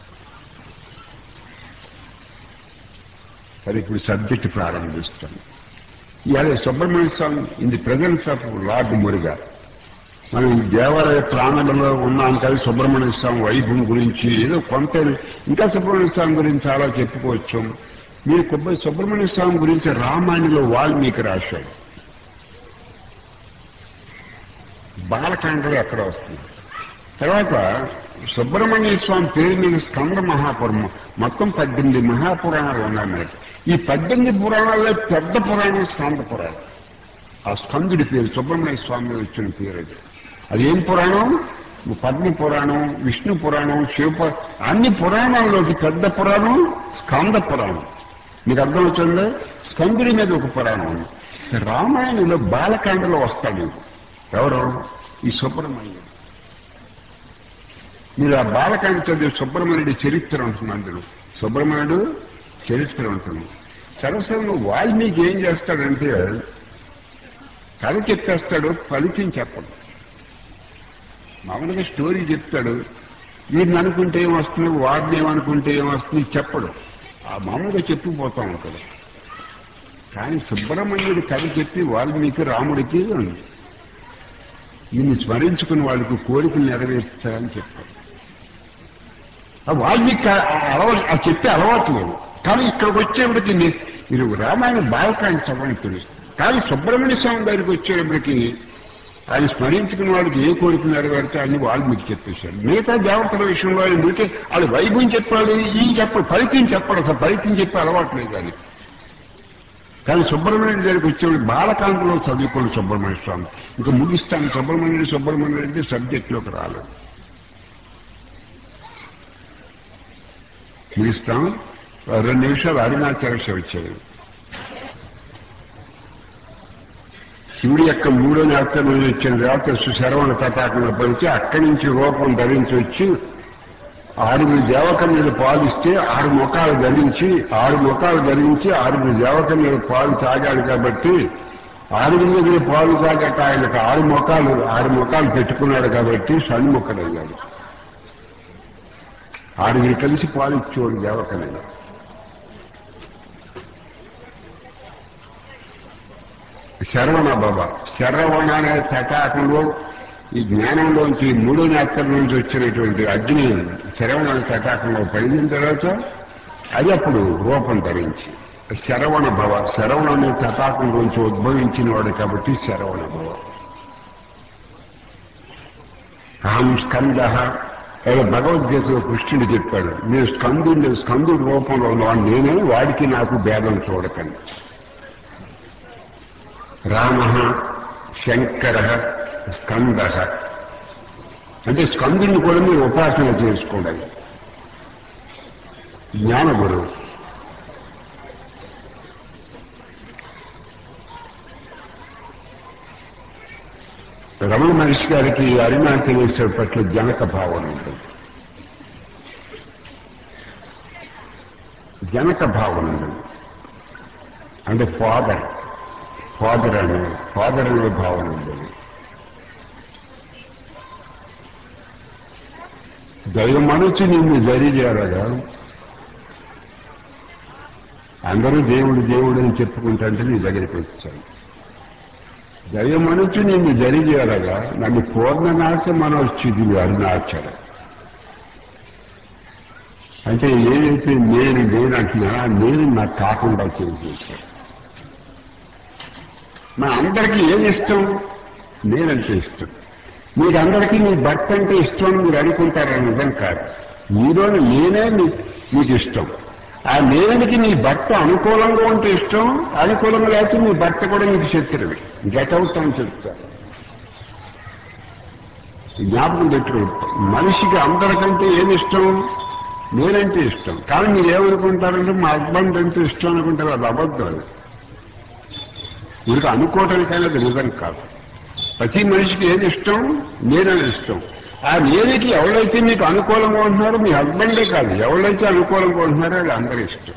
సరే ఇప్పుడు సబ్జెక్ట్ ప్రారంభిస్తాను ఇవాళ Subrahmanya Swami in the presence of lord Muruga మనం ఈ దేవాలయ ప్రాంగణంలో ఉన్నాం కదా సుబ్రహ్మణ్య స్వామి వైభవం గురించి ఏదో కొంత ఇంకా సుబ్రహ్మణ్య స్వామి గురించి చాలా చెప్పుకోవచ్చు మీరు కొబ్బరి సుబ్రహ్మణ్య స్వామి గురించి రామాయణంలో వాల్మీకి రాశాడు బాలకాండలో ఎక్కడ వస్తుంది తర్వాత సుబ్రహ్మణ్య స్వామి పేరు మీద స్కంద మహాపురం మొత్తం పద్దెనిమిది మహాపురాణాలు ఉన్నాయి మనకి ఈ పద్దెనిమిది పురాణాల్లో పెద్ద పురాణం స్కంద పురాణం ఆ స్కందుడి పేరు సుబ్రహ్మణ్య స్వామి మీద వచ్చిన పేరు అది అది ఏం పురాణం పద్మ పురాణం విష్ణు పురాణం శివ పురా- అన్ని పురాణాల్లోకి పెద్ద పురాణం స్కంద పురాణం మీకు అర్థమవుతుందా స్కందుడి మీద ఒక పురాణం ఉంది రామాయణంలో బాలకాండలో వస్తాడు ఇది. ఎవరు ఈ సుబ్రహ్మణ్యుడు మీరు ఆ బాలకాండ చదివి సుబ్రహ్మణ్యుడి చరిత్ర ఉంటుంది అందులో సుబ్రహ్మణ్యుడు చరిత్ర ఉంటుంది సరసంలో వాల్మీకి ఏం చేస్తాడంటే కథ చెప్పేస్తాడు ఫలితం చెప్పడు మామూలుగా స్టోరీ చెప్తాడు వీరిని అనుకుంటే ఏం వస్తుంది వాడిని ఏమనుకుంటే ఏం వస్తుంది చెప్పడు ఆ మామూలుగా చెప్పుకుపోతా ఉంటాడు కానీ సుబ్రహ్మణ్యుడు కథ చెప్పి వాల్మీకి రాముడికి ఈయన్ని స్మరించుకుని వాళ్ళకి కోరికలు నెరవేర్చాలని చెప్పాడు ఆ వాల్మీకి ఆ అలవాటు ఆ చెప్పే అలవాటు లేదు కానీ ఇక్కడికి వచ్చేప్పటికి మీ- మీరు రామాయణ బాలకాండ చదవని తెలుస్తుంది కానీ సుబ్రహ్మణ్య స్వామి దగ్గరికి వచ్చేటప్పటికి ఆయన స్మరించుకున్న వాళ్ళకి ఏ కోరిక నెరవేరితే అని వాళ్ళు మీకు చెప్పేశారు మిగతా దేవతల విషయంలో ఆయన మీకే వాళ్ళు వైభవం చెప్పాడు ఈ చెప్పడు ఫలితం చెప్పడు అసలు ఫలితం చెప్పే అలవాటు లేదు అని కానీ సుబ్రహ్మణ్యుడి దగ్గరికి వచ్చేవాడు బాలకాండలో చదువుకోండి సుబ్రహ్మణ్య స్వామి ఇంకా ముగిస్తాను సుబ్రహ్మణ్యుడు సుబ్రహ్మణ్యుడు అంటే సబ్జెక్టులోకి రాలేదు ముగిస్తాం రెండు నిమిషాలు అరుణాచల శివ వచ్చాడు శివుడి యొక్క మూడో నేత్రం నుంచి వచ్చిన తర్వాత సుశరవణ తటాకంలో పడితే అక్కడి నుంచి రూపం ధరించి వచ్చి ఆరుగురు దేవతల మీద పాలిస్తే ఆరు ముఖాలు ధరించి ఆరు ముఖాలు ధరించి ఆరుగురు దేవతల మీద పాలు తాగాడు కాబట్టి ఆరుగురు దగ్గర పాలు తాగాక ఆయనకు ఆరు ముఖాలు ఆరు ముఖాలు పెట్టుకున్నాడు కాబట్టి షణ్ముఖుడయ్యాడు ఆరుగురు కలిసి పాలు ఇచ్చేవాడు దేవతలని శరవణ బాబా శరవణ అనే తటాకంలో ఈ జ్ఞానంలోంచి మూడో నేత్రం నుంచి వచ్చినటువంటి అగ్ని శరవణ అనే తటాకంలో పడిన తర్వాత అది అప్పుడు రూపం ధరించి శరవణ భవ శరవణ అనే తటాకంలోంచి ఉద్భవించిన వాడు కాబట్టి శరవణ భవ అహం స్కంద ఏదో భగవద్గీతలో కృష్ణుడు చెప్పాడు నేను స్కందుడు స్కందుడు రూపంలో ఉన్నవాడు నేనే వాడికి నాకు భేదం చూడకండి రామ శంకర స్కంద అంటే స్కందుని కూడా మీరు ఉపాసన చేసుకోండి జ్ఞానగురు రమణ మహర్షి గారికి అరుణాచలేశ్వర పట్ల జనక భావన ఉంటుంది జనక భావన ఉంటుంది అంటే ఫాదర్ ఫాదర్ అనే ఫాదర్ అనే భావన ఉండేది దైవ మనసు నిన్ను జరిగేలాగా అందరూ దేవుడు దేవుడు అని చెప్పుకుంటుంటే నీ దగ్గరికి వచ్చాను దైవమనుచు నిన్ను జరిగేలాగా నన్ను పూర్ణనాశ మనోస్థితి అరుణాచల అంటే ఏదైతే నేను నేను అంటున్నా నేను నాకు కాకుండా చేసేసాను మా అందరికీ ఏది ఇష్టం నేనంటే ఇష్టం మీరందరికీ మీ భర్త అంటే ఇష్టం అని మీరు అనుకుంటారని నిజం కాదు మీలోని నేనే మీ- మీకు ఇష్టం ఆ నేనుడికి మీ భర్త అనుకూలంగా ఉంటే ఇష్టం అనుకూలంగా లేకపోతే మీ భర్త కూడా మీకు శత్రువు గెట్ అవుట్ అని చెప్తారు జ్ఞాపకం పెట్టుకుంటాం మనిషికి అందరికంటే ఏమి ఇష్టం నేనంటే ఇష్టం కానీ మీరు ఏమనుకుంటారంటే మా హస్బెండ్ అంటే ఇష్టం అనుకుంటారు అది అబద్ధం అది మీకు అనుకోవటానికైనా అది నిజం కాదు ప్రతి మనిషికి ఏది ఇష్టం నేనని ఇష్టం ఆ నేనికి ఎవరైతే మీకు అనుకూలంగా ఉంటున్నారో మీ హస్బెండే కాదు ఎవరైతే అనుకూలంగా ఉంటున్నారో వాళ్ళు అందరూ ఇష్టం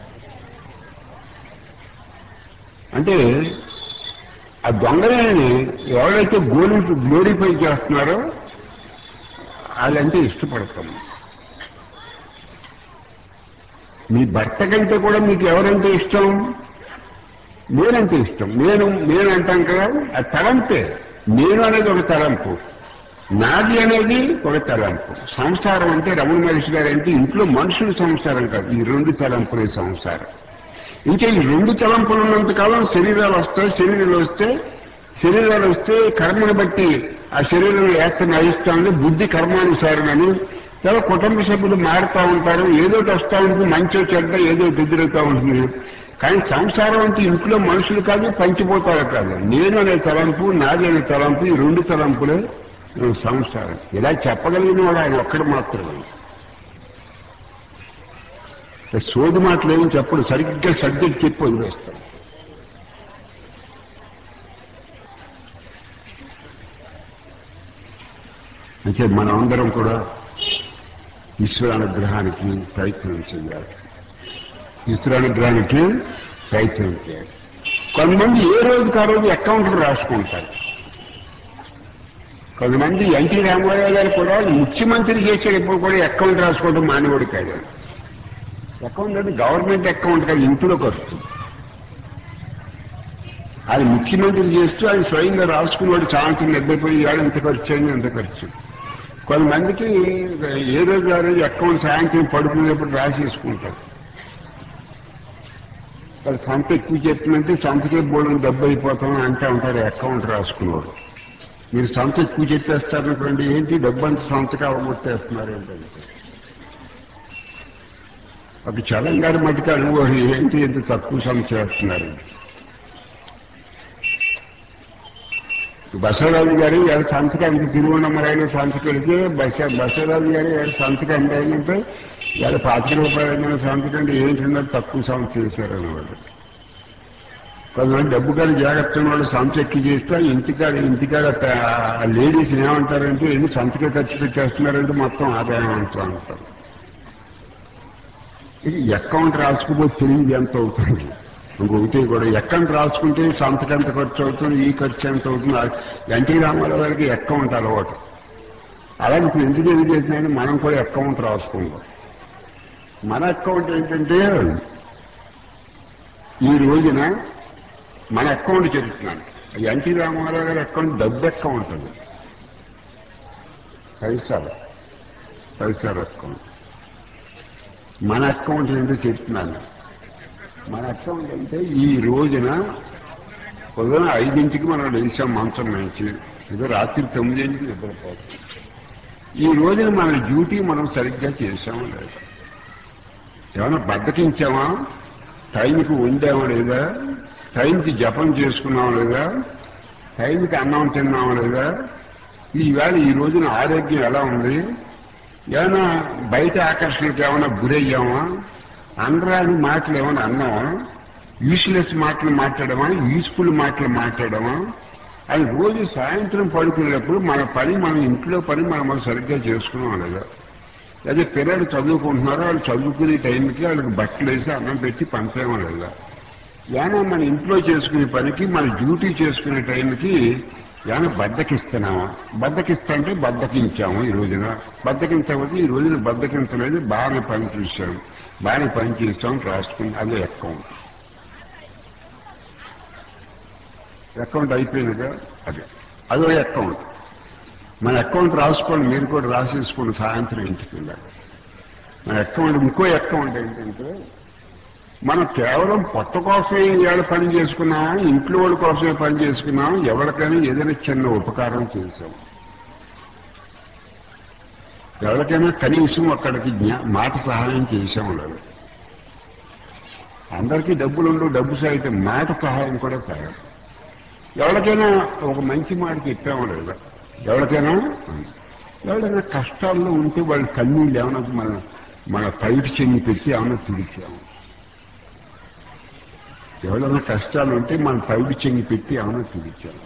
అంటే ఆ దొంగని ఎవరైతే గోలి గ్లోరిఫై చేస్తున్నారో వాళ్ళంటే ఇష్టపడతాం మీ భర్త కంటే కూడా మీకు ఎవరంటే ఇష్టం నేనంటే ఇష్టం నేను నేను అంటాం కదా ఆ తలంపే నేను అనేది ఒక తలంపు నాది అనేది ఒక తలంపు సంసారం అంటే రమణ మహర్షి గారు అంటే ఇంట్లో మనుషుల సంసారం కాదు ఈ రెండు తలంపులే సంసారం ఇంకా ఈ రెండు తలంపులు ఉన్నంతకాలం శరీరాలు వస్తాయి శరీరాలు వస్తే శరీరాలు వస్తే కర్మను బట్టి ఆ శరీరంలో ఏత్తని అయిస్తుంది బుద్ధి కర్మానుసారమని చాలా కుటుంబ సభ్యులు మారుతూ ఉంటారు ఏదో ఒకటి వస్తూ ఉంటుంది మంచో చెడ్డ ఏదో ఒకటి ఎదురవుతూ ఉంటుంది కానీ సంసారం అంటే ఇంట్లో మనుషులు కాదు పంచిపోతారు కాదు నేను అనే తలంపు నాది అనే తలంపు ఈ రెండు తలంపులే సంసారం ఇలా చెప్పగలిగిన వాడు ఆయన ఒక్కడు మాత్రమే సోది మాటలు ఏమి చెప్పడు సరిగ్గా సబ్జెక్ట్ చెప్పి వదిలేస్తాడు అంటే మనం అందరం కూడా ఈశ్వరానుగ్రహానికి ప్రయత్నం చేయాలి ఈశ్వరానుగ్రహానికి ప్రయత్నం చేయాలి కొంతమంది ఏ రోజుకి ఆ రోజు అకౌంట్లు రాసుకుంటారు కొంతమంది ఎన్టీ రామారావు గారు కూడా ముఖ్యమంత్రి చేసేటప్పుడు కూడా అకౌంట్ రాసుకోవడం మానవుడు కాదు అకౌంట్ అంటే గవర్నమెంట్ అకౌంట్ కాదు ఇంట్లో ఖర్చు ఆయన ముఖ్యమంత్రి చేస్తూ ఆయన స్వయంగా రాసుకున్నాడు చాలా నిద్రపోయి ఇవాళ ఎంత ఖర్చు అయింది ఎంత ఖర్చు కొంతమందికి ఏ రోజు ఆ రోజు అకౌంట్ సాయంత్రం పడుకునేప్పుడు రాసేసుకుంటారు అది సంత ఎక్కువ చెప్తుందంటే సంతకే బోర్డు డబ్బు అయిపోతాం అంటే ఉంటారు అకౌంట్ రాసుకున్నాడు మీరు సంత ఎక్కువ చెప్పేస్తారనుకోండి ఏంటి డబ్బు అంత సంతగా అవగొట్టేస్తున్నారు ఏంటంటే ఒక చలం గారి మటుకు అనుభవం ఏంటి ఎంత తక్కువ సంత చేస్తున్నారు బసవరాజు గారు ఎవరి సంతకానికి తిరువన్నమరాయలు సంతకి వెళితే బస బసవరాజు గారు ఎవరి సంతకం ఎంత అయిందంటే ఎవరి పాతిక రూపాయల సంతకంటే ఏంటన్నది తక్కువ సంత చేశారని వాళ్ళు కొంతమంది డబ్బు కాడ జాగ్రత్త వాళ్ళు సంత ఎక్కి చేస్తే ఇంటికాడ ఇంటికాడ లేడీస్ ఏమంటారంటే ఏంటి సంతకే ఖర్చు పెట్టేస్తున్నారంటే మొత్తం ఆదాయం అంటూ అంటారు ఇది అకౌంట్ రాసుకుపోతే తెలియదు ఎంత అవుతుంది ఇంకొకటి కూడా అకౌంట్ రాసుకుంటే సంతకం ఎంత ఖర్చు అవుతుంది ఈ ఖర్చు ఎంత అవుతుంది ఎన్టీ రామారావు గారికి అకౌంట్ అలవాటు అలాగే ఇప్పుడు ఎందుకు ఏం చేసినాయని మనం కూడా అకౌంట్ రాసుకుందాం మన అకౌంట్ ఏంటంటే ఈ రోజున మన అకౌంట్ చెప్తున్నాను ఎన్టీ రామారావు గారి అకౌంట్ డబ్బు అకౌంట్ అది పైసాలు పైసాలు అకౌంట్ మన అకౌంట్ ఏంటో చెప్తున్నాను మన అకౌంట్ అంటే ఈ రోజున ఉదయం ఐదింటికి మనం లేచాం మంచం నుంచి ఏదో రాత్రి తొమ్మిదింటికి నిద్రపోతాం ఈ రోజున మన డ్యూటీ మనం సరిగ్గా చేసామా లేదా ఏమైనా బద్దకించామా టైంకి వండామా లేదా టైంకి జపం చేసుకున్నామా లేదా టైంకి అన్నం తిన్నామా లేదా ఈవేళ ఈ రోజున ఆరోగ్యం ఎలా ఉంది ఏమైనా బయట ఆకర్షణలకు ఏమైనా గురయ్యామా అనరాని మాటలు ఏమైనా అన్నామా యూస్లెస్ మాటలు మాట్లాడమా యూస్ఫుల్ మాటలు మాట్లాడమా అది రోజు సాయంత్రం పడుకునేటప్పుడు మన పని మనం ఇంట్లో పని మనం సరిగ్గా చేసుకున్నాం లేదా అదే పిల్లలు చదువుకుంటున్నారో వాళ్ళు చదువుకునే టైంకి వాళ్ళకి బట్టలు వేసి అన్నం పెట్టి పంపేమో లేదా ఏమైనా మన ఇంట్లో చేసుకునే పనికి మన డ్యూటీ చేసుకునే టైంకి ఏమైనా బద్దకిస్తున్నామా బద్దకిస్తుంటే బద్దకించాము ఈ రోజున బద్దకించకపోతే ఈ రోజున బద్దకించలేదు బాగానే పని చూశాం బాగానే పని చేస్తాం రాసుకుని అదే అకౌంట్ అకౌంట్ అయిపోయిందిగా అదే అదో అకౌంట్ మన అకౌంట్ రాసుకోండి మీరు కూడా రాసేసుకోండి సాయంత్రం ఇంటికి వెళ్ళాలి మన అకౌంట్ ఇంకో అకౌంట్ ఏంటంటే మనం కేవలం పొట్ట కోసమే ఇవాళ పని చేసుకున్నామా ఇంట్లో వాళ్ళ కోసమే పని చేసుకున్నామా ఎవరికైనా ఏదైనా చిన్న ఉపకారం చేశాం ఎవరికైనా కనీసం అక్కడికి జ్ఞా- మాట సహాయం చేశాం లేదు అందరికీ డబ్బులు ఉండు డబ్బు సహాయం మాట సహాయం కూడా సహాయం ఎవరికైనా ఒక మంచి మాట చెప్పాము లేదా ఎవరికైనా ఎవరికైనా కష్టాల్లో ఉంటే వాళ్ళ కన్నీళ్ళు ఏమైనా మన మన పైకి చెంది పెట్టి ఏమైనా తుడిచాము ఎవరైనా కష్టాలు ఉంటే మన పైకి చెంగి పెట్టి ఏమైనా తుడిచాము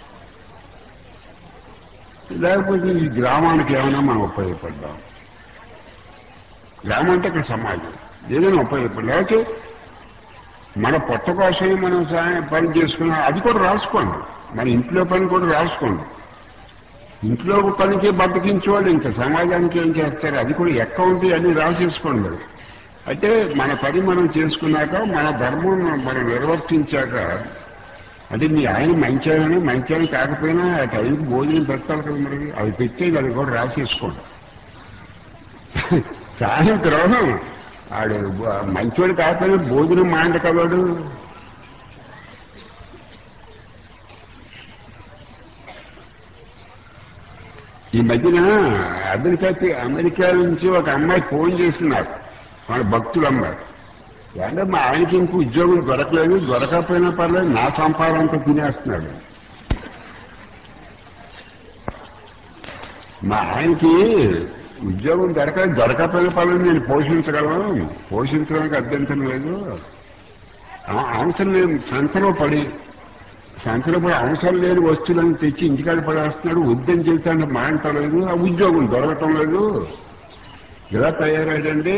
లేకపోతే ఈ గ్రామానికి ఏమైనా మనం ఉపయోగపడ్డాం గ్రామం అంటే ఇక్కడ సమాజం ఏదైనా ఉపయోగపడ్డా లేకపోతే మన పొట్ట కోసమే మనం సాయం పని చేసుకున్నాం అది కూడా రాసుకోండి మన ఇంట్లో పని కూడా రాసుకోండి ఇంట్లో పనికి బతికించేవాళ్ళు ఇంకా సమాజానికి ఏం చేస్తారు అది కూడా అకౌంట్ అన్ని రాసేసుకోండి అయితే మన పని మనం చేసుకున్నాక మన ధర్మం మనం నిర్వర్తించాక అంటే మీ ఆయన మంచి ఆయన మంచి ఆయన కాకపోయినా ఆ టైంకి భోజనం పెట్టాలి కదా మరి అది పెట్టేది అది కూడా రాసేసుకోండి సాయంత్రం ఆడు మంచివాడు కాకపోయినా భోజనం మాండ కలవాడు ఈ మధ్యన అమెరికాకి అమెరికా నుంచి ఒక అమ్మాయి ఫోన్ చేస్తున్నారు వాళ్ళ భక్తులు అమ్మాయి అంటే మా ఆయనకి ఇంకో ఉద్యోగం దొరకలేదు దొరకకపోయినా పర్లేదు నా సంపాదన అంతా తినేస్తున్నాడు మా ఆయనకి ఉద్యోగం దొరకలేదు దొరకకపోయినా పర్లేదు నేను పోషించగలను పోషించడానికి అభ్యంతరం లేదు ఆ- అవసరం లేదు సంతలో పడి సంతలో పడి అవసరం లేని వస్తువులను తెచ్చి ఇంటికాడ పడేస్తున్నాడు వద్దని చెబుతాను మాంటలేదు ఆ ఉద్యోగం దొరకటం లేదు ఇలా తయారయ్యాడంటే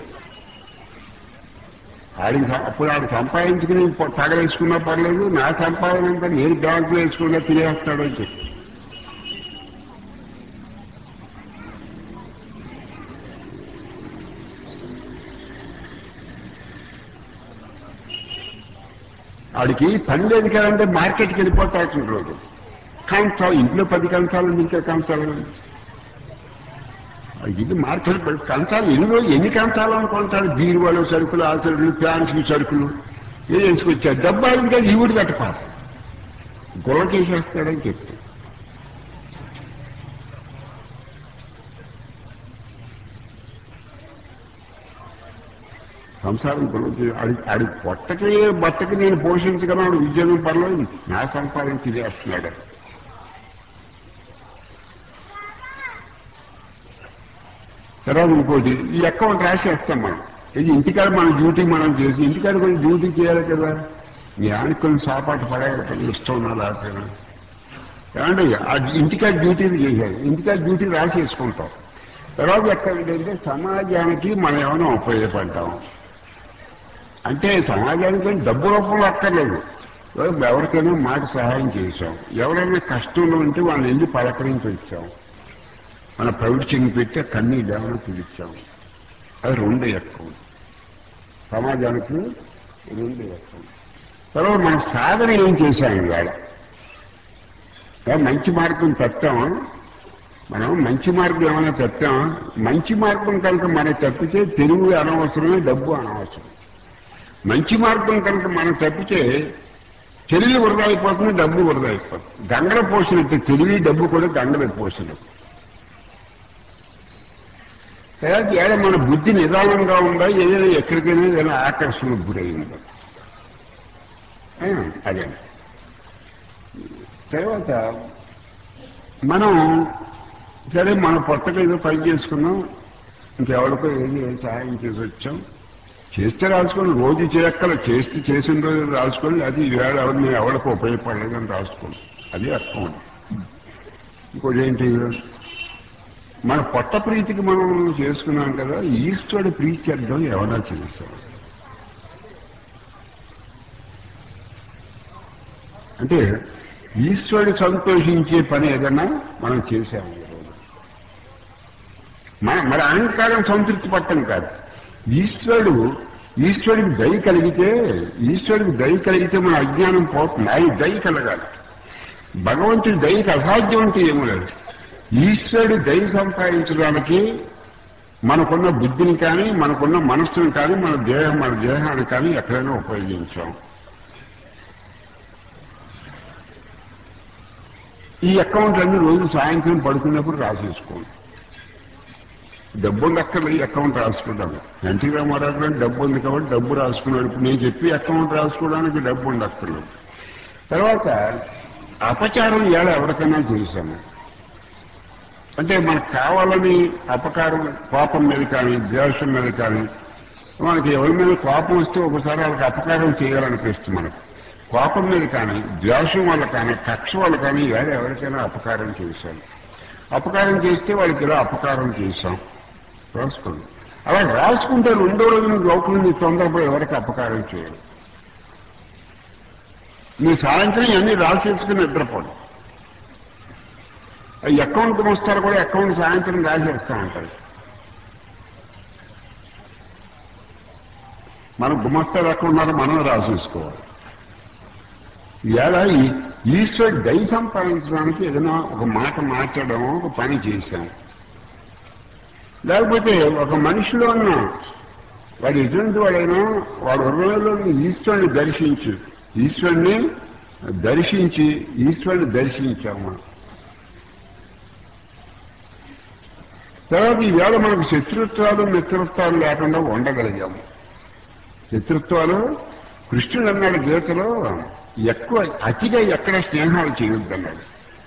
ఆడికి సం- అప్పుడు ఆడు సంపాదించుకుని పొ- తగలేసుకున్నా పర్లేదు నా సంపాదన అంతా నేను బ్యాంకులో వేసుకున్నా తినేస్తాడు అని చెప్పి ఆడికి పని లేదు కదంటే మార్కెట్కి వెళ్ళిపోతాడు రోజు కంచాలు ఇంట్లో పది కంచాలు ఉంది, ఇంకా కంచాలు ఉంది. ఇది మార్కెట్ పెట్టి కంచాలు ఎన్ని రోజులు ఎన్ని కంచాలు అనుకుంటాడు బీరువాలు సరుకులు ఆ సరుకులు ప్యాంట్లు సరుకులు ఏ వేసుకొచ్చాడు డబ్బాలు ఇంకా ఈవుడు కట్టపాలి గొల్ల చేసేస్తాడని చెప్తాడు సంసారం గురించి అడి అడి పొట్టకి బట్టకి నేను పోషించగలను ఉద్యోగం పర్లేదు నా సంపాదన తిరిగేస్తున్నాడు తర్వాత ఇంకోటి ఈ అకౌంట్ రాసేస్తాం మనం ఇది ఇంటికాడ మన డ్యూటీ మనం చేసి ఇంటికాడ కొంచెం డ్యూటీ చేయాలి కదా మీ ఆయనకి కొంచెం సాపాటు పడేయాలి కదా ఇష్టం ఉన్నా లేకపోయినా ఏమంటే ఆ ఇంటికాడ డ్యూటీలు చేయాలి ఇంటికాడ డ్యూటీ రాసేసుకుంటాం తర్వాత ఎక్కడంటే సమాజానికి మనం ఏమైనా ఉపయోగపడ్డాం అంటే సమాజానికి డబ్బు రూపంలో అక్కర్లేదు ఎవరికైనా మాట సహాయం చేశాం ఎవరైనా కష్టంలో ఉంటే వాళ్ళని వెళ్ళి పలకరించి వచ్చాం మన ప్రవృత్తిని పెట్టి కన్నీళ్ళు ఏమైనా పిలిచాం అది రెండు ఎక్కువ సమాజానికి రెండు ఎక్కువ తర్వాత మనం సాధన ఏం చేశాం ఇవాళ ఏ మంచి మార్గం పెట్టామా మనం మంచి మార్గం ఏమైనా పెట్టామా మంచి మార్గం కనుక మనకు తప్పితే తెలుగు అనవసరమే డబ్బు అనవసరం మంచి మార్గం కనుక మనం తప్పితే తెలివి వృధా అయిపోతుంది డబ్బు వృధా అయిపోతుంది గంగల పోసినట్టు తెలివి డబ్బు కూడా గంగల పోసినట్టు తర్వాత ఏడ మన బుద్ధి నిదానంగా ఉందా ఏదైనా ఎక్కడికైనా ఏదైనా ఆకర్షణకు గురైందా ఆ, అదే తర్వాత మనం సరే మన పొట్టకు ఏదో పని చేసుకున్నాం ఇంకెవరికో ఏది సహాయం చేసి వచ్చాం చేస్తే రాసుకోండి రోజు చేయక్కల చేస్తే చేసిన రోజు రాసుకోండి అది ఈవేళ ఎవరిని ఎవరికి ఉపయోగపడలేదని రాసుకోండి అది అర్థం ఇంకోటి ఏంటి మన పొట్ట ప్రీతికి మనం చేసుకున్నాం కదా ఈశ్వరుడు ప్రీతి చేద్దాం ఎవరైనా చేస్తాం అంటే ఈశ్వరుడు సంతోషించే పని ఏదన్నా మనం చేసాము ఈరోజు మన మన అహంకారం సంతృప్తి పట్టం కాదు ఈశ్వరుడు ఈశ్వరుడికి దయ కలిగితే ఈశ్వరుడికి దయ కలిగితే మన అజ్ఞానం పోతుంది ఆయన దయ కలగాలి భగవంతుడి దయకి అసాధ్యం అంటే ఏమీ లేదు ఈశ్వరుడి దయ సంపాదించడానికి మనకున్న బుద్ధిని కానీ మనకున్న మనస్సుని కానీ మన దేహం మన దేహాన్ని కానీ ఎక్కడైనా ఉపయోగించాం ఈ అకౌంట్ అన్ని రోజు సాయంత్రం పడుకున్నప్పుడు రాసేసుకోండి డబ్బు అక్కడ ఈ అకౌంట్ రాసుకుంటాను ఎన్టీ రామారావు గారు డబ్బు ఉంది కాబట్టి డబ్బు రాసుకున్నాడు ఇప్పుడు నేను చెప్పి అకౌంట్ రాసుకోవడానికి డబ్బు ఉండక్కర్లేదు తర్వాత అపచారం ఏడ ఎవరికైనా చేశాము అంటే మనకు కావాలని అపకారం కోపం మీద కానీ ద్వేషం మీద కానీ మనకి ఎవరి మీద కోపం వస్తే ఒకసారి వాళ్ళకి అపకారం చేయాలనిపిస్తుంది మనకు కోపం మీద కానీ ద్వేషం వల్ల కానీ కక్ష వల్ల కానీ వేరే ఎవరికైనా అపకారం చేశాం అపకారం చేస్తే వాళ్ళకి ఇలా అపకారం చేశాం రాసుకోండి అలా రాసుకుంటే రెండో రోజు నువ్వు లోపల నీ తొందరపడి ఎవరికి అపకారం చేయాలి నీ సాయంత్రం అన్ని రాసేసుకుని నిద్రపోడు ఈ అకౌంట్ వస్తారు కూడా అకౌంట్ సాయంత్రం రాసేస్తా ఉంటారు మనం గుమస్తాలు ఎక్కడ ఉన్నారో మనం రాసేసుకోవాలి ఇవాళ ఈ- ఈశ్వరుడు దయ సంపాదించడానికి ఏదైనా ఒక మాట మాట్లాడడం ఒక పని చేశాం లేకపోతే ఒక మనిషిలో ఉన్న వాడు ఎటువంటి వాడైనా వాడు హృదయంలో ఉన్న ఈశ్వరుని దర్శించు ఈశ్వరుని దర్శించి ఈశ్వరుని దర్శించాము తర్వాత ఈవేళ మనకు శత్రుత్వాలు మిత్రత్వాలు లేకుండా ఉండగలిగాము శత్రుత్వాలు కృష్ణుడు అన్నాడు గీతలో ఎక్కువ అతిగా ఎక్కడ స్నేహాలు చేయొద్దన్నాడు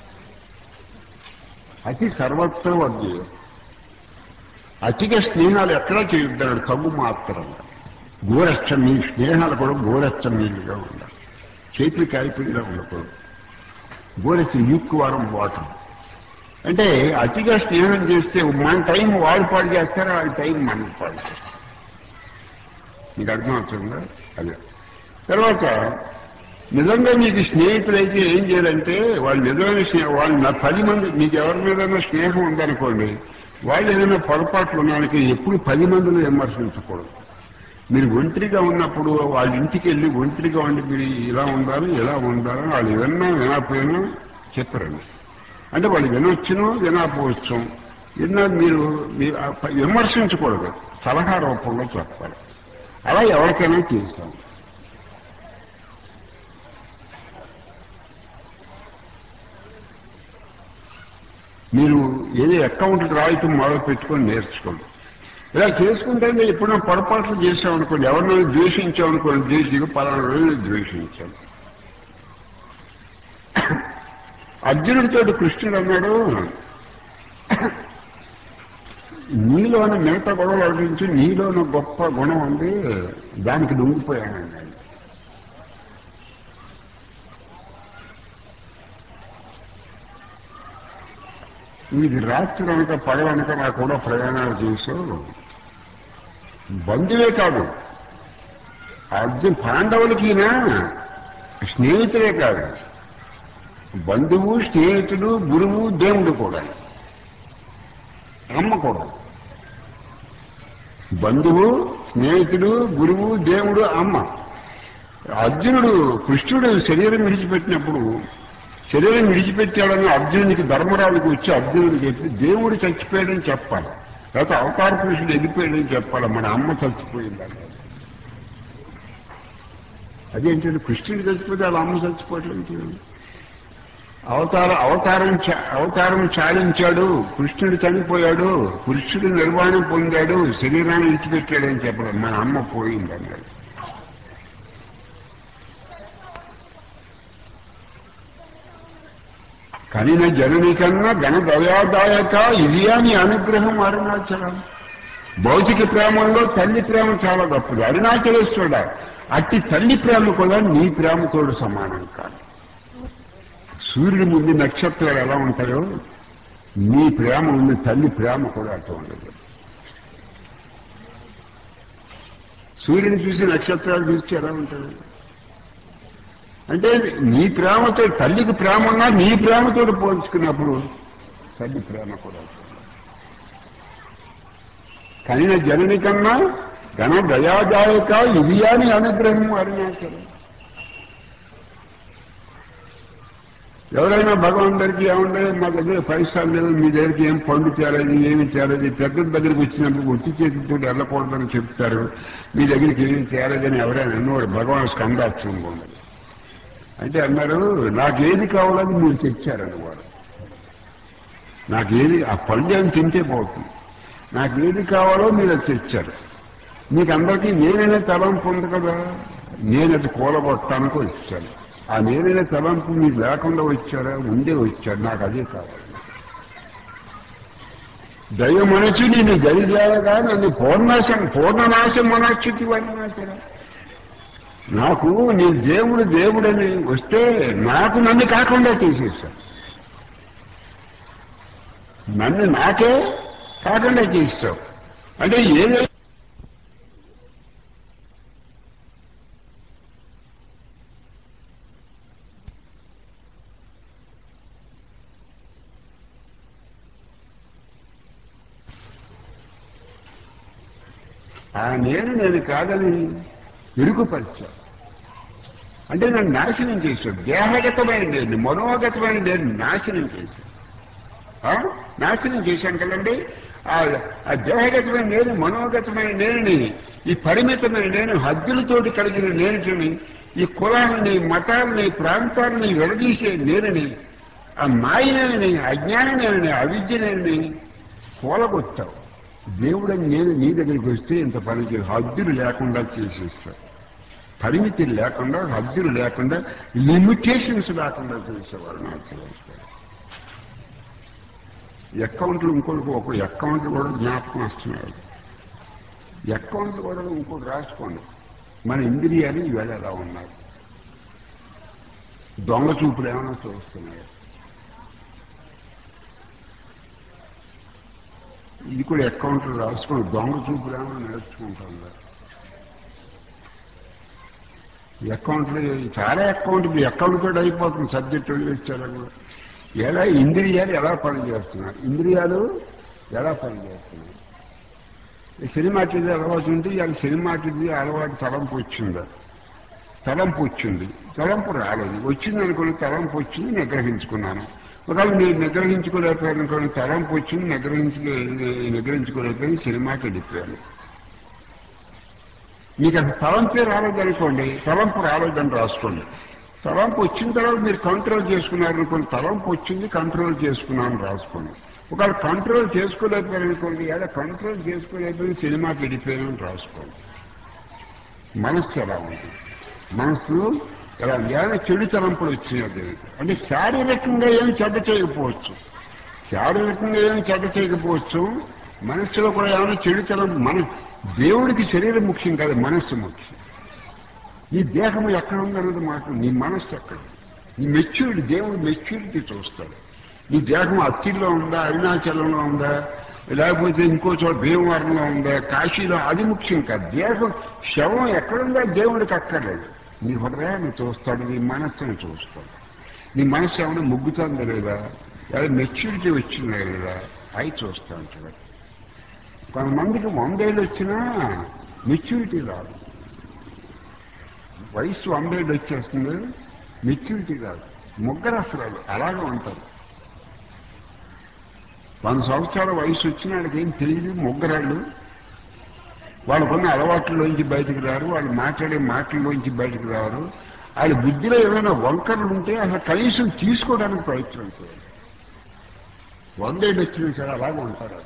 అతి సర్వత్ర వర్గీయం అతిగా స్నేహాలు ఎక్కడా చేయొద్దన్నాడు తగ్గు మాత్రం గోరచ్చ మీ స్నేహాలు కూడా గోరచ్చ నీళ్ళుగా ఉండాలి చేతులు కాలిపోయిగా ఉండకూడదు గోరచ్చ యుక్కువారం వాటర్ అంటే అతిగా స్నేహం చేస్తే మన టైం వాడు పాడు చేస్తారు వాళ్ళ టైం మనం పాడు చేస్తారు మీకు అర్థమవుతుందా అదే తర్వాత నిజంగా మీకు స్నేహితులైతే ఏం చేయాలంటే వాళ్ళు నిజమైన స్నేహం వాళ్ళు నా పది మంది మీకు ఎవరి మీద స్నేహం ఉందనుకోండి వాళ్ళు ఏదైనా పొరపాట్లు ఉన్నానికి ఎప్పుడు పది మందిని విమర్శించకూడదు మీరు ఒంటరిగా ఉన్నప్పుడు వాళ్ళ ఇంటికి వెళ్ళి ఒంటరిగా ఉండి మీరు ఇలా ఉండాలి ఇలా ఉండాలి వాళ్ళు ఏదన్నా వినకపోయినా చెప్పరండి అంటే వాళ్ళు వినొచ్చును వినకపోవచ్చు విన్నా మీరు మీరు ఆ ప- విమర్శించకూడదు సలహా రూపంలో చెప్పాలి అలా ఎవరికైనా చేస్తాం మీరు ఏదో అకౌంట్ రాయటం మొదలు పెట్టుకొని నేర్చుకోండి ఇలా చేసుకుంటే ఎప్పుడైనా పొరపాట్లు చేసామనుకోండి ఎవరినైనా ద్వేషించామనుకోండి ద్వేషిగా పలానా రోజులు ద్వేషించాం అర్జునుడితో కృష్ణుడు అన్నాడు నీలోన మిగతా గొడవలు అడిగించి నీలోన గొప్ప గుణం ఉంది దానికి లొంగిపోయానండి ఇది రాత్రి అనక పగలనక నా కూడా ప్రయాణాలు చేశావు బంధువే కాదు అర్జున్ పాండవులకినా స్నేహితులే కాదు బంధువు స్నేహితుడు గురువు దేవుడు కూడా అమ్మ కూడా బంధువు స్నేహితుడు గురువు దేవుడు అమ్మ అర్జునుడు కృష్ణుడు శరీరం విడిచిపెట్టినప్పుడు శరీరం విడిచిపెట్టాడని అర్జునుడికి ధర్మరాజుకి వచ్చి అర్జునుడికి చెప్పి దేవుడు చచ్చిపోయాడని చెప్పాలి లేకపోతే అవతార పురుషుడు వెళ్ళిపోయాడని చెప్పాలి మన అమ్మ చచ్చిపోయిందని అదేంటంటే కృష్ణుడు చచ్చిపోతే వాళ్ళ అమ్మ చచ్చిపోవట్లేదు అవతార అవతారం చా- అవతారం చాలించాడు కృష్ణుడు చనిపోయాడు కృష్ణుడు నిర్వాణం పొందాడు శరీరాన్ని విడిచిపెట్టాడని చెప్పడం మన అమ్మ పోయింది అన్నాడు కనిన జనని కన్నా ఘన దయాదాయక ఇది అని అనుగ్రహం అరుణాచలం భౌతిక ప్రేమల్లో తల్లి ప్రేమ చాలా గొప్పది అరుణాచలేశ్వరుడ అట్టి తల్లి ప్రేమ కూడా నీ ప్రేమతోడు సమానం కాదు సూర్యుడి ముందు నక్షత్రాలు ఎలా ఉంటాయో నీ ప్రేమ ఉంది తల్లి ప్రేమ కూడా అట్లా ఉండదు సూర్యుని చూసి నక్షత్రాలు చూస్తే ఎలా ఉంటుంది అంటే నీ ప్రేమతో తల్లికి ప్రేమ ఉన్నా నీ ప్రేమతో పోల్చుకున్నప్పుడు తల్లి ప్రేమ కూడా ఉంటుంది. కనిన జనని కన్నా ఘన దయాదాయక ఇది అని అనుగ్రహం అరుణాచలం ఎవరైనా భగవంతుడికి ఏమంటే మా దగ్గర పైసలు లేవు మీ దగ్గరికి ఏం పండు తేలేదు ఏమి తేలేదు పెద్దల దగ్గరికి వచ్చినప్పుడు ఒట్టి చేతితో వెళ్ళకూడదని చెప్తారు మీ దగ్గరికి ఏమి తేలేదని ఎవరైనా అన్నవాడు భగవాన్ స్కందాశ్రమం ఉండదు అంటే అన్నారు నాకేది కావాలని మీరు తెచ్చారన్నవాడు నాకేది ఆ పళ్ళు అని తింటే పోతుంది నాకేది కావాలో మీరు అది తెచ్చారు మీకు అందరికీ నేనైనా తలంపు ఉంది కదా నేను అది కూలగొట్టడానికి వచ్చాను ఆ నేనైనా తలంపు మీకు లేకుండా వచ్చారా ఉండే వచ్చారు నాకు అదే కావాలి దైవ మనసు నేను గడిజాలగా నన్ను పూర్ణాశం పూర్ణనాశం మనొచ్చుతి వర్ణనాశనం నాకు నీ దేవుడు దేవుడని వస్తే నాకు నన్ను కాకుండా చేసేస్తాను నన్ను నాకే కాకుండా చేస్తావు అంటే ఏదైనా ఆ నేను నేను కాదని ఇరుకుపరిచా అంటే నన్ను నాశనం చేశాడు దేహగతమైన నేను మనోగతమైన నేను నాశనం చేశాను ఆ? నాశనం చేశాను కదండి ఆ ఆ దేహగతమైన నేను మనోగతమైన నేనుని ఈ పరిమితమైన నేను హద్దులతోటి కలిగిన నేనుని ఈ కులాలని మతాలని ప్రాంతాలని విడదీసే నేనుని ఆ మాయనేని అజ్ఞాననేని అవిద్యనేని కూలగొట్టావు దేవుడని నేను నీ దగ్గరికి వస్తే ఇంత పని చేసి హద్దులు లేకుండా చేసేస్తావు పరిమితులు లేకుండా హద్దులు లేకుండా లిమిటేషన్స్ లేకుండా చేసేవారు నాకు తెలుస్తారు అకౌంట్లు ఇంకోటి ఒక అకౌంట్లు కూడా జ్ఞాపకం వస్తున్నాడు అకౌంట్లు కూడా ఇంకోటి రాసుకోండి మన ఇంద్రియాలు ఈవేళ ఎలా ఉన్నాయి దొంగ చూపులు ఏమైనా చూస్తున్నాయి ఇది కూడా అకౌంట్లు రాసుకొని దొంగ చూపులు ఏమైనా నేర్చుకుంటుందా అకౌంట్లు చాలా అకౌంట్ అకౌంట్ కూడా అయిపోతుంది సబ్జెక్ట్ వదిలేచ్చారు కూడా ఎలా ఇంద్రియాలు ఎలా పనిచేస్తున్నారు ఇంద్రియాలు ఎలా పనిచేస్తున్నాయి ఈ సినిమా టీవీ అలవాటు ఉంటే ఇవాళ సినిమా టీవీ అలవాటు తలంపు వచ్చిందా తలంపు వచ్చింది తలంపు రాలేదు వచ్చింది అనుకుని తలంపు వచ్చింది నిగ్రహించుకున్నాను ఒకవేళ నేను నిగ్రహించుకోలేకపోయాను అనుకోని తలంపు వచ్చింది నిగ్రహించుకో నిగ్రహించుకోలేకపోయి సినిమాకి వెళ్ళిపోయాను మీకు అసలు తలంపే రాలేదనుకోండి తలంపు రాలేదని రాసుకోండి తలంపు వచ్చిన తర్వాత మీరు కంట్రోల్ చేసుకున్నారు అనుకోండి తలంపు వచ్చింది కంట్రోల్ చేసుకున్నాను రాసుకోండి ఒకవేళ కంట్రోల్ చేసుకోలేకపోయారు అనుకోండి ఎలా కంట్రోల్ చేసుకోలేకపోయిన సినిమాకి వెళ్ళిపోయాను రాసుకోండి మనస్సు ఎలా ఉంది మనస్సు ఎలా ఉంది ఏమైనా చెడు తలంపులు వచ్చినాయి దీనికి అంటే శారీరకంగా ఏం చెడ్డ చేయకపోవచ్చు శారీరకంగా ఏం చెడ్డ చేయకపోవచ్చు మనస్సులో కూడా ఏమైనా చెడు తలంపు మన దేవుడికి శరీరం ముఖ్యం కాదు మనస్సు ముఖ్యం నీ దేహం ఎక్కడ ఉందన్నది మాట నీ మనస్సు ఎక్కడ నీ మెచ్యూరిటీ దేవుడు మెచ్యూరిటీ చూస్తాడు నీ దేహం అత్తిలో ఉందా అరుణాచలంలో ఉందా లేకపోతే ఇంకో చోట భీమవరంలో ఉందా కాశీలో అది ముఖ్యం కాదు దేహం శవం ఎక్కడుందా దేవుడికి అక్కర్లేదు నీ హృదయాన్ని చూస్తాడు నీ మనస్సును చూస్తాడు నీ మనస్సు ఏమైనా ముగ్గుతుందా లేదా లేదా మెచ్యూరిటీ వచ్చిందా లేదా అవి చూస్తా ఉంటాడు కొంతమందికి వందేళ్ళు వచ్చినా మెచ్యూరిటీ రాదు వయసు వందేళ్ళు వచ్చేస్తుంది మెచ్యూరిటీ రాదు ముగ్గురు అసలు అలాగే ఉంటారు వంద సంవత్సరాల వయసు వచ్చిన వాళ్ళకి ఏం తెలియదు ముగ్గురాళ్ళు వాళ్ళకున్న అలవాట్లలోంచి బయటకు రారు వాళ్ళు మాట్లాడే మాటల్లోంచి బయటకు రారు వాళ్ళ బుద్ధిలో ఏదైనా వంకరలు ఉంటే అసలు కనీసం తీసుకోవడానికి ప్రయత్నం చేయాలి వందేళ్ళు వచ్చినా సరే అలాగే ఉంటారు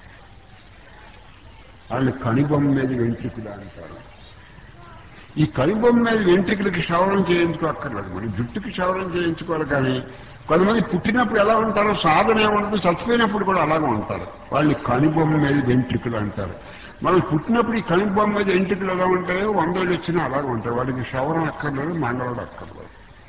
వాళ్ళు కణిబొమ్మ మీద వెంట్రుకలు అంటారు ఈ కణిబొమ్మ మీద వెంట్రుకలకి క్షవరం చేయించుకోక్కర్లేదు మనం జుట్టుకి క్షవరం చేయించుకోవాలి కానీ కొంతమంది పుట్టినప్పుడు ఎలా ఉంటారో సాధన ఏముండదు చచ్చిపోయినప్పుడు కూడా అలాగే ఉంటారు వాళ్ళని కణిబొమ్మ మీద వెంట్రుకలు అంటారు మనం పుట్టినప్పుడు ఈ కణిబొమ్మ మీద వెంట్రుకలు ఎలా ఉంటాయో వందేళ్ళు వచ్చినా అలాగే ఉంటాయి వాడికి క్షవరం అక్కర్లేదు మంగళం అక్కర్లేదు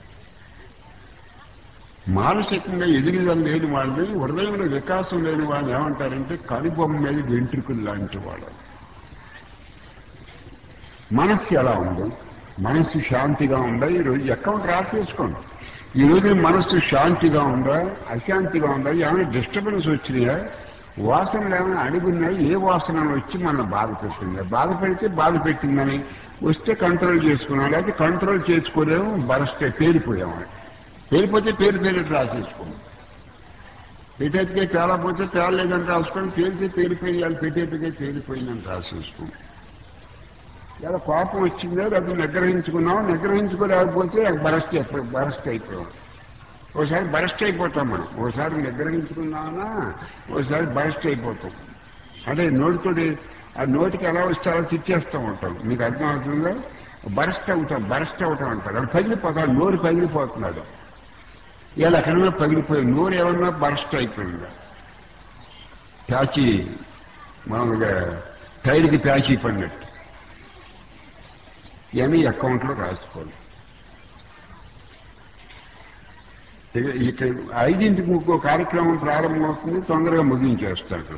మానసికంగా ఎదుగుదల లేని వాళ్ళని హృదయంలో వికాసం లేని వాళ్ళు ఏమంటారంటే కనుబొమ్మ మీద వెంట్రుకలు లాంటి వాళ్ళు మనస్సు ఎలా ఉంది మనస్సు శాంతిగా ఉందా ఈ రోజు అకౌంట్ రాసేసుకోండి ఈ రోజు మనస్సు శాంతిగా ఉందా అశాంతిగా ఉందా ఏమైనా డిస్టర్బెన్స్ వచ్చినాయా వాసనలు ఏమైనా అడుగున్నాయి ఏ వాసనలు వచ్చి మన బాధ పెట్టిందా బాధ పెడితే బాధ పెట్టిందని వస్తే కంట్రోల్ చేసుకున్నాం లేకపోతే కంట్రోల్ చేసుకోలేము బరస్తే పేరిపోయాము పేరిపోతే పేరు పేరు రాసేసుకోండి పెట్టేటికే పేలపోతే పేలలేదని రాసుకొని పేలితే పేలిపోయాలి పెట్టేటికే పేలిపోయిందని రాసేసుకోండి ఇలా కోపం వచ్చిందో అది నిగ్రహించుకున్నాం నిగ్రహించుకోలేకపోతే బరస్ట్ బరస్ట్ అయిపోయాం ఓసారి బరస్ట్ అయిపోతాం మనం ఓసారి నిగ్రహించుకున్నామా ఓసారి బరస్ట్ అయిపోతాం అంటే నోటితోటి ఆ నోటికి ఎలా వస్తే అలా తిట్టేస్తూ ఉంటాం మీకు అర్థం అవుతుందో బరస్ట్ అవుతాం బరస్ట్ అవుతాం అంటారు అది పగిలిపోతాడు నోరు పగిలిపోతున్నాడు ఇలా ఎక్కడన్నా పగిలిపోయి నోరు ఏమన్నా బరస్ట్ అయిపోయిందా ప్యాచి మామూలుగా టైర్కి ప్యాచి పడినట్టు ఇవన్నీ అకౌంట్లో రాసుకోండి ఇక ఇక్కడ ఐదింటికి ఇంకో కార్యక్రమం ప్రారంభమవుతుంది తొందరగా ముగించేస్తాడు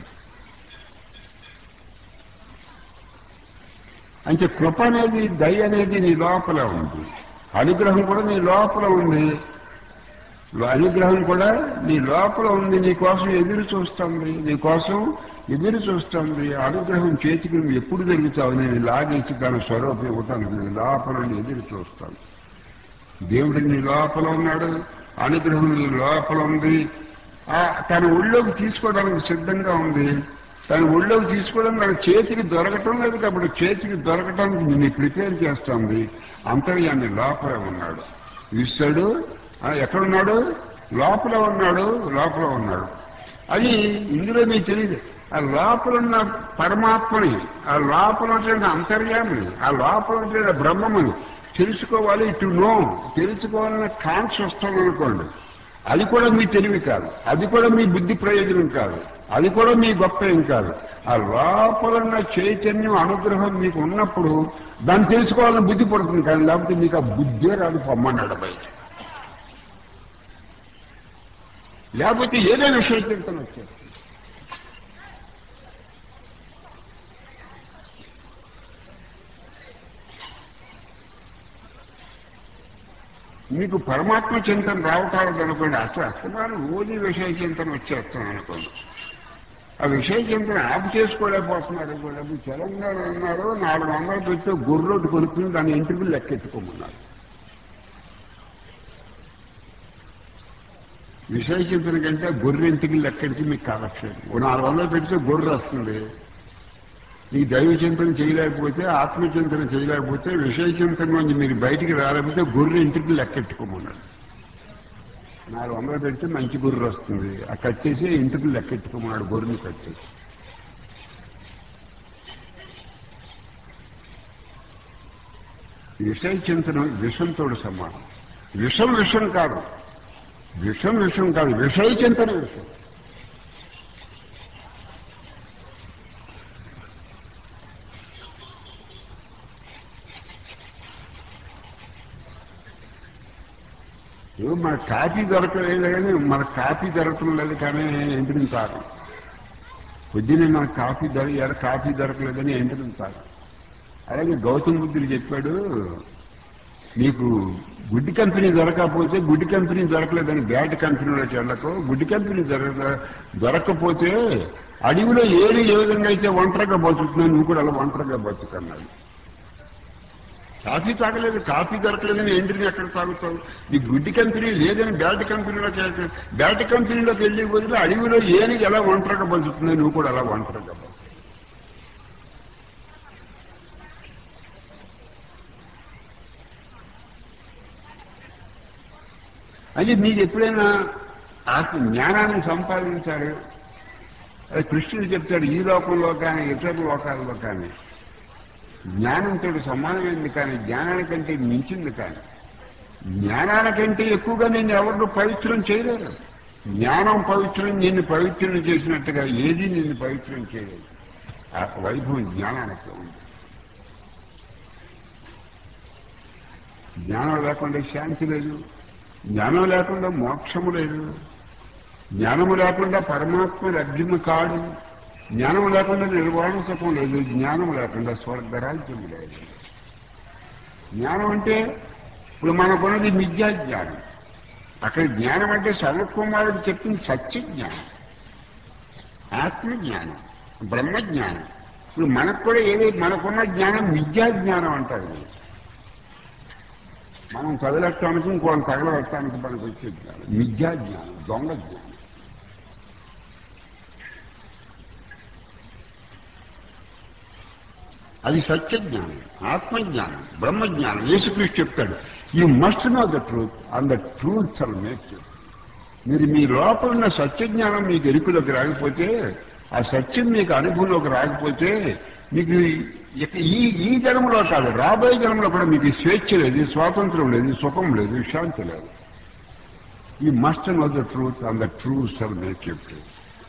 అంటే కృప అనేది దయ అనేది నీ లోపల ఉంది అనుగ్రహం కూడా నీ లోపల ఉంది అనుగ్రహం కూడా నీ లోపల ఉంది నీ కోసం ఎదురు చూస్తుంది నీ కోసం ఎదురు చూస్తుంది అనుగ్రహం చేతికి నువ్వు ఎప్పుడు జరుగుతావు నేను లాగేసి దాని స్వరూపం ఇవ్వటానికి నీ లోపల నుండి ఎదురు చూస్తాను దేవుడు నీ లోపల ఉన్నాడు అనుగ్రహం నీ లోపల ఉంది ఆ తన ఒళ్ళోకి తీసుకోవడానికి సిద్ధంగా ఉంది తన ఒళ్ళోకి తీసుకోవడం తన చేతికి దొరకటం లేదు కాబట్టి చేతికి దొరకటానికి నిన్ను ప్రిపేర్ చేస్తుంది అంతర్యాన్ని లోపల ఉన్నాడు ఈశ్వరుడు ఆ, ఎక్కడున్నాడు లోపల ఉన్నాడు లోపల ఉన్నాడు అది ఇందులో మీకు తెలియదు ఆ లోపల ఉన్న పరమాత్మని ఆ లోపల ఉన్నటువంటి అంతర్యామిని ఆ లోపల ఉన్నటువంటి బ్రహ్మముని తెలుసుకోవాలి టు నో తెలుసుకోవాలన్న కాంక్ష వస్తుంది అనుకోండి అది కూడా మీ తెలివి కాదు అది కూడా మీ బుద్ధి ప్రయోజనం కాదు అది కూడా మీ గొప్ప ఏం కాదు ఆ లోపల ఉన్న చైతన్యం అనుగ్రహం మీకు ఉన్నప్పుడు దాన్ని తెలుసుకోవాలని బుద్ధి పడుతుంది కానీ లేకపోతే మీకు ఆ బుద్ధే రాదు పొమ్మన్నాడు బయట లేకపోతే ఏదో విషయ చింతన వచ్చేది మీకు పరమాత్మ చింతన రావటాలేదు అనుకోండి అసలు అస్తమానం రోజు విషయ చింతన వచ్చేస్తాం అనుకోండి ఆ విషయ చింతన ఆపు చేసుకోలేకపోతున్నారు కూడా ఇప్పుడు తెలంగాణ ఉన్నారు నాలుగు వందలు పెట్టి గుర్రోడ్డు కొనుక్కుని దాని ఇంటికి లెక్కెత్తుకోమన్నారు విషయ చింతన కంటే గొర్రె ఇంటికి లెక్కెడితే మీకు కావట్లేదు ఓ నాలుగు వందలు పెడితే గొర్రె వస్తుంది ఈ దైవ చింతన చేయలేకపోతే ఆత్మచింతన చేయలేకపోతే విషయ చింతన నుంచి మీరు బయటికి రాలేకపోతే గొర్రె ఇంటికి లెక్కెట్టుకోమన్నాడు నాలుగు వందలు పెడితే మంచి గొర్రె వస్తుంది ఆ కట్టేసి ఇంటికి లెక్కెట్టుకోమన్నాడు గొర్రెని కట్టేసి విషయ చింతన విషంతో సమానం విషం విషం కాదు విషం విషం కాదు విషయ చింతన విషం ఏమో మన కాఫీ దొరకలేదు కానీ మన కాఫీ దొరకడం లేదు కానీ ఎంపికం తాగం పొద్దున్నే మన కాఫీ దొర కాఫీ దొరకలేదని ఎంపికం తాగం అలాగే గౌతమ్ బుద్ధుడు చెప్పాడు నీకు గుడ్డి కంపెనీ దొరకకపోతే గుడ్డి కంపెనీ దొరకలేదని బ్యాడ్ కంపెనీలోకి వెళ్ళకు గుడ్డి కంపెనీ దొరక దొరకకపోతే అడవిలో ఏరి ఏ విధంగా అయితే ఒంటరిగా బతుకుతున్నావు నువ్వు కూడా అలా ఒంటరిగా బతుకన్నాడు కాఫీ తాగలేదు కాఫీ దొరకలేదని ఎండ్రిని ఎక్కడ తాగుతావు నీ గుడ్డి కంపెనీ లేదని బ్యాట్ కంపెనీలోకి వెళ్తే బ్యాట్ కంపెనీలోకి వెళ్ళే బదులు అడవిలో ఏని ఎలా ఒంటరిగా బతుకుతున్నావు నువ్వు కూడా అలా ఒంటరిగా బతుకు అంటే మీరు ఎప్పుడైనా ఆత్మ జ్ఞానాన్ని సంపాదించారు అది కృష్ణుడు చెప్తాడు ఈ లోకంలో కానీ ఇతర లోకాల్లో కానీ జ్ఞానంతో సమానమైంది కానీ జ్ఞానానికంటే మించింది కానీ జ్ఞానానికంటే ఎక్కువగా నిన్ను ఎవరు పవిత్రం చేయలేరు జ్ఞానం పవిత్రం నిన్ను పవిత్రం చేసినట్టుగా ఏది నిన్ను పవిత్రం చేయలేదు ఆ వైభవం జ్ఞానానికి ఉంది జ్ఞానం లేకుండా శాంతి లేదు జ్ఞానం లేకుండా మోక్షము లేదు జ్ఞానము లేకుండా పరమాత్మ లభ్యము కాడు జ్ఞానం లేకుండా నిర్వాణ సుఖం లేదు జ్ఞానం లేకుండా స్వర్గరాజ్యం లేదు జ్ఞానం అంటే ఇప్పుడు మనకున్నది మిథ్యా జ్ఞానం అక్కడ జ్ఞానం అంటే సర్వకుమారుడు చెప్పింది సత్య జ్ఞానం ఆత్మజ్ఞానం బ్రహ్మజ్ఞానం ఇప్పుడు మనకు కూడా ఏదో మనకున్న జ్ఞానం మిథ్యా జ్ఞానం అంటారు వీళ్ళు. మనం చదివేస్తానికి ఇంకోటి తగలబెట్టడానికి మనకు వచ్చే జ్ఞానం మిథ్యా జ్ఞానం దొంగ జ్ఞానం అది సత్య జ్ఞానం ఆత్మజ్ఞానం బ్రహ్మజ్ఞానం యేసుక్రీస్తు చెప్తాడు you must know the truth and the truth shall make you మీరు మీ లోపల ఉన్న సత్య జ్ఞానం మీకు ఎరుకులోకి రాకపోతే ఆ సత్యం మీకు అనుభవంలోకి రాకపోతే మీకు ఇక ఈ ఈ జన్మలో కాదు రాబోయే జన్మలో కూడా మీకు స్వేచ్ఛ లేదు స్వాతంత్రం లేదు సుఖం లేదు శాంతి లేదు ఈ must know the truth and the truth shall make you free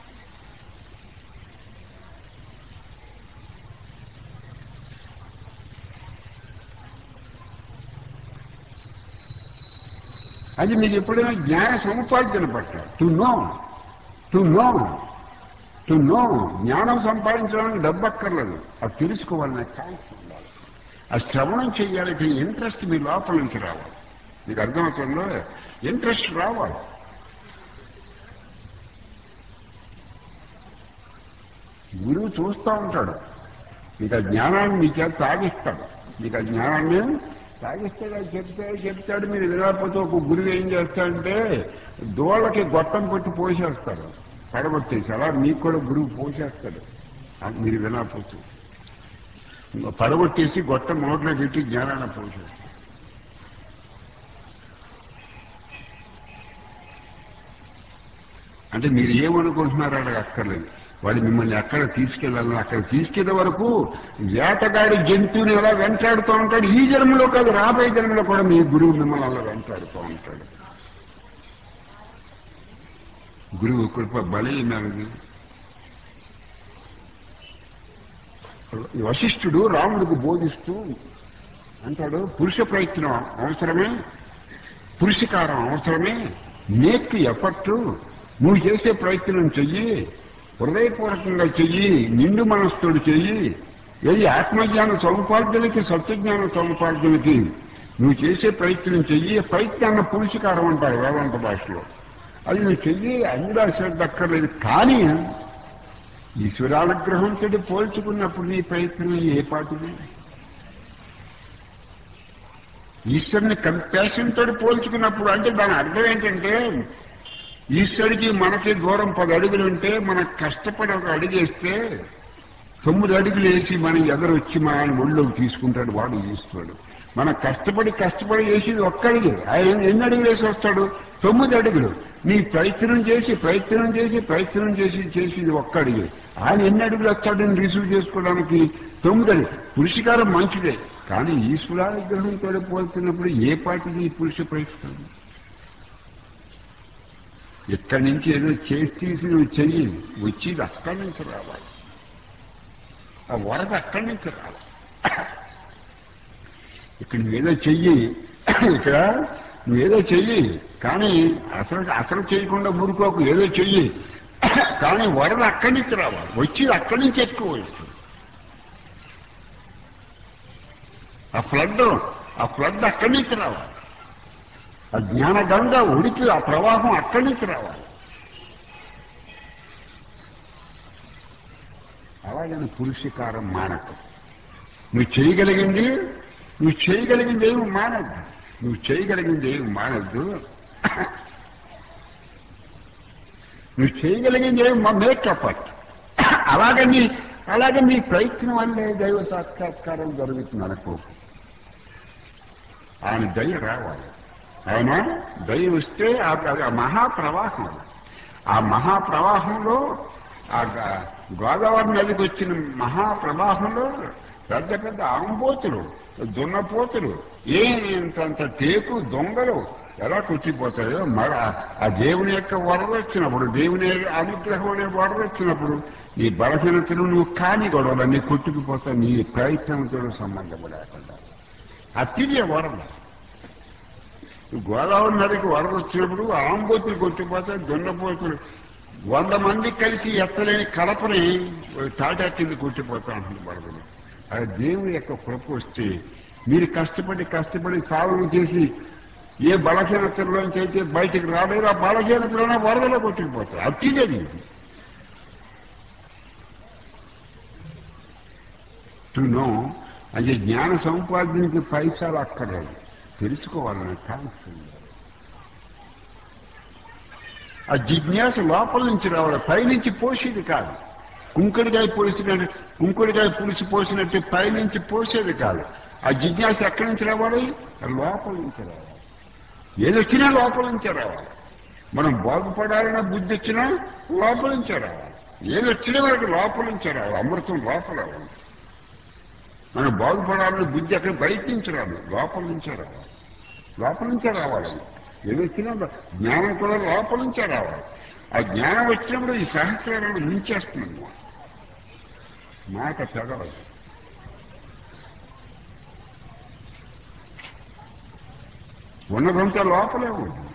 అది మీకు ఎప్పుడైనా జ్ఞాన సముపార్జన పట్ల to know to know to know జ్ఞానం సంపాదించడానికి డబ్బు అక్కర్లేదు అది తెలుసుకోవాలనే కాంక్ష ఉండాలి ఆ శ్రవణం చేయాలి ఇంట్రెస్ట్ మీ లోపల నుంచి రావాలి మీకు అర్థమవుతుందో ఇంట్రెస్ట్ రావాలి గురువు చూస్తూ ఉంటాడు మీకు ఆ జ్ఞానాన్ని మీ చేత తాగిస్తాడు మీకు ఆ జ్ఞానాన్ని తాగిస్తాడు అది చెప్తాడు చెప్తాడు మీరు వినకపోతే ఒక గురువు ఏం చేస్తాడంటే దోళ్ళకి గొట్టం కొట్టి పోసేస్తాడు పడగొట్టేసి అలా మీకు కూడా గురువు పోసేస్తాడు అది మీరు వినకపోతే పడగొట్టేసి గొట్టం నోట్లో పెట్టి జ్ఞానాన్ని పోసేస్తాడు అంటే మీరు ఏమనుకుంటున్నారో అక్కడ అక్కర్లేదు వాడు మిమ్మల్ని ఎక్కడ తీసుకెళ్ళాలని అక్కడ తీసుకెళ్లే వరకు వేటగాడి జంతువుని ఎలా వెంటాడుతూ ఉంటాడు ఈ జన్మలో కాదు రాబోయే జన్మలో కూడా మీ గురువు మిమ్మల్ని అలా వెంటాడుతూ ఉంటాడు గురువు కృప బలీమైనది వశిష్ఠుడు రాముడికి బోధిస్తూ అంటాడు పురుష ప్రయత్నం అవసరమే పురుషకారం అవసరమే నేక్కు ఎఫర్టు నువ్వు చేసే ప్రయత్నం చెయ్యి హృదయపూర్వకంగా చెయ్యి నిండు మనస్సుతోడు చెయ్యి ఏది ఆత్మజ్ఞాన సముపార్జనకి సత్యజ్ఞాన సముపార్జనకి నువ్వు చేసే ప్రయత్నం చెయ్యి ప్రయత్నాన్ని పురుషకారం అంటారు వేదాంత భాషలో అది నువ్వు చెయ్యి అందులో శ్రద్ధ అక్కర్లేదు కానీ ఈశ్వరానుగ్రహంతో పోల్చుకున్నప్పుడు నీ ప్రయత్నం ఏ పాటిది ఈశ్వరుని కంపాషన్ తోటి పోల్చుకున్నప్పుడు అంటే దాని అర్థం ఏంటంటే ఈశ్వరుడికి మనకి దూరం పది అడుగులు ఉంటే మనం కష్టపడి ఒక అడుగేస్తే తొమ్మిది అడుగులు వేసి మన ఎదరొచ్చి మన ఒళ్ళోకి తీసుకుంటాడు వాడు ఈశ్వరుడు మనం కష్టపడి కష్టపడి వేసేది ఒక్కడిగే ఆయన ఎన్ని అడుగులు వేసి వస్తాడు తొమ్మిది అడుగులు నీ ప్రయత్నం చేసి ప్రయత్నం చేసి ప్రయత్నం చేసి చేసేది ఒక్కడిగే ఆయన ఎన్ని అడుగులు వస్తాడు రిసీవ్ చేసుకోవడానికి తొమ్మిది అడుగు పురుషకారం మంచిదే కానీ ఈశ్వరానుగ్రహంతో పోల్చినప్పుడు ఏ పాటిది ఈ పురుష ప్రయత్నం ఇక్కడి నుంచి ఏదో చేసి తీసి నువ్వు చెయ్యి వచ్చేది అక్కడి నుంచి రావాలి ఆ వరద అక్కడి నుంచి రావాలి ఇక్కడ నువ్వేదో చెయ్యి ఇక్కడ నువ్వేదో చెయ్యి కానీ అసలు అసలు చేయకుండా ఊరుకోకు ఏదో చెయ్యి కానీ వరద అక్కడి నుంచి రావాలి వచ్చేది అక్కడి నుంచి ఎక్కువ వస్తుంది ఆ ఫ్లడ్ ఆ ఫ్లడ్ అక్కడి నుంచి రావాలి ఆ జ్ఞాన గంగ ఉడికి ఆ ప్రవాహం అక్కడి నుంచి రావాలి అలాగని పురుషకారం మానకు నువ్వు చేయగలిగింది నువ్వు చేయగలిగింది ఏమి మానద్దు నువ్వు చేయగలిగింది ఏమి మానద్దు నువ్వు చేయగలిగింది ఏమి మేకప్ అలాగని అలాగే నీ ప్రయత్నం వల్లే దైవ సాక్షాత్కారం జరుగుతుంది అనుకో ఆయన దయ రావాలి ఆయన దయ వస్తే ఆ- ఆ మహాప్రవాహం ఆ మహాప్రవాహంలో ఆ గ- గోదావరి నదికి వచ్చిన మహాప్రవాహంలో పెద్ద పెద్ద ఆంబోతులు దున్నపోతులు ఏంతంత టేకు దొంగలు ఎలా కొట్టిపోతాయో మరి ఆ- ఆ దేవుని యొక్క వరద వచ్చినప్పుడు దేవుని అనుగ్రహం అనే వరద వచ్చినప్పుడు నీ బలహీనతలు నువ్వు కాని గొడవలన్నీ కొట్టుకుపోతావు నీ ప్రయత్నంతో సంబంధం లేకుండా అతిథి వరద గోదావరి నదికి వరద వచ్చినప్పుడు ఆంబోతులు కొట్టిపోతాయి దున్నపోతులు వంద మంది కలిసి ఎత్తలేని కలపని తాటా కింద కొట్టిపోతా ఉంటుంది వరదలు అది దేవుని యొక్క కృప వస్తే మీరు కష్టపడి కష్టపడి సాధన చేసి ఏ బలహీనతలోంచి అయితే బయటికి రాలేరు ఆ బలహీనతలోనే వరదలో కొట్టుకుపోతారు అట్టిదేది టు నో అంటే జ్ఞాన సముపార్జనకి పైసలు అక్కర్లేదు తెలుసుకోవాలనే కాన్ఫిడెన్స్ ఆ జిజ్ఞాస లోపల నుంచి రావాలి పైనుంచి పోసేది కాదు కుంకుడికాయ పోసినట్టు కుంకుడికాయ పులిసి పోసినట్టు పైనుంచి పోసేది కాదు ఆ జిజ్ఞాస ఎక్కడి నుంచి రావాలి లోపల నుంచి రావాలి ఏది వచ్చినా లోపల నుంచే రావాలి మనం బాగుపడాలన్న బుద్ధి వచ్చినా లోపల నుంచే రావాలి ఏది వచ్చినా మనకి లోపల నుంచే రావాలి అమృతం లోపల రావాలి మనం బాగుపడాలన్న బుద్ధి అక్కడ బయట నుంచి రాదు లోపల నుంచే రావాలి లోపల నుంచే రావాలి ఏది వచ్చినా జ్ఞానం కూడా లోపల నుంచే రావాలి ఆ జ్ఞానం వచ్చినప్పుడు ఈ సహస్రాలను ముంచేస్తుంది మాట చదవదు ఉన్నదంతా లోపలే ఉంది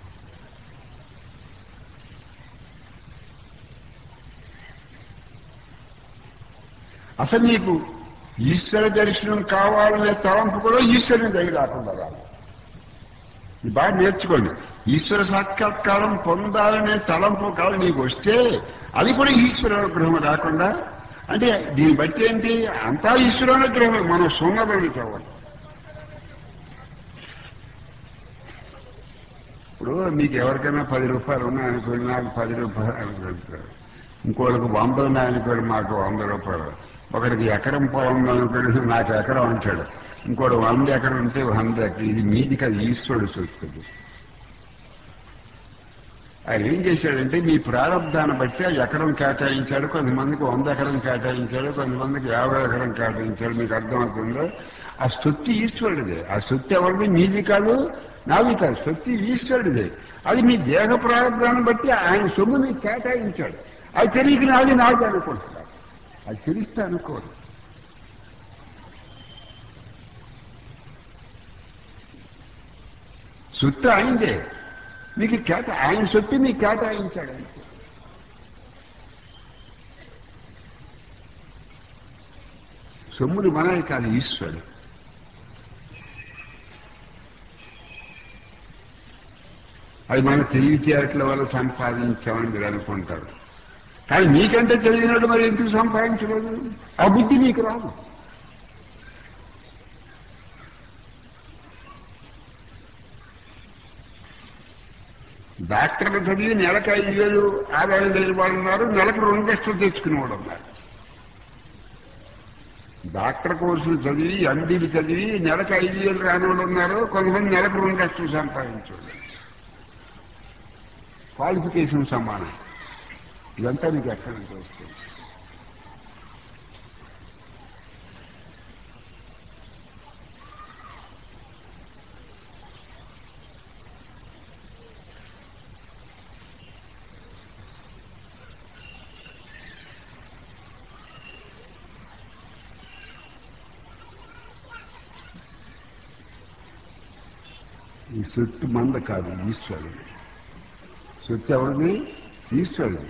అసలు నీకు ఈశ్వర దర్శనం కావాలనే తలంపు కూడా ఈశ్వరుని దగ్గర రాకుండా రాదు ఇది బాగా నేర్చుకోండి ఈశ్వర సాక్షాత్కారం పొందాలనే తలంపు కావాలి నీకు వస్తే అది కూడా ఈశ్వర అనుగ్రహం రాకుండా అంటే దీన్ని బట్టి ఏంటి అంతా ఈశ్వర అనుగ్రహం మనం సున్నదని కావాలి ఇప్పుడు మీకు ఎవరికైనా పది రూపాయలు ఉన్నాయనుకోండి నాకు పది రూపాయలు అనుకుంటారు ఇంకోళ్ళకి వంద ఉన్నాయనుకోండి మాకు వంద రూపాయలు ఒకడికి ఎకరం పొలం ఉందనుకోండి నాకు ఎకరం అంటాడు ఇంకోటి వంద ఎకరం ఉంటే వంద ఎకరం ఇది మీది కదా ఈశ్వరుడు చూస్తుంది ఆయన ఏం చేశాడంటే మీ ప్రారంధాన్ని బట్టి ఆ ఎకరం కేటాయించాడు కొంతమందికి వంద ఎకరం కేటాయించాడు కొంతమందికి యాభై ఎకరం కేటాయించాడు మీకు అర్థమవుతుందో ఆ సొత్తి ఈశ్వరుడిదే ఆ సొత్తి ఎవరిది మీది కాదు నాది కాదు సొత్తి ఈశ్వరుడిదే అది మీ దేహ ప్రారంధాన్ని బట్టి ఆయన సొమ్ము మీకు కేటాయించాడు అది తెలియక నాది నాది అనుకుంటున్నాడు అది తెలిస్తే అనుకోడు సొత్తు ఆయనదే మీకు కేటా ఆయన సొత్తు మీకు కేటాయించాడు అంతే సొమ్ములు మనవి కాదు ఈశ్వరుడు అది మన తెలివితేటల వల్ల సంపాదించామని మీరు అనుకుంటారు కానీ మీకంటే తెలియనట్టు మరి ఎందుకు సంపాదించలేదు ఆ బుద్ధి మీకు రాదు డాక్టర్లు చదివి నెలకు ఐదు వేలు ఆదాయం లేని వాళ్ళు ఉన్నారు నెలకు రెండు లక్షలు తెచ్చుకునేవాడు ఉన్నారు డాక్టర్ కోర్సులు చదివి ఎండీలు చదివి నెలకు ఐదు వేలు రాని వాళ్ళు ఉన్నారు కొంతమంది నెలకు రెండు లక్షలు సంపాదించేవాళ్ళు క్వాలిఫికేషన్ సమానం ఇదంతా మీకు ఎక్కడ నుంచి వస్తుంది ఈ సొత్తు మంద కాదు ఈశ్వరుడు సొత్తు ఎవరిది ఈశ్వరుడు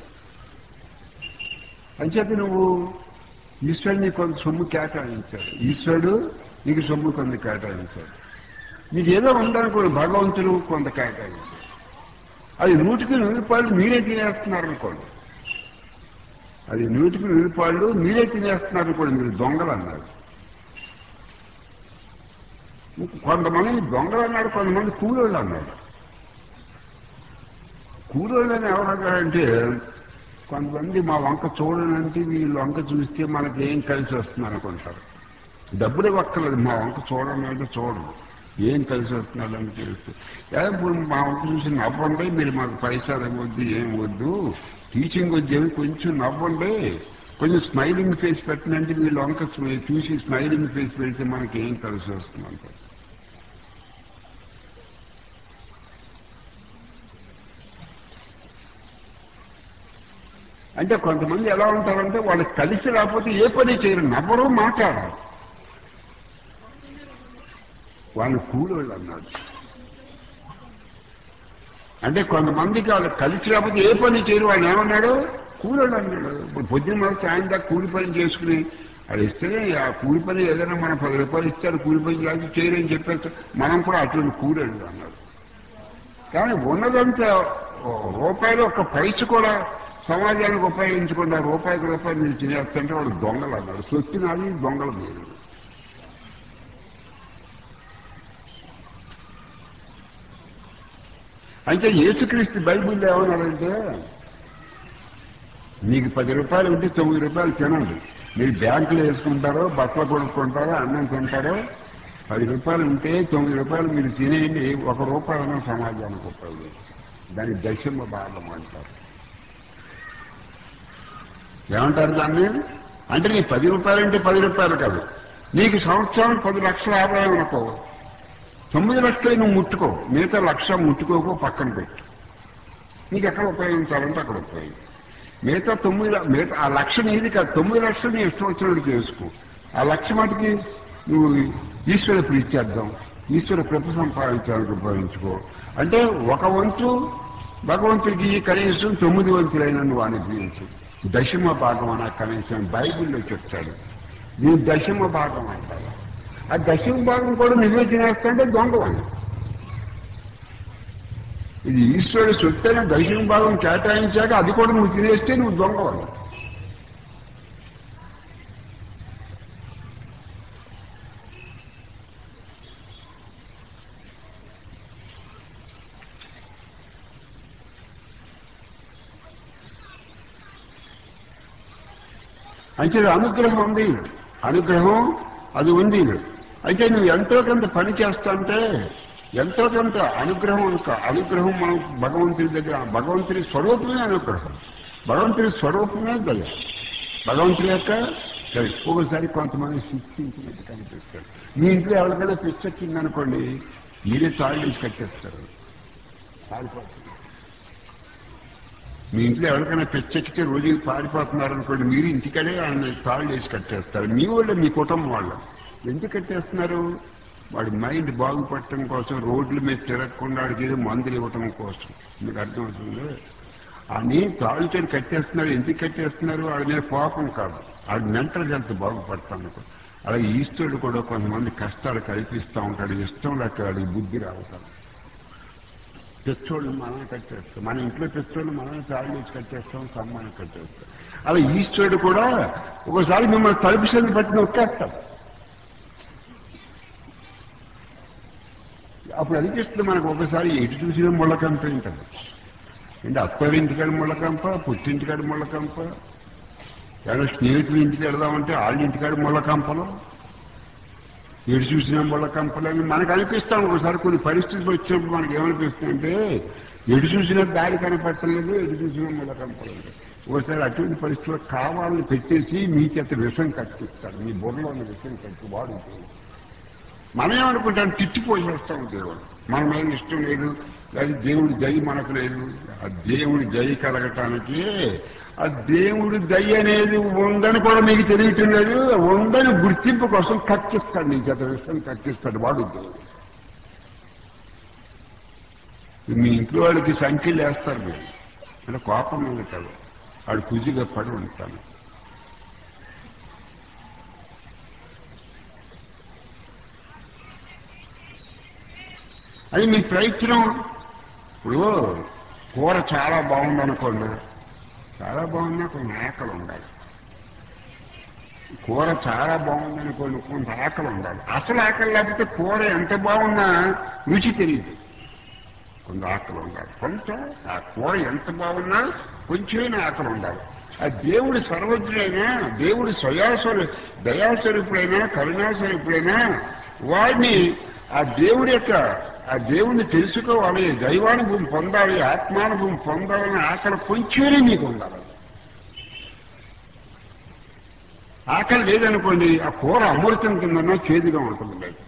అంచేత నువ్వు ఈశ్వరుని కొంత సొమ్ము కేటాయించాడు ఈశ్వరుడు నీకు సొమ్ము కొంత కేటాయించాడు నీకు ఏదో ఉందనుకోండి భగవంతుడు కొంత కేటాయించాడు అది నూటికి నూరుపాళ్ళు మీరే తినేస్తున్నారు అనుకోండి అది నూటికి నూరుపాళ్ళు మీరే తినేస్తున్నారు అనుకోండి మీరు దొంగలు అన్నారు కొంతమంది దొంగలు అన్నాడు కొంతమంది కూలోళ్ళు అన్నాడు కూలోళ్ళు అని ఎవరన్నారంటే కొంతమంది మా వంక చూడనంటే వీళ్ళు వంక చూస్తే మనకి ఏం కలిసి వస్తుంది అనుకుంటారు డబ్బులు ఇవ్వక్కర్లేదు మా వంక చూడనంటే చూడదు ఏం కలిసి వస్తున్నాడు అని తెలుస్తే "ఏ, ఇప్పుడు మా వంక చూసి నవ్వండి మీరు మాకు పైసలు ఇవ్వద్దు ఏం వద్దు టీచింగ్ వద్దు కొంచెం నవ్వండి కొంచెం స్మైలింగ్ ఫేస్ పెట్టినంటే వీళ్ళు వంక చూ- చూసి స్మైలింగ్ ఫేస్ పెడితే మనకి ఏం కలిసి వస్తుంది అంటారు అంటే కొంతమంది ఎలా ఉంటారంటే వాళ్ళకి కలిసి రాకపోతే ఏ పని చేయరు నవ్వరు మాట్లాడరు వాళ్ళు కూలోళ్ళు అన్నాడు అంటే కొంతమందికి వాళ్ళు కలిసి రాకపోతే ఏ పని చేయరు వాళ్ళు ఏమన్నాడు కూలోళ్ళు అన్నాడు ఇప్పుడు పొద్దున్న మొదలు సాయంత్రం కూలి పని చేసుకుని అది ఇస్తే ఆ కూలి పని ఏదైనా మనం పది రూపాయలు ఇస్తారు కూలి పని లాంటి చేయరని చెప్పేస్తే మనం కూడా అటువంటి కూలండి అన్నారు కానీ ఉన్నదంతా ఓ రూపాయలు ఒక పైస కూడా సమాజానికి ఉపయోగించకుండా రూపాయికి రూపాయి మీరు తినేస్తుంటే వాడు దొంగలు అన్నారు సొత్తి నాది దొంగలు మీరు అయితే యేసుక్రీస్తు బైబిల్ ఏమన్నారంటే మీకు పది రూపాయలు ఉంటే తొమ్మిది రూపాయలు తినండి మీరు బ్యాంకులో వేసుకుంటారో బట్టలు కొనుక్కుంటారో అన్నం తింటారో పది రూపాయలు ఉంటే తొమ్మిది రూపాయలు మీరు తినేయండి ఒక రూపాయలైనా సమాజానికి ఉపయోగించారు దాని దశమ భాగం అంటారు ఏమంటారు దాన్ని అంటే నీ పది రూపాయలు అంటే పది రూపాయలు కాదు నీకు సంవత్సరం పది లక్షల ఆదాయం అనుకో తొమ్మిది లక్షలు నువ్వు ముట్టుకో మిగతా లక్ష ముట్టుకోకో పక్కన పెట్టు నీకు ఎక్కడ ఉపయోగించాలంటే అక్కడ ఉపయోగించు మిగతా తొమ్మిది ల- మిగతా ఆ లక్ష నీది కాదు తొమ్మిది లక్షలు నీ ఇష్టం వచ్చినట్టు చేసుకో ఆ లక్ష మటుకి నువ్వు ఈశ్వర ప్రీత్యర్థం ఈశ్వర కృప సంపాదించాలని ఉపయోగించుకో అంటే ఒక వంతు భగవంతుడికి కనీసం తొమ్మిది వంతులైన నువ్వు అనుభవించు దశమ భాగం అన్న కనీసం బైబిల్లో చెప్తాడు దీని దశమ భాగం అంటారు ఆ దశమ భాగం కూడా నువ్వే తినేస్తుంటే దొంగవాణి ఇది ఈశ్వరుడు సొత్తైన దశమ భాగం కేటాయించాక అది కూడా నువ్వు తినేస్తే నువ్వు దొంగవాడు అయితే అనుగ్రహం ఉంది అనుగ్రహం అది ఉంది అయితే నువ్వు ఎంతో కొంత పని చేస్తాంటే ఎంతో కొంత అనుగ్రహం అనుక అనుగ్రహం మనం భగవంతుడి దగ్గర భగవంతుడి స్వరూపమే అనుగ్రహం భగవంతుడి స్వరూపమే దయ భగవంతుడి యొక్క దయ. ఒక్కోసారి కొంతమంది శిక్షించినట్టు కనిపిస్తారు మీ ఇంట్లో ఎవరికైనా పిచ్చొచ్చిందనుకోండి మీరే తాళ్ళు వేసి కట్టేస్తారు పారిపోతుంది మీ ఇంట్లో ఎవరికైనా పెచ్చెక్కితే రోజు పారిపోతున్నారు అనుకోండి మీరు ఇంటికడే ఆయన తాళ్ళు వేసి కట్టేస్తారు మీ వాళ్ళే మీ కుటుంబం వాళ్ళు ఎందుకు కట్టేస్తున్నారు వాడి మైండ్ బాగుపడటం కోసం రోడ్ల మీద తిరగకుండా వాడికి ఏదో మందులు ఇవ్వటం కోసం మీకు అర్థమవుతుంది అని తాళ్ళు చేసి కట్టేస్తున్నారు ఎందుకు కట్టేస్తున్నారు వాడి మీద కోపం కాదు వాడి మెంటల్ హెల్త్ బాగుపడతాను అలాగే ఈశ్వరుడు కూడా కొంతమంది కష్టాలు కల్పిస్తూ ఉంటాడు ఇష్టం లేక వాడికి బుద్ధి రావుతాడు పెట్రోల్ మనమే కట్టేస్తాం మన ఇంట్లో పెట్రోల్ మనమే తాళి వేసి కట్టేస్తాం సమ్మానం కట్టేస్తాం అలా ఈశ్వరుడు కూడా ఒకసారి మిమ్మల్ని తలుపుసేది బట్టి నొక్కేస్తాం అప్పుడు అనిపిస్తుంది మనకు ఒకసారి ఎటు చూసిన ముళ్ళకంప ఉంటుంది అంటే అత్తవారి ఇంటికాడ ముళ్ళకంప పుట్టింటికాడ ముళ్ళకంప ఏమైనా స్నేహితుల ఇంటికి వెళదామంటే వాళ్ళ ఇంటికాడ ముళ్ళకంపలు ఎటు చూసినా ముళ్ళ కంపలని మనకు అనిపిస్తాం ఒకసారి కొన్ని పరిస్థితులు వచ్చినప్పుడు మనకి ఏమనిపిస్తుందంటే ఎటు చూసినా దారి కనపట్టలేదు ఎటు చూసినా ముళ్ళ కంపలేదు ఒకసారి అటువంటి పరిస్థితుల్లో కావాలని పెట్టేసి మీ చేత విషం కట్టిస్తాడు మీ బుర్రలో ఉన్న విషం కట్టి వాడుతుంది మనం ఏమనుకుంటాం తిట్టిపోసేస్తాం దేవుడు మన మీద ఇష్టం లేదు అది దేవుడి దయ మనకు లేదు ఆ దేవుడి దయ కలగటానికి ఆ దేవుడి దయ అనేది ఉందని కూడా మీకు తెలియటం లేదు ఉందని గుర్తింపు కోసం కక్కిస్తాడు నీ చేత విషయం కక్కిస్తాడు వాడు దేవుడు మీ ఇంట్లో వాళ్ళకి సంఖ్యలు వేస్తారు మీరు అంటే కోపం మీద కాదు వాడు కుజిగా పడి ఉంటాను అది మీ ప్రయత్నం ఇప్పుడు కూర చాలా బాగుందనుకోండి చాలా బాగున్నా కొన్ని ఆకలి ఉండాలి కూర చాలా బాగుందనుకోండి కొంత ఆకలి ఉండాలి అసలు ఆకలి లేకపోతే కూర ఎంత బాగున్నా రుచి తెలియదు కొంత ఆకలి ఉండాలి కొంత ఆ కూర ఎంత బాగున్నా కొంచెమైనా ఆకలి ఉండాలి ఆ దేవుడు సర్వజ్ఞుడైనా దేవుడు స్వయాస్వరు దయాస్వరూపుడైనా కరుణాస్వరూపుడైనా వాడిని ఆ దేవుడి యొక్క ఆ దేవుణ్ణి తెలుసుకోవాలి దైవానుభవం పొందాలి ఆత్మానుభవం పొందాలని ఆకలి కొంచెమే నీకు ఉండాలి ఆకలి లేదనుకోండి ఆ కూర అమృతం కిందన్నా చేదుగా ఉంటుంది లేదు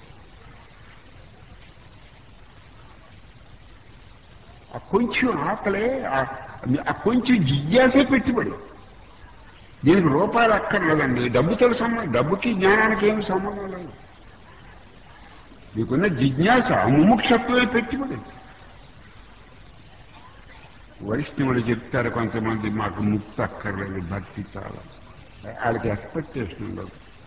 ఆ కొంచెం ఆకలే ఆ- ఆ కొంచెం జిజ్ఞాసే పెట్టుబడి దీనికి రూపాయలు అక్కర్లేదండి డబ్బుతో సంబంధం డబ్బుకి జ్ఞానానికి ఏమి సంబంధం లేదు మీకున్న జిజ్ఞాస ముముక్షత్వమే పెట్టుబడి వైష్ణవులు చెప్తారు కొంతమంది మాకు ముక్తి అక్కర్లేదు భక్తి చాలా వాళ్ళకి ఎక్స్పెక్టేషన్ ఉండదు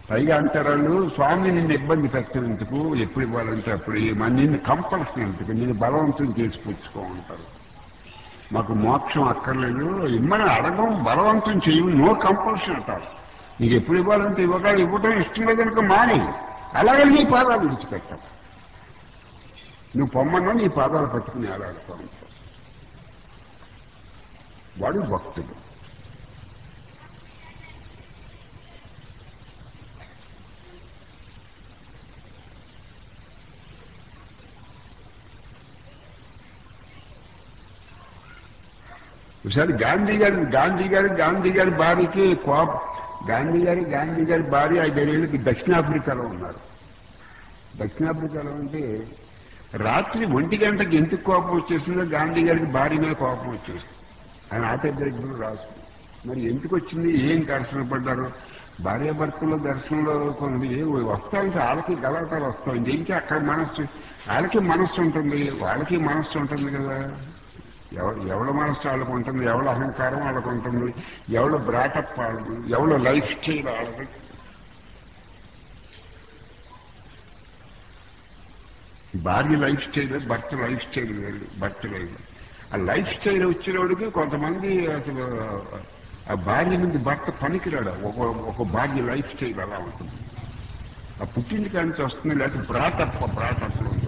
పైగా అంటారు వాళ్ళు స్వామి నిన్ను ఇబ్బంది పెట్టినందుకు ఎప్పుడు ఇవ్వాలంటే అప్పుడు మన నిన్ను కంపల్సరీ ఎందుకు నిన్ను బలవంతం చేసి పుచ్చుకో ఉంటారు మాకు మోక్షం అక్కర్లేదు ఇమ్మని అడగం బలవంతం చేయవు నో కంపల్షన్ అంటారు నీకు ఎప్పుడు ఇవ్వాలంటే ఇవ్వగా ఇవ్వటం ఇష్టం లేదనుకో మాని అలాగే నీ పాదాలు విడిచిపెట్టావు నువ్వు పొమ్మన్నా నీ పాదాలు పట్టుకుని ఆడాడుతూ ఉంటావు వాడు భక్తుడు ఒకసారి గాంధీ గారి గాంధీ గారి గాంధీ గారి భార్యకి కోప గాంధీ గారి గాంధీ గారి భార్య ఐదేళ్ళకి దక్షిణాఫ్రికాలో ఉన్నారు దక్షిణాఫ్రికాలో అంటే రాత్రి ఒంటి గంటకి ఎందుకు కోపం వచ్చేసిందో గాంధీ గారికి భార్య మీద కోపం వచ్చేసింది ఆయన ఆటోగ్రఫీలో రాసు మరి ఎందుకు వచ్చింది ఏం ఘర్షణ పడ్డారు భార్యాభర్తల దర్శనంలో కొన్ని వస్తాయంటే వాళ్ళకి గలాటాలు వస్తాయి ఇంకేంటి అక్కడ మనస్సు వాళ్ళకి మనస్సు ఉంటుంది వాళ్ళకి మనస్సు ఉంటుంది కదా ఎవరు ఎవడ మనస్సు వాళ్ళకు ఉంటుంది ఎవడ అహంకారం వాళ్ళకు ఉంటుంది ఎవడ బ్రాటప్ వాళ్ళది ఎవడ లైఫ్ స్టైల్ వాళ్ళది భార్య లైఫ్ స్టైల్ భర్త లైఫ్ స్టైల్ వేరు భర్త లైఫ్ ఆ లైఫ్ స్టైల్ వచ్చినోడికి కొంతమంది అసలు ఆ భార్య మీద భర్త పనికిరాడు ఒక ఒక భార్య లైఫ్ స్టైల్ అలా ఉంటుంది ఆ పుట్టింటి కానించి వస్తుంది లేకపోతే బ్రాటప్ బ్రాటప్ ఉంటుంది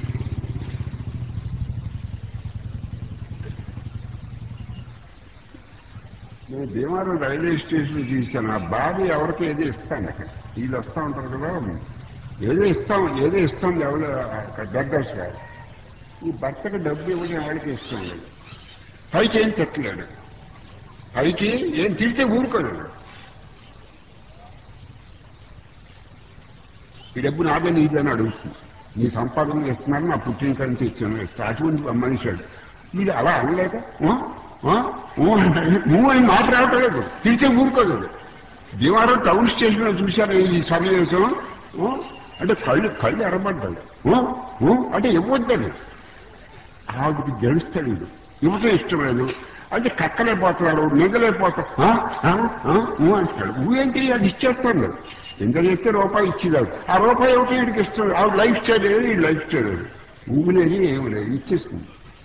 నేను భీమవరం రైల్వే స్టేషన్ చూశాను ఆ భార్య ఎవరికి ఏదో ఇస్తాను అక్కడ వీళ్ళు వస్తూ ఉంటారు కదా ఏదో ఇస్తాం ఏదో ఇస్తాం ఎవరు అక్కడ బెగ్గర్స్ గారు ఈ భర్తకు డబ్బు ఇవ్వడం ఎవరికి ఇష్టం లేదు పైకి ఏం తిట్టలేడు పైకి ఏం తిడితే ఊరుకోడు ఈ డబ్బు నాదే నీదని అడుగుతుంది నీ సంపాదన ఇస్తున్నాను నా పుట్టినకాన్ని తెచ్చాను అటువంటి మనిషాడు మీరు అలా అనలేక "ఆ? ఆ? ఊ అంటాడు. ఊ అని మాట రావట్లేదు తిరిగితే ఊరుకోలేదు భీమవరం టౌన్ స్టేషన్ లో చూశాను ఈ సన్నివేశం ఊ? అంటే కళ్ళు కళ్ళు ఎరబడ్డాడు ఊ? ఊ? అంటే ఇవ్వద్దని ఆవిడకి గెలుస్తాడు వీడు ఇవ్వటం ఇష్టం లేదు అంటే కక్కలేకపోతున్నాడు నిగలేకపోతాడు "ఆ? ఆ? ఆ? ఊ అంటాడు ఊ ఏంటి అది ఇచ్చేస్తాడు ఎంత చేస్తే రూపాయి ఇచ్చేదాడు ఆ రూపాయి ఒకటి వీడికి ఇస్తాడు ఆవిడ లైఫ్ స్టైల్ లేదు వీడు లైఫ్ స్టైల్ లేదు ఊ లేదు ఏమి లేదు ఇచ్చేస్తుంది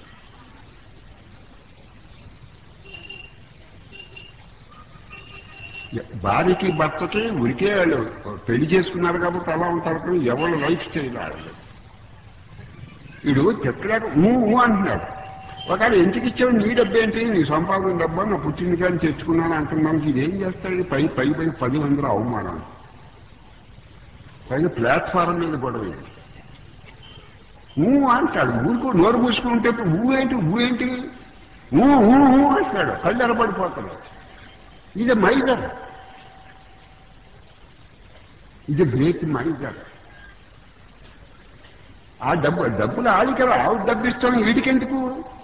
భార్యకి భర్తకి ఉరికే వాళ్ళు పెళ్లి చేసుకున్నారు కాబట్టి అలా ఉంటారు కానీ ఎవరు లైఫ్ స్టైల్ వాళ్ళు వీడు తిట్టలేక ఊ ఊ అంటున్నాడు ఒకవేళ ఎందుకు ఇచ్చావు నీ డబ్బు ఏంటి నీ సంపాదన డబ్బా నా పుట్టింది కానీ తెచ్చుకున్నాను అంటున్నాను ఇదేం చేస్తాడు పై పై పై పది మందిలో అవమానం పైన ప్లాట్ఫారం మీద గొడవ ఇది. ఊ అంటాడు ఊరుకు నోరు మూసుకుంటే ఊ ఏంటి ఊ ఏంటి ఊ ఊ ఊ అంటాడు కళ్ళు ఎరబడిపోతాడు ఇది మైజర్ ఇది గ్రేట్ మైజర్ ఆ డబ్బు డబ్బులు ఆడి కదా ఆవిడ డబ్బు ఇస్తాను వీడికెందుకు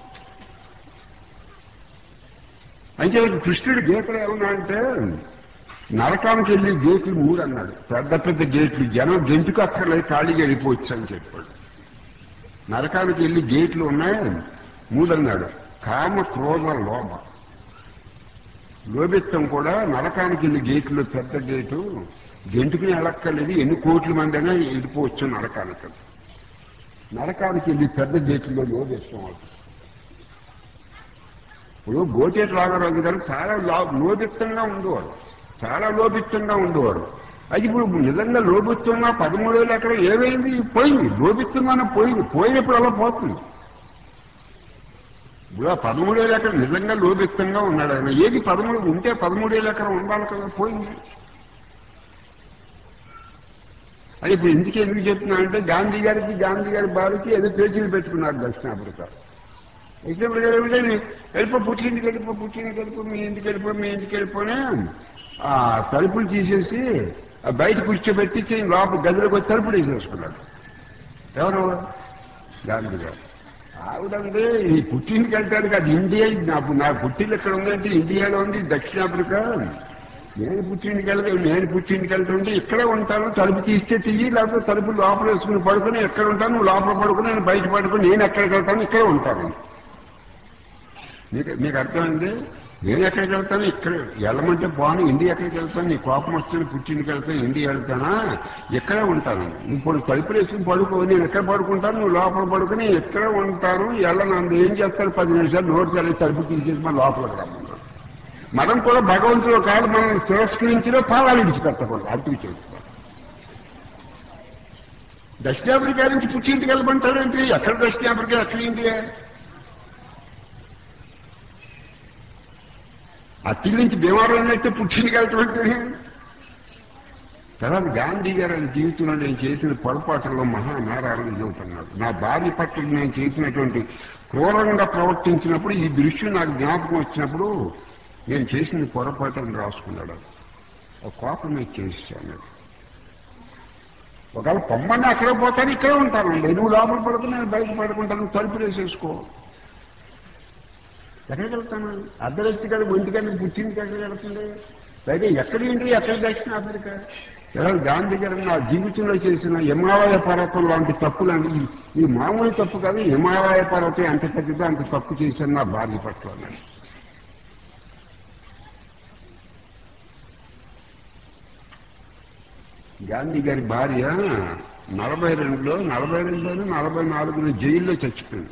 అయితే కృష్ణుడు గీతలు ఏమన్నా అంటే నరకానికి వెళ్ళి గేట్లు మూడు అన్నాడు పెద్ద పెద్ద గేట్లు జనం గెంటుకు అక్కర్లేదు ఖాళీగా వెళ్ళిపోవచ్చు అని చెప్పాడు నరకానికి వెళ్ళి గేట్లు ఉన్నాయి మూడు అన్నాడు కామ క్రోధ లోభ లోబెత్తం కూడా నరకానికి వెళ్ళి గేట్లు పెద్ద గేటు గెంటుకుని వెళ్ళక్కర్లేదు ఎన్ని కోట్ల మంది అయినా వెళ్ళిపోవచ్చు నరకానికి నరకానికి వెళ్ళి పెద్ద గేట్లో లోబెత్తం అవుతుంది ఇప్పుడు గోటేటి రాఘరాజు గారు చాలా లా- లోభిత్తంగా ఉండేవారు చాలా లోభిత్తంగా ఉండేవారు అది ఇప్పుడు నిజంగా లోభిత్తంగా పదమూడో ఎకరం ఏమైంది పోయింది లోభిత్తంగానే పోయింది పోయినప్పుడు అలా పోతుంది ఇప్పుడు ఆ పదమూడేళ్ళ ఎకరం నిజంగా లోభిత్తంగా ఉన్నాడు ఆయన ఏది పదమూడు ఉంటే పదమూడేళ్ళ ఎకరం ఉండాలి కదా పోయింది అది ఇప్పుడు ఎందుకు ఎందుకు చెప్తున్నా అంటే గాంధీ గారికి గాంధీ గారి భార్యకి ఏదో పేజీలు పెట్టుకున్నారు దక్షిణాఫ్రికా దక్షిణాఫ్రికా ఏమిటంటే వెళ్ళిపో పుట్టింటికి వెళ్ళిపో పుట్టింటికి వెళ్ళిపో మీ ఇంటికి వెళ్ళిపో మీ ఇంటికి వెళ్ళిపోనే ఆ తలుపులు తీసేసి ఆ బయట కూర్చోబెట్టి లోపల గదిలోకి వచ్చి తలుపులు వేసేసుకున్నాడు ఎవరు గాంధీ గారు ఆవిడంటే ఈ పుట్టింటికి వెళ్ళటానికి అది ఇండియా ఇది నాకు నా పుట్టిల్లు ఎక్కడ ఉందంటే ఇండియాలో ఉంది దక్షిణాఫ్రికా నేను పుట్టింటికి వెళ్తే నేను పుట్టింటికి వెళ్తుంటే ఇక్కడే ఉంటాను తలుపు తీస్తే తీయి లేకపోతే తలుపు లోపల వేసుకుని పడుకుని ఎక్కడ ఉంటాను నువ్వు లోపల పడుకుని నేను బయట పడుకుని నేను ఎక్కడికి వెళ్తాను ఇక్కడే ఉంటాను మీకు మీకు అర్థమైంది నేను ఎక్కడికి వెళ్తాను ఇక్కడ వెళ్ళమంటే బాను ఇండియా ఎక్కడికి వెళ్తాను నీ కోపం వస్తుంది పుట్టింటికి వెళ్తాను ఇండియా వెళ్తానా ఇక్కడే ఉంటాను ఇప్పుడు తలుపులు వేసుకుని పడుకో నేను ఎక్కడ పడుకుంటాను నువ్వు లోపల పడుకుని ఇక్కడే ఉంటాను వెళ్ళను అందు ఏం చేస్తాను పది నిమిషాలు నోటి తల్లి తలుపు తీసేసి మన లోపలికి రమ్మన్నాడు మనం కూడా భగవంతుడు కాదు మనం తిరస్కరించిలో పాదాలు విడిచిపెట్టకూడదు అటు చేస్తాం దక్షిణాఫ్రికా నుంచి పుట్టింటికి వెళ్ళమంటాడంటే ఎక్కడ దక్షిణాఫ్రికా ఎక్కడ ఇండియా అత్తిల్ నుంచి బీమారు అన్నట్టు పుట్టింటికి వెళ్ళటమంటే తర్వాత గాంధీ గారు ఆయన జీవితంలో నేను చేసిన పొరపాటులో మహానారాయణ చెబుతున్నాడు నా భార్య పట్ల నేను చేసినటువంటి క్రూరంగా ప్రవర్తించినప్పుడు ఈ దృశ్యం నాకు జ్ఞాపకం వచ్చినప్పుడు నేను చేసిన పొరపాటును రాసుకున్నాడు ఒక కోపం మీద చేసాను ఒకవేళ పొమ్మని అక్కడ పోతాను ఇక్కడే ఉంటాను నువ్వు లోపల పడుకుని నేను బయట పడుకుంటాను తలుపులు వేసేసుకో ఎక్కడికి వెళ్తాను అర్ధరాత్రి కాదు ఒంటికంటే పుట్టింది ఎక్కడికి వెళ్తుంది అయితే ఎక్కడ ఏంటి ఎక్కడ దక్షిణ ఆఫ్రికా ఎలా గాంధీ గారు నా జీవితంలో చేసిన హిమాలయ పర్వతం లాంటి తప్పులు అంటే ఈ- ఈ మామూలు తప్పు కాదు హిమాలయ పర్వతం ఎంత పెద్దదో అంత తప్పు చేశాను నా భార్య పట్ల అన్నాడు గాంధీ గారి భార్య నలభై రెండులో నలభై రెండులోనే నలభై నాలుగులో జైల్లో చచ్చిపోయింది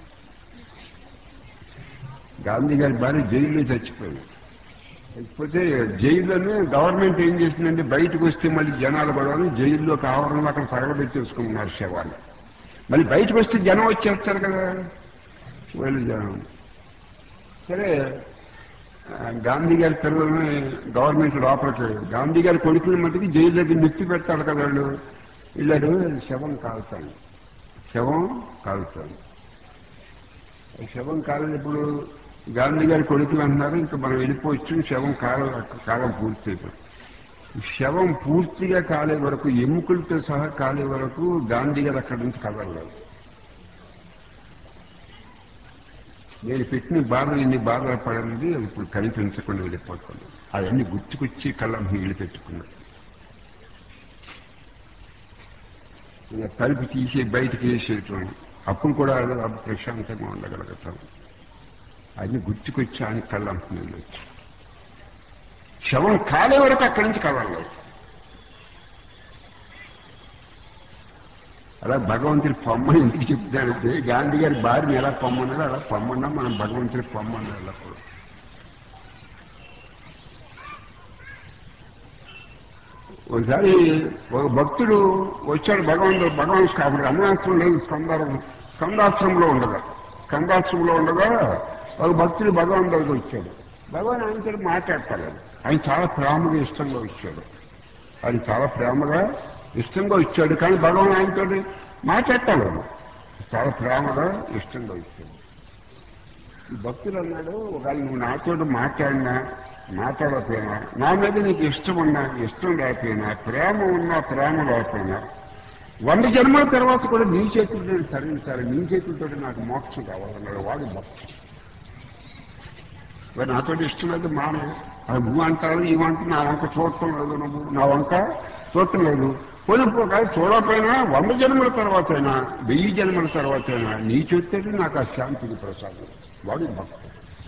గాంధీ గారి భార్య జైల్లో చచ్చిపోయింది లేకపోతే జైల్లోనే గవర్నమెంట్ ఏం చేసిందంటే బయటకు వస్తే మళ్ళీ జనాలు పడవని జైల్లో కావడంలో అక్కడ తగలబెట్టేసుకున్నారు శవాలు మళ్ళీ బయటకు వస్తే జనం వచ్చేస్తారు కదా వాళ్ళు జనం సరే ఆ, గాంధీ గారి పిల్లల్ని గవర్నమెంట్ లోపలికి గాంధీ గారి కొడుకుల మటుకు జైలు దగ్గర నిప్పి పెట్టాలి కదా వాళ్ళు వీళ్ళడు శవం కాలుతాను శవం కాలుతాను శవం కాలినప్పుడు గాంధీ గారి కొడుకులు అంటున్నారు ఇంకా మనం వెళ్ళిపోవచ్చు శవం కాల కాలం పూర్తి అయిపోయింది శవం పూర్తిగా కాలే వరకు ఎముకలతో సహా కాలే వరకు గాంధీ గారు అక్కడి నుంచి కదలలేదు నేను పెట్టిన బాధలు ఇన్ని బాధలు పడింది అది ఇప్పుడు కనిపించకుండా వెళ్ళిపోతుంది అవన్నీ గుర్తుకొచ్చి కళ్ళం నీళ్లు పెట్టుకున్నాడు ఇక తలుపు తీసి బయటికి వేసేయటం అప్పుడు కూడా అది అప్పుడు ప్రశాంతంగా ఉండగలుగుతాం అన్ని గుర్తుకొచ్చి ఆయన కళ్ళం నీళ్ళు వచ్చి శవం కాలే వరకు అక్కడి నుంచి కదలలేదు అలా భగవంతుడి పొమ్మని ఎందుకు చెప్తానంటే గాంధీ గారి భార్యని ఎలా పొమ్మన్నాడో అలా పొమ్మన్నా మనం భగవంతుడి పొమ్మన్నాడు ఎల్లప్పుడు ఒకసారి ఒక భక్తుడు వచ్చాడు భగవంతుడు భగవంతుడు అప్పుడు అన్యాశ్రమం లేదు స్కందారం స్కందాశ్రమంలో ఉండగా స్కందాశ్రమంలో ఉండగా ఒక భక్తుడు భగవంతుడికి వచ్చాడు భగవాన్ ఆయనతో మాట్లాడతాడు ఆయన చాలా ప్రేమగా ఇష్టంగా వచ్చాడు ఆయన చాలా ప్రేమగా ఇష్టంగా ఇచ్చాడు కానీ భగవాన్ ఆయనతో మాట్లాడతాడు చాలా ప్రేమగా ఇష్టంగా ఇచ్చాడు ఈ భక్తులు అన్నాడు ఒకవేళ నువ్వు నాతో మాట్లాడినా మాట్లాడకపోయినా నా మీద నీకు ఇష్టం ఉన్నా ఇష్టం లేకపోయినా ప్రేమ ఉన్నా ప్రేమ లేకపోయినా వంద జన్మల తర్వాత కూడా నీ చేతులు నేను తరించాలి నీ చేతులతో నాకు మోక్షం కావాలన్నాడు వాడు భక్తుడు మరి నాతో ఇష్టం లేదు మాన అది నువ్వు అంటారు ఇవంటే నా వంక చూడటం లేదు నువ్వు నా వంక చూడటం లేదు పోయిన కాదు చూడకపోయినా వంద జన్మల తర్వాత అయినా వెయ్యి జన్మల తర్వాత అయినా నీ చూస్తే నాకు ఆ శాంతికి ప్రసాదం వాడు భక్తుడు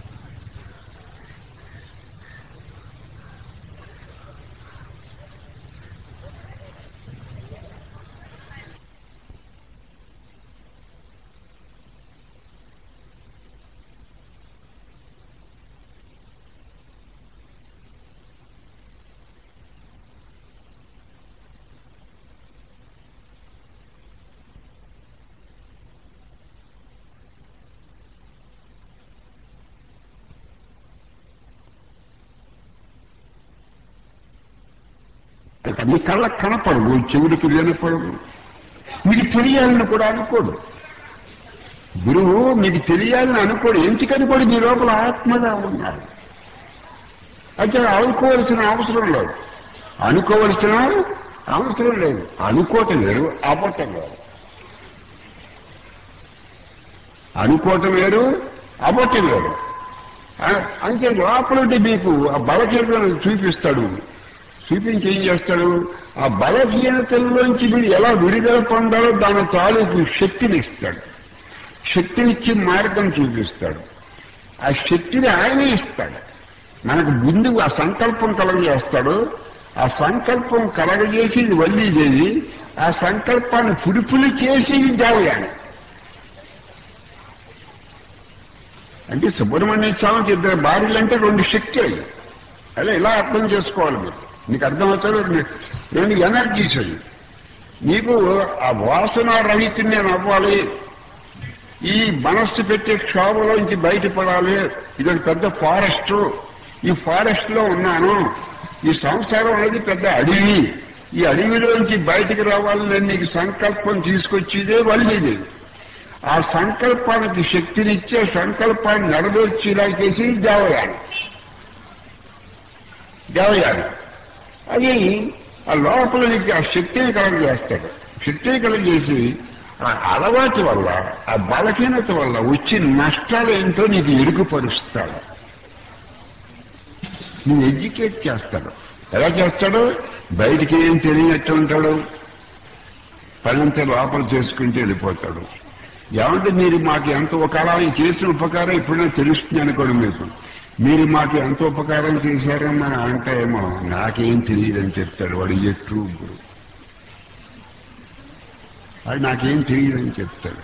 మీ కళ్ళకు కనపడదు చెవుడికి వినపడదు మీకు తెలియాలని కూడా అనుకోడు గురువు మీకు తెలియాలని అనుకోడు ఎందుకని కూడా మీ లోపల ఆత్మగా ఉన్నారు అయితే అనుకోవలసిన అవసరం లేదు అనుకోవలసిన అవసరం లేదు అనుకోవటం లేదు అబట్టం లేదు అనుకోవటం వేరు అబట్టం వేరు అంటే లోపలంటే మీకు ఆ బలహీనతను చూపిస్తాడు చూపించి ఏం చేస్తాడు ఆ బలహీనతల్లోంచి మీరు ఎలా విడుదల పొందాలో దాని తాలూకు శక్తిని ఇస్తాడు శక్తినిచ్చి మార్గం చూపిస్తాడు ఆ శక్తిని ఆయనే ఇస్తాడు మనకు ముందు ఆ సంకల్పం కలగజేస్తాడు ఆ సంకల్పం కలగజేసి ఇది వల్లీదేవి ఆ సంకల్పాన్ని పుడిపులి చేసి ఇది దేవయాని అంటే సుబ్రహ్మణ్య స్వామికి ఇద్దరు భార్యలు అంటే రెండు శక్తులు అదే ఇలా అర్థం చేసుకోవాలి మీరు నీకు అర్థమవుతారు రెండు ఎనర్జీస్ అవి నీకు ఆ వాసన రహితం నేను అవ్వాలి ఈ మనస్సు పెట్టే క్షోభలోంచి బయటపడాలి ఇది ఒక పెద్ద ఫారెస్ట్ ఈ ఫారెస్ట్ లో ఉన్నాను ఈ సంసారం అనేది పెద్ద అడవి ఈ అడవిలోంచి బయటికి రావాలని నీకు సంకల్పం తీసుకొచ్చేదే వల్లిది ఆ సంకల్పానికి శక్తినిచ్చే సంకల్పాన్ని నెరవేర్చేలా చేసి దేవయాని దేవయాని అది ఆ లోపల నీకు ఆ శక్తిని కలగజేస్తాడు శక్తిని కలగజేసి ఆ అలవాటు వల్ల ఆ బలహీనత వల్ల వచ్చిన నష్టాలు ఏంటో నీకు ఎరుగుపరుస్తాడు నువ్వు ఎడ్యుకేట్ చేస్తాడు ఎలా చేస్తాడు బయటికి ఏం తెలియనట్టు ఉంటాడు పనంతా లోపల చేసుకుంటూ వెళ్ళిపోతాడు ఏమంటే మీరు మాకు ఎంత ఉపకారం చేసిన ఉపకారం ఇప్పుడైనా తెలుస్తుంది అనుకోండి మీకు మీరు మాకు ఎంత ఉపకారం చేశారని మనం అంటే ఏమో నాకేం తెలియదని చెప్తాడు వాడు ఎట్టు అది నాకేం తెలియదని చెప్తాడు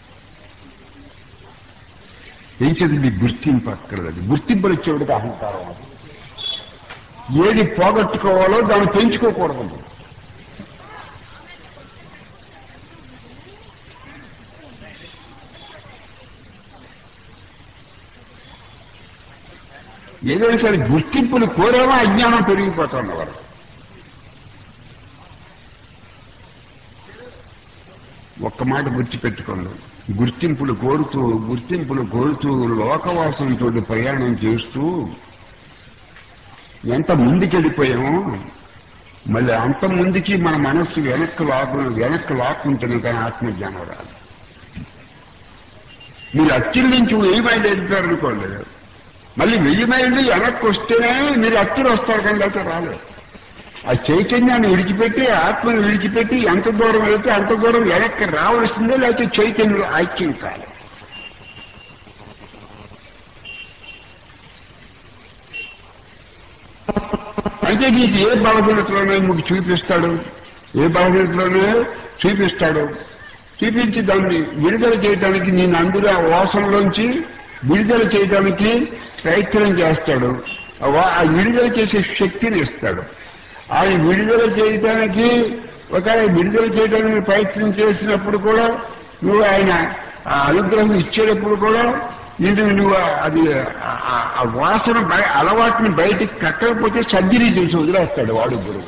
ఏం చేసి మీకు గుర్తింపు అక్కర్లేదు గుర్తింపులు ఇచ్చేవాడికి అహంకారం అది ఏది పోగొట్టుకోవాలో దాన్ని పెంచుకోకూడదు ఏదైనా సరే గుర్తింపులు కోరేమో అజ్ఞానం పెరిగిపోతుంది వారు ఒక్క మాట గుర్తుపెట్టుకోండి గుర్తింపులు కోరుతూ గుర్తింపులు కోరుతూ లోకవాసంతో ప్రయాణం చేస్తూ ఎంత ముందుకెళ్ళిపోయామో మళ్ళీ అంత ముందుకి మన మనస్సు వెనక్కి లాకు వెనక్కి లాక్కుంటుంది కానీ ఆత్మజ్ఞానం రాదు మీరు అత్తిల్ నుంచి వెయ్యి మైళ్ళు వెళ్తారనుకోండి మళ్ళీ వెయ్యి మైళ్ళు వెనక్కి వస్తేనే మీరు అత్తిలు వస్తారు కానీ లేకపోతే రాలేదు ఆ చైతన్యాన్ని విడిచిపెట్టి ఆత్మను విడిచిపెట్టి ఎంత దూరం వెళితే అంత దూరం వెనక్కి రావాల్సిందే లేకపోతే చైతన్యులు ఐక్యం కాదు అయితే నీకు ఏ బలహీనతలోనే మీకు చూపిస్తాడు ఏ బలహీనతలోనే చూపిస్తాడు చూపించి దాన్ని విడుదల చేయడానికి నేను అందులో ఆ వాసనలోంచి విడుదల చేయడానికి ప్రయత్నం చేస్తాడు ఆ వా- ఆ విడుదల చేసే శక్తిని ఇస్తాడు ఆయన విడుదల చేయడానికి ఒకవేళ విడుదల చేయడానికి ప్రయత్నం చేసినప్పుడు కూడా నువ్వు ఆయన ఆ అనుగ్రహం ఇచ్చేటప్పుడు కూడా నేను నువ్వు అది ఆ- ఆ- ఆ వాసన బయ- అలవాటుని బయటికి కట్టకపోతే సర్జరీ చేసి వదిలేస్తాడు వాడు గురువు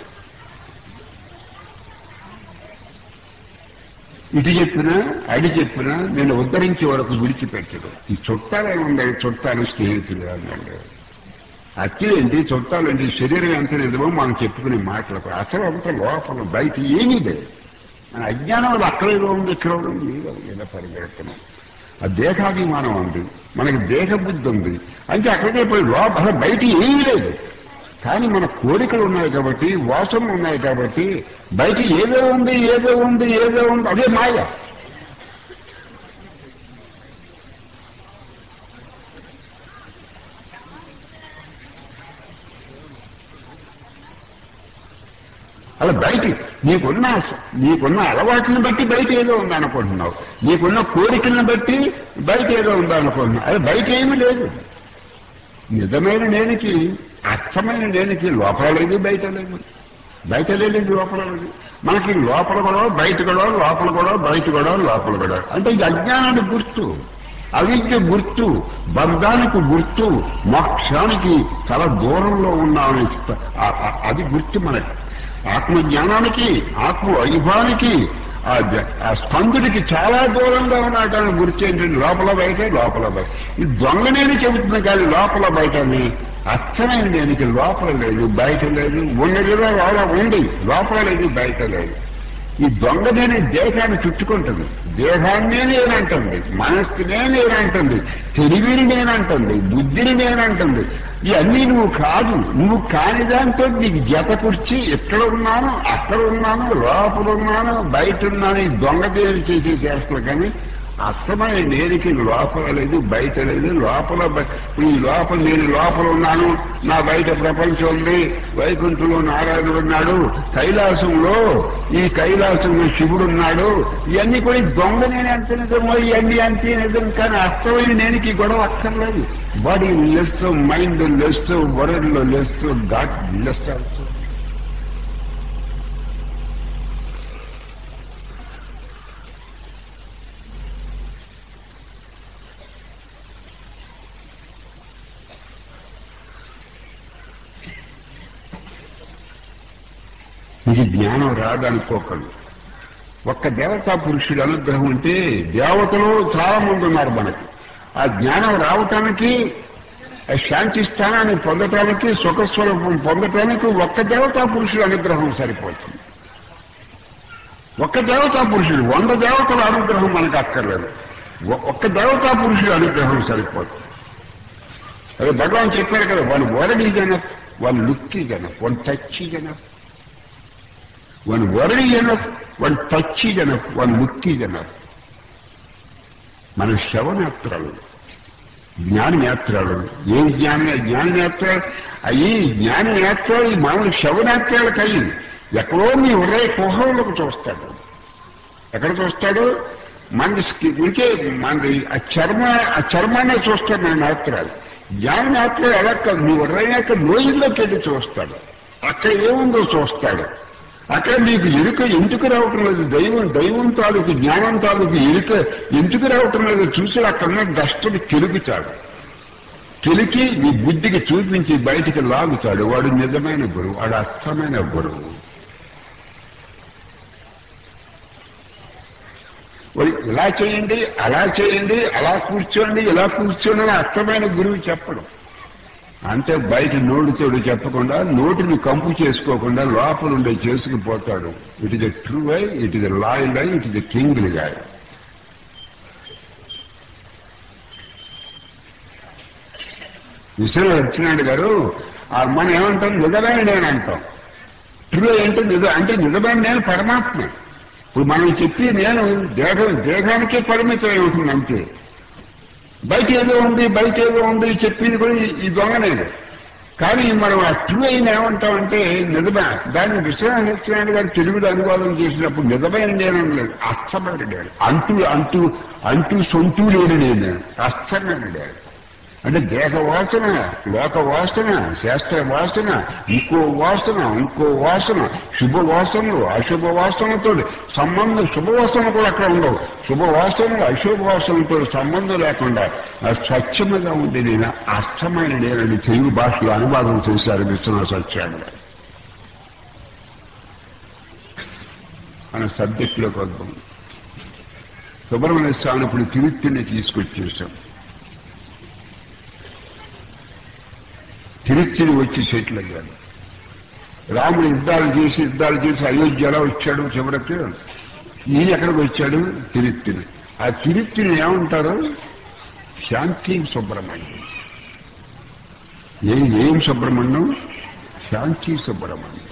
ఇటు చెప్పినా అడి చెప్పినా నేను ఉద్ధరించే వరకు విడిచిపెట్టడు ఈ చుట్టాలే ఉంది చుట్టాలు స్నేహితులు అన్నాడు అక్కిలేంటి చుట్టాలేంటి శరీరం ఎంత నిజమో మనం చెప్పుకునే మాటలకు అసలు అంత లోపల బయట ఏమీ లేదు మన అజ్ఞానం వల్ల అక్కడ ఏదో ఉంది ఇక్కడ ఏదో ఉంది ఏదో ఇలా పరిగెడుతున్నాం ఆ దేహాభిమానం ఉంది మనకి దేహ బుద్ధి ఉంది అంటే అక్కడికే పోయి లోపల బయట ఏమీ లేదు కానీ మన కోరికలు ఉన్నాయి కాబట్టి వాసనలు ఉన్నాయి కాబట్టి బయట ఏదో ఉంది ఏదో ఉంది ఏదో ఉంది అదే మాయ అలా బయట నీకున్న నీకున్న అలవాట్లను బట్టి బయట ఏదో ఉంది అనుకుంటున్నావు నీకున్న కోరికలను బట్టి బయట ఏదో ఉంది అనుకుంటున్నావు అది బయట ఏమీ లేదు నిజమైన నేనికి అర్థమైన నేనికి లోపల లేదు బయట లేదు బయట లేదు లోపల లేదు మనకి లోపల కూడా బయట కూడా లోపల కూడా బయట కూడా లోపల కూడా అంటే ఇది అజ్ఞానానికి గుర్తు అవిద్య గుర్తు బంధానికి గుర్తు మోక్షానికి చాలా దూరంలో ఉన్నామని ఆ- ఆ- అది గుర్తు మనకి ఆత్మజ్ఞానానికి ఆత్మ వైభవానికి ఆ జ- ఆ స్కందుడికి చాలా దూరంగా ఉన్నాడని గుర్తు ఏంటంటే లోపల బయట లోపల బయట ఈ దొంగనేని చెబుతుంది కానీ లోపల బయటని అచ్చమైన దేనికి లోపల లేదు బయట లేదు ఉన్నదిగా లోపల ఉంది లోపల లేదు బయట లేదు ఈ దొంగనేని దేహాన్ని చుట్టుకుంటుంది దేహాన్నే నేనంటుంది మనస్సునే నేనంటుంది తెలివిని నేనంటుంది బుద్ధిని నేనంటుంది ఇవన్నీ నువ్వు కాదు నువ్వు కాని దాంతో నీకు జత కుర్చి ఎక్కడ ఉన్నాను అక్కడ ఉన్నాను లోపల ఉన్నాను బయట ఉన్నాను ఈ దొంగ దేని చేసే చేస్తారు కానీ అర్థమైన నేనికి లోపల లేదు బయట లేదు లోపల బ- ఇప్పుడు ఈ లోపల నేను లోపల ఉన్నాను నా బయట ప్రపంచం ఉంది వైకుంఠంలో నారాయణుడు ఉన్నాడు కైలాసంలో ఈ కైలాసంలో శివుడు ఉన్నాడు ఇవన్నీ కూడా ఈ దొంగ నేను ఎంత నిజమో ఇవన్నీ అంతే నిజం కానీ అర్థమైన నేనికి గొడవ అక్కర్లేదు body less mind less world less god less also ఇది జ్ఞానం రాదనుకోకండి ఒక్క దేవతా పురుషుడు అనుగ్రహం ఉంటే దేవతలు చాలా మంది ఉన్నారు మనకి ఆ జ్ఞానం రావటానికి ఆ శాంతి స్థానాన్ని పొందటానికి సుఖస్వరూపం పొందటానికి ఒక్క దేవతా పురుషుడు అనుగ్రహం సరిపోతుంది ఒక్క దేవతా పురుషుడు వంద దేవతల అనుగ్రహం మనకు అక్కర్లేదు ఒ- ఒక్క దేవతా పురుషుడు అనుగ్రహం సరిపోతుంది అదే భగవాన్ చెప్పారు కదా one word is enough one look is enough one touch is enough one word is enough one touch is enough one look is enough మన శవనేత్రాలు జ్ఞాననేత్రాలు ఏం జ్ఞాన జ్ఞాననేత్రాలు అయ్యి జ్ఞాననేత్రాలు ఈ మామూలు శవనేత్రాలకు అయ్యి ఎక్కడో మీ హృదయ కుహంలోకి చూస్తాడు ఎక్కడ చూస్తాడు మనది స్కి- ఇంకే మనది ఆ చర్మ ఆ చర్మాన్ని చూస్తాడు మన నేత్రాలు జ్ఞాన నేత్రాలు ఎలా కాదు మీ హృదయం యొక్క లోయల్లోకి వెళ్ళి చూస్తాడు అక్కడ ఏముందో చూస్తాడు అక్కడ మీకు ఎరుక ఎందుకు రావటం లేదు దైవం దైవం తాలూకు జ్ఞానం తాలూకు ఎరుక ఎందుకు రావటం లేదు చూసి అక్కడ ఉన్న డస్టుని కెలుగుతాడు కెలికి మీ బుద్ధికి చూపించి బయటికి లాగుతాడు వాడు నిజమైన గురువు వాడు అర్థమైన గురువు వాడు ఇలా చేయండి అలా చేయండి అలా కూర్చోండి ఇలా కూర్చోండి అని అర్థమైన గురువు చెప్పడం అంతే బయట నోటితోడు చెప్పకుండా నోటిని కంపు చేసుకోకుండా లోపల ఉండే చేసుకుపోతాడు it is a true I it is a loyal I it is a king గాయ విషయంలో వచ్చినాడు గారు ఆ మనం ఏమంటాం నిజమైన నేను అంటాం ట్రూ ఏంటో నిజ అంటే నిజమైన నేను పరమాత్మ ఇప్పుడు మనం చెప్పి నేను దేహం దేహానికే పరిమితం అవుతుంది అంతే బయట ఏదో ఉంది బయట ఏదో ఉంది చెప్పింది కూడా ఈ- ఈ దొంగనేది కానీ మనం ఆ ట్రూ అయిన ఏమంటామంటే నిజమే దాన్ని విశ్వనాథ గారు తెలుగులో అనువాదం చేసినప్పుడు నిజమైన నేను లేదు అస్తమైన నేను అంటూ అంటూ అంటూ సొంతూ లేని నేను అస్తమైన నేను అంటే దేహ వాసన లోక వాసన శాస్త్ర వాసన ఇంకో వాసన ఇంకో వాసన శుభ వాసనలు అశుభ వాసనతో సంబంధం శుభవాసన కూడా అక్కడ ఉండవు శుభ వాసనలు అశుభ వాసనతో సంబంధం లేకుండా ఆ స్వచ్ఛముగా ఉండి నేను అష్టమైన నేనని తెలుగు భాషలో అనువాదం చేశారు విశ్వనాథ సత్యాన్ని మన సబ్జెక్టులోకి వద్దాం సుబ్రహ్మణ్య స్వామి ఇప్పుడు తిరుత్తిని తీసుకొచ్చేసాం తిరుచిని వచ్చి సెటిల్ అయ్యాడు రాముడు యుద్ధాలు చేసి యుద్ధాలు చేసి అయోధ్యలో వచ్చాడు చివరికి ఈయన ఎక్కడికి వచ్చాడు తిరుత్తిని ఆ తిరుత్తిని ఏమంటారు శాంతి సుబ్రహ్మణ్యం ఏం ఏం సుబ్రహ్మణ్యం శాంతి సుబ్రహ్మణ్యం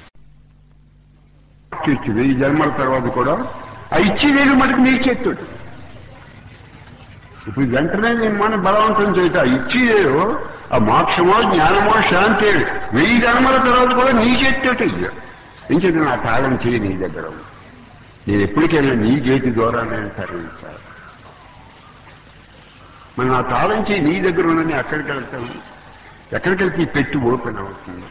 ఇచ్చి వెయ్యి జన్మల తర్వాత కూడా ఆ ఇచ్చి వేలు మనకు నీ చేతుడు ఇప్పుడు వెంటనే నేను మనం బలవంతం చేయట ఇచ్చిదేదో ఆ మోక్షమో జ్ఞానమో శాంతి వెయ్యి జన్మల తర్వాత కూడా నీ చేతోటి ఇంకేది నా తాళం చేయి నీ దగ్గర ఉంది. నేను ఎప్పటికైనా నీ గేటి ద్వారా నేను తరలించాలి మరి నా తాళం చేయి నీ దగ్గర ఉందని ఎక్కడికి వెళ్తాను ఎక్కడికి వెళ్తే ఈ పెట్టి ఓపెన్ అవుతుంది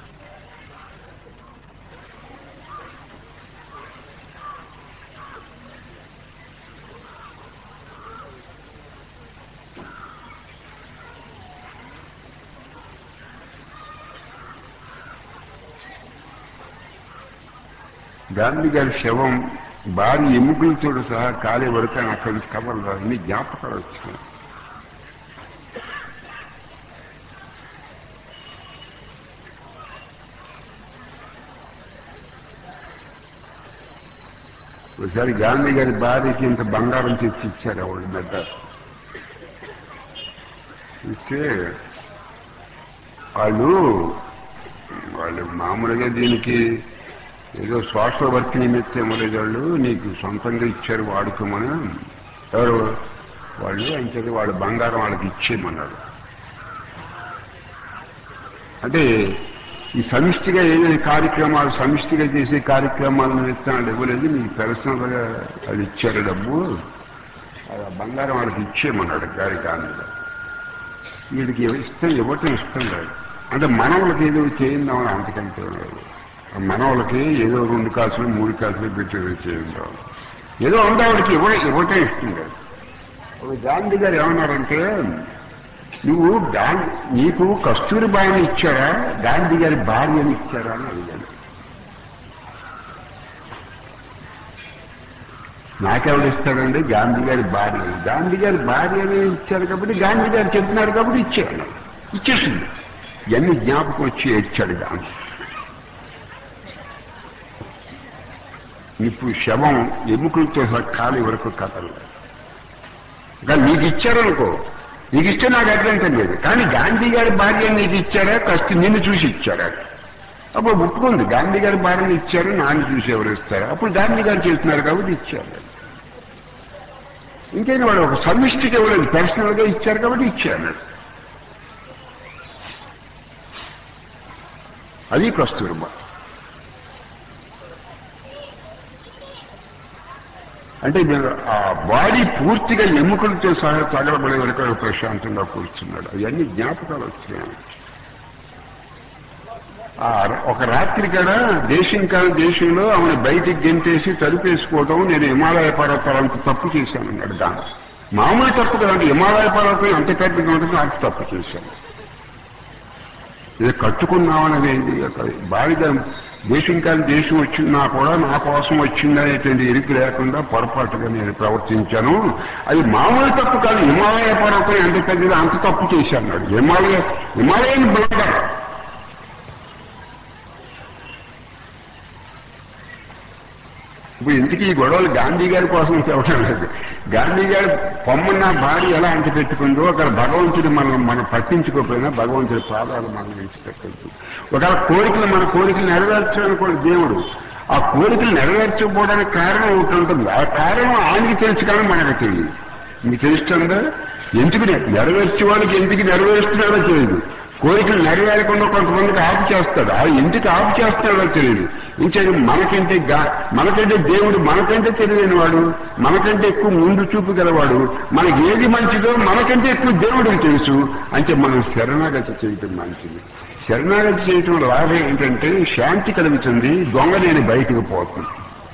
గాంధీ గారి శవం భారీ ఎముకలతో సహా కాలే వరకు ఆయన అక్కడి నుంచి కవర్లు అన్ని జ్ఞాపకాలు వచ్చాయి ఒకసారి గాంధీ గారి భార్యకి ఇంత బంగారం తెచ్చి ఇచ్చారు ఆవిడ మెడ్రాస్ ఇస్తే వాళ్ళు వాళ్ళు మామూలుగా దీనికి ఏదో సోషల్ వర్క్ నిమిత్తం లేదు వాళ్ళు నీకు సొంతంగా ఇచ్చారు వాడుకోమని ఎవరు వాళ్ళు అంచేది వాళ్ళు బంగారం వాళ్ళకి ఇచ్చేయమన్నాడు అంటే ఈ సమిష్టిగా ఏదైనా కార్యక్రమాలు సమిష్టిగా చేసే కార్యక్రమాలను ఇస్తాను ఇవ్వలేదు మీకు పర్సనల్ గా అది ఇచ్చారు డబ్బు అది ఆ బంగారం వాళ్ళకి ఇచ్చేయమన్నాడు గారి గాంధీ వీడికి ఇష్టం ఇవ్వటం ఇష్టం లేదు అంటే మనవులకి ఏదో చేయిందామని అంతకంటే లేదు ఆ మనవులకి ఏదో రెండు కాసులు మూడు కాసులు పెట్టి చేయిందాం ఏదో ఉందావిడికి ఇవ్వ ఇవ్వటం ఇష్టం లేదు ఒక గాంధీ గారు ఏమన్నారంటే నువ్వు గాంధీ నీకు కస్తూరి బాయని ఇచ్చారా గాంధీ గారి భార్యని ఇచ్చారా అని అడిగాను నాకెవడు ఇస్తాడండి గాంధీ గారి భార్య గాంధీ గారి భార్యని ఇచ్చారు కాబట్టి గాంధీ గారు చెప్తున్నారు కాబట్టి ఇచ్చాడు ఇచ్చేసింది ఇవన్నీ జ్ఞాపకం వచ్చి ఇచ్చాడు గాంధీ ఇప్పుడు శవం ఎముకలతో సహా కాలి వరకు కథలు కానీ నీకు ఇచ్చారనుకో నీకు ఇస్తే నాకు అడ్డంటం లేదు కానీ గాంధీ గారి భార్య నీకు ఇచ్చారా కష్ట నిన్ను చూసి ఇచ్చారా అప్పుడు ఒప్పుకుంది గాంధీ గారి భార్యని ఇచ్చారు నాన్న చూసి ఎవరు ఇస్తారు అప్పుడు గాంధీ గారు చేస్తున్నారు కాబట్టి ఇచ్చారు ఇంకైనా వాడు ఒక సమిష్టికి ఇవ్వలేదు పర్సనల్ గా ఇచ్చారు కాబట్టి ఇచ్చారు అది కస్తూర్బా అంటే మీరు ఆ బాడీ పూర్తిగా ఎముకలతో సహా తగలబడే వరకు ఆయన ప్రశాంతంగా కూర్చున్నాడు అవన్నీ జ్ఞాపకాలు వచ్చినాయి ఆ ఒక రాత్రి కాడ దేశం కాని దేశంలో ఆమెను బయటికి గెంటేసి తలుపేసుకోవడం నేను హిమాలయ పర్వతాలంత తప్పు చేశానన్నాడు దాని మామూలు తప్పు కదండి హిమాలయ పర్వతం ఎంత పెద్దగా ఉంటుందో అంత తప్పు చేశాను ఇది కట్టుకున్నామనేది ఏంటి బావిగా దేశం కాని దేశం వచ్చిందా కూడా నా కోసం వచ్చిందనేటువంటి ఇరుకు లేకుండా పొరపాటుగా నేను ప్రవర్తించాను అది మామూలు తప్పు కాదు హిమాలయ పర్వతం ఎంత పెద్దదో అంత తప్పు చేశాను హిమాలయ హిమాలయన్ బ్లడర్ ఇప్పుడు ఇంటికి ఈ గొడవలు గాంధీ గారి కోసం చెప్పడం లేదు గాంధీ గారి పొమ్మన్న భార్య ఎలా అంటి పెట్టుకుందో అక్కడ భగవంతుడు మనం మనం పట్టించుకోకపోయినా భగవంతుడి పాదాలు మనం విడిచిపెట్టద్దు ఒకవేళ కోరికలు మన కోరికలు నెరవేర్చడానికి కూడా దేవుడు ఆ కోరికలు నెరవేర్చకపోవడానికి కారణం ఒకటి ఉంటుంది ఆ కారణం ఆయనకి తెలుసు కానీ మనకు తెలియదు మీకు తెలుస్తుందా ఎందుకు నెరవేర్చే వాళ్ళకి ఎందుకు నెరవేరుస్తున్నాడో తెలియదు కోరికలు నెరవేరకుండా కొంతమందికి ఆపు చేస్తాడు ఆ ఎందుకు ఆపు చేస్తాడో తెలియదు ఇంకేది మనకంటే మనకంటే దేవుడు మనకంటే తెలియని వాడు మనకంటే ఎక్కువ ముందు చూపు గలవాడు మనకి ఏది మంచిదో మనకంటే ఎక్కువ దేవుడికి తెలుసు అంటే మనం శరణాగతి చేయటం మంచిది శరణాగతి చేయటం లాభం ఏంటంటే శాంతి కలుగుతుంది దొంగ నేను బయటకు పోతుంది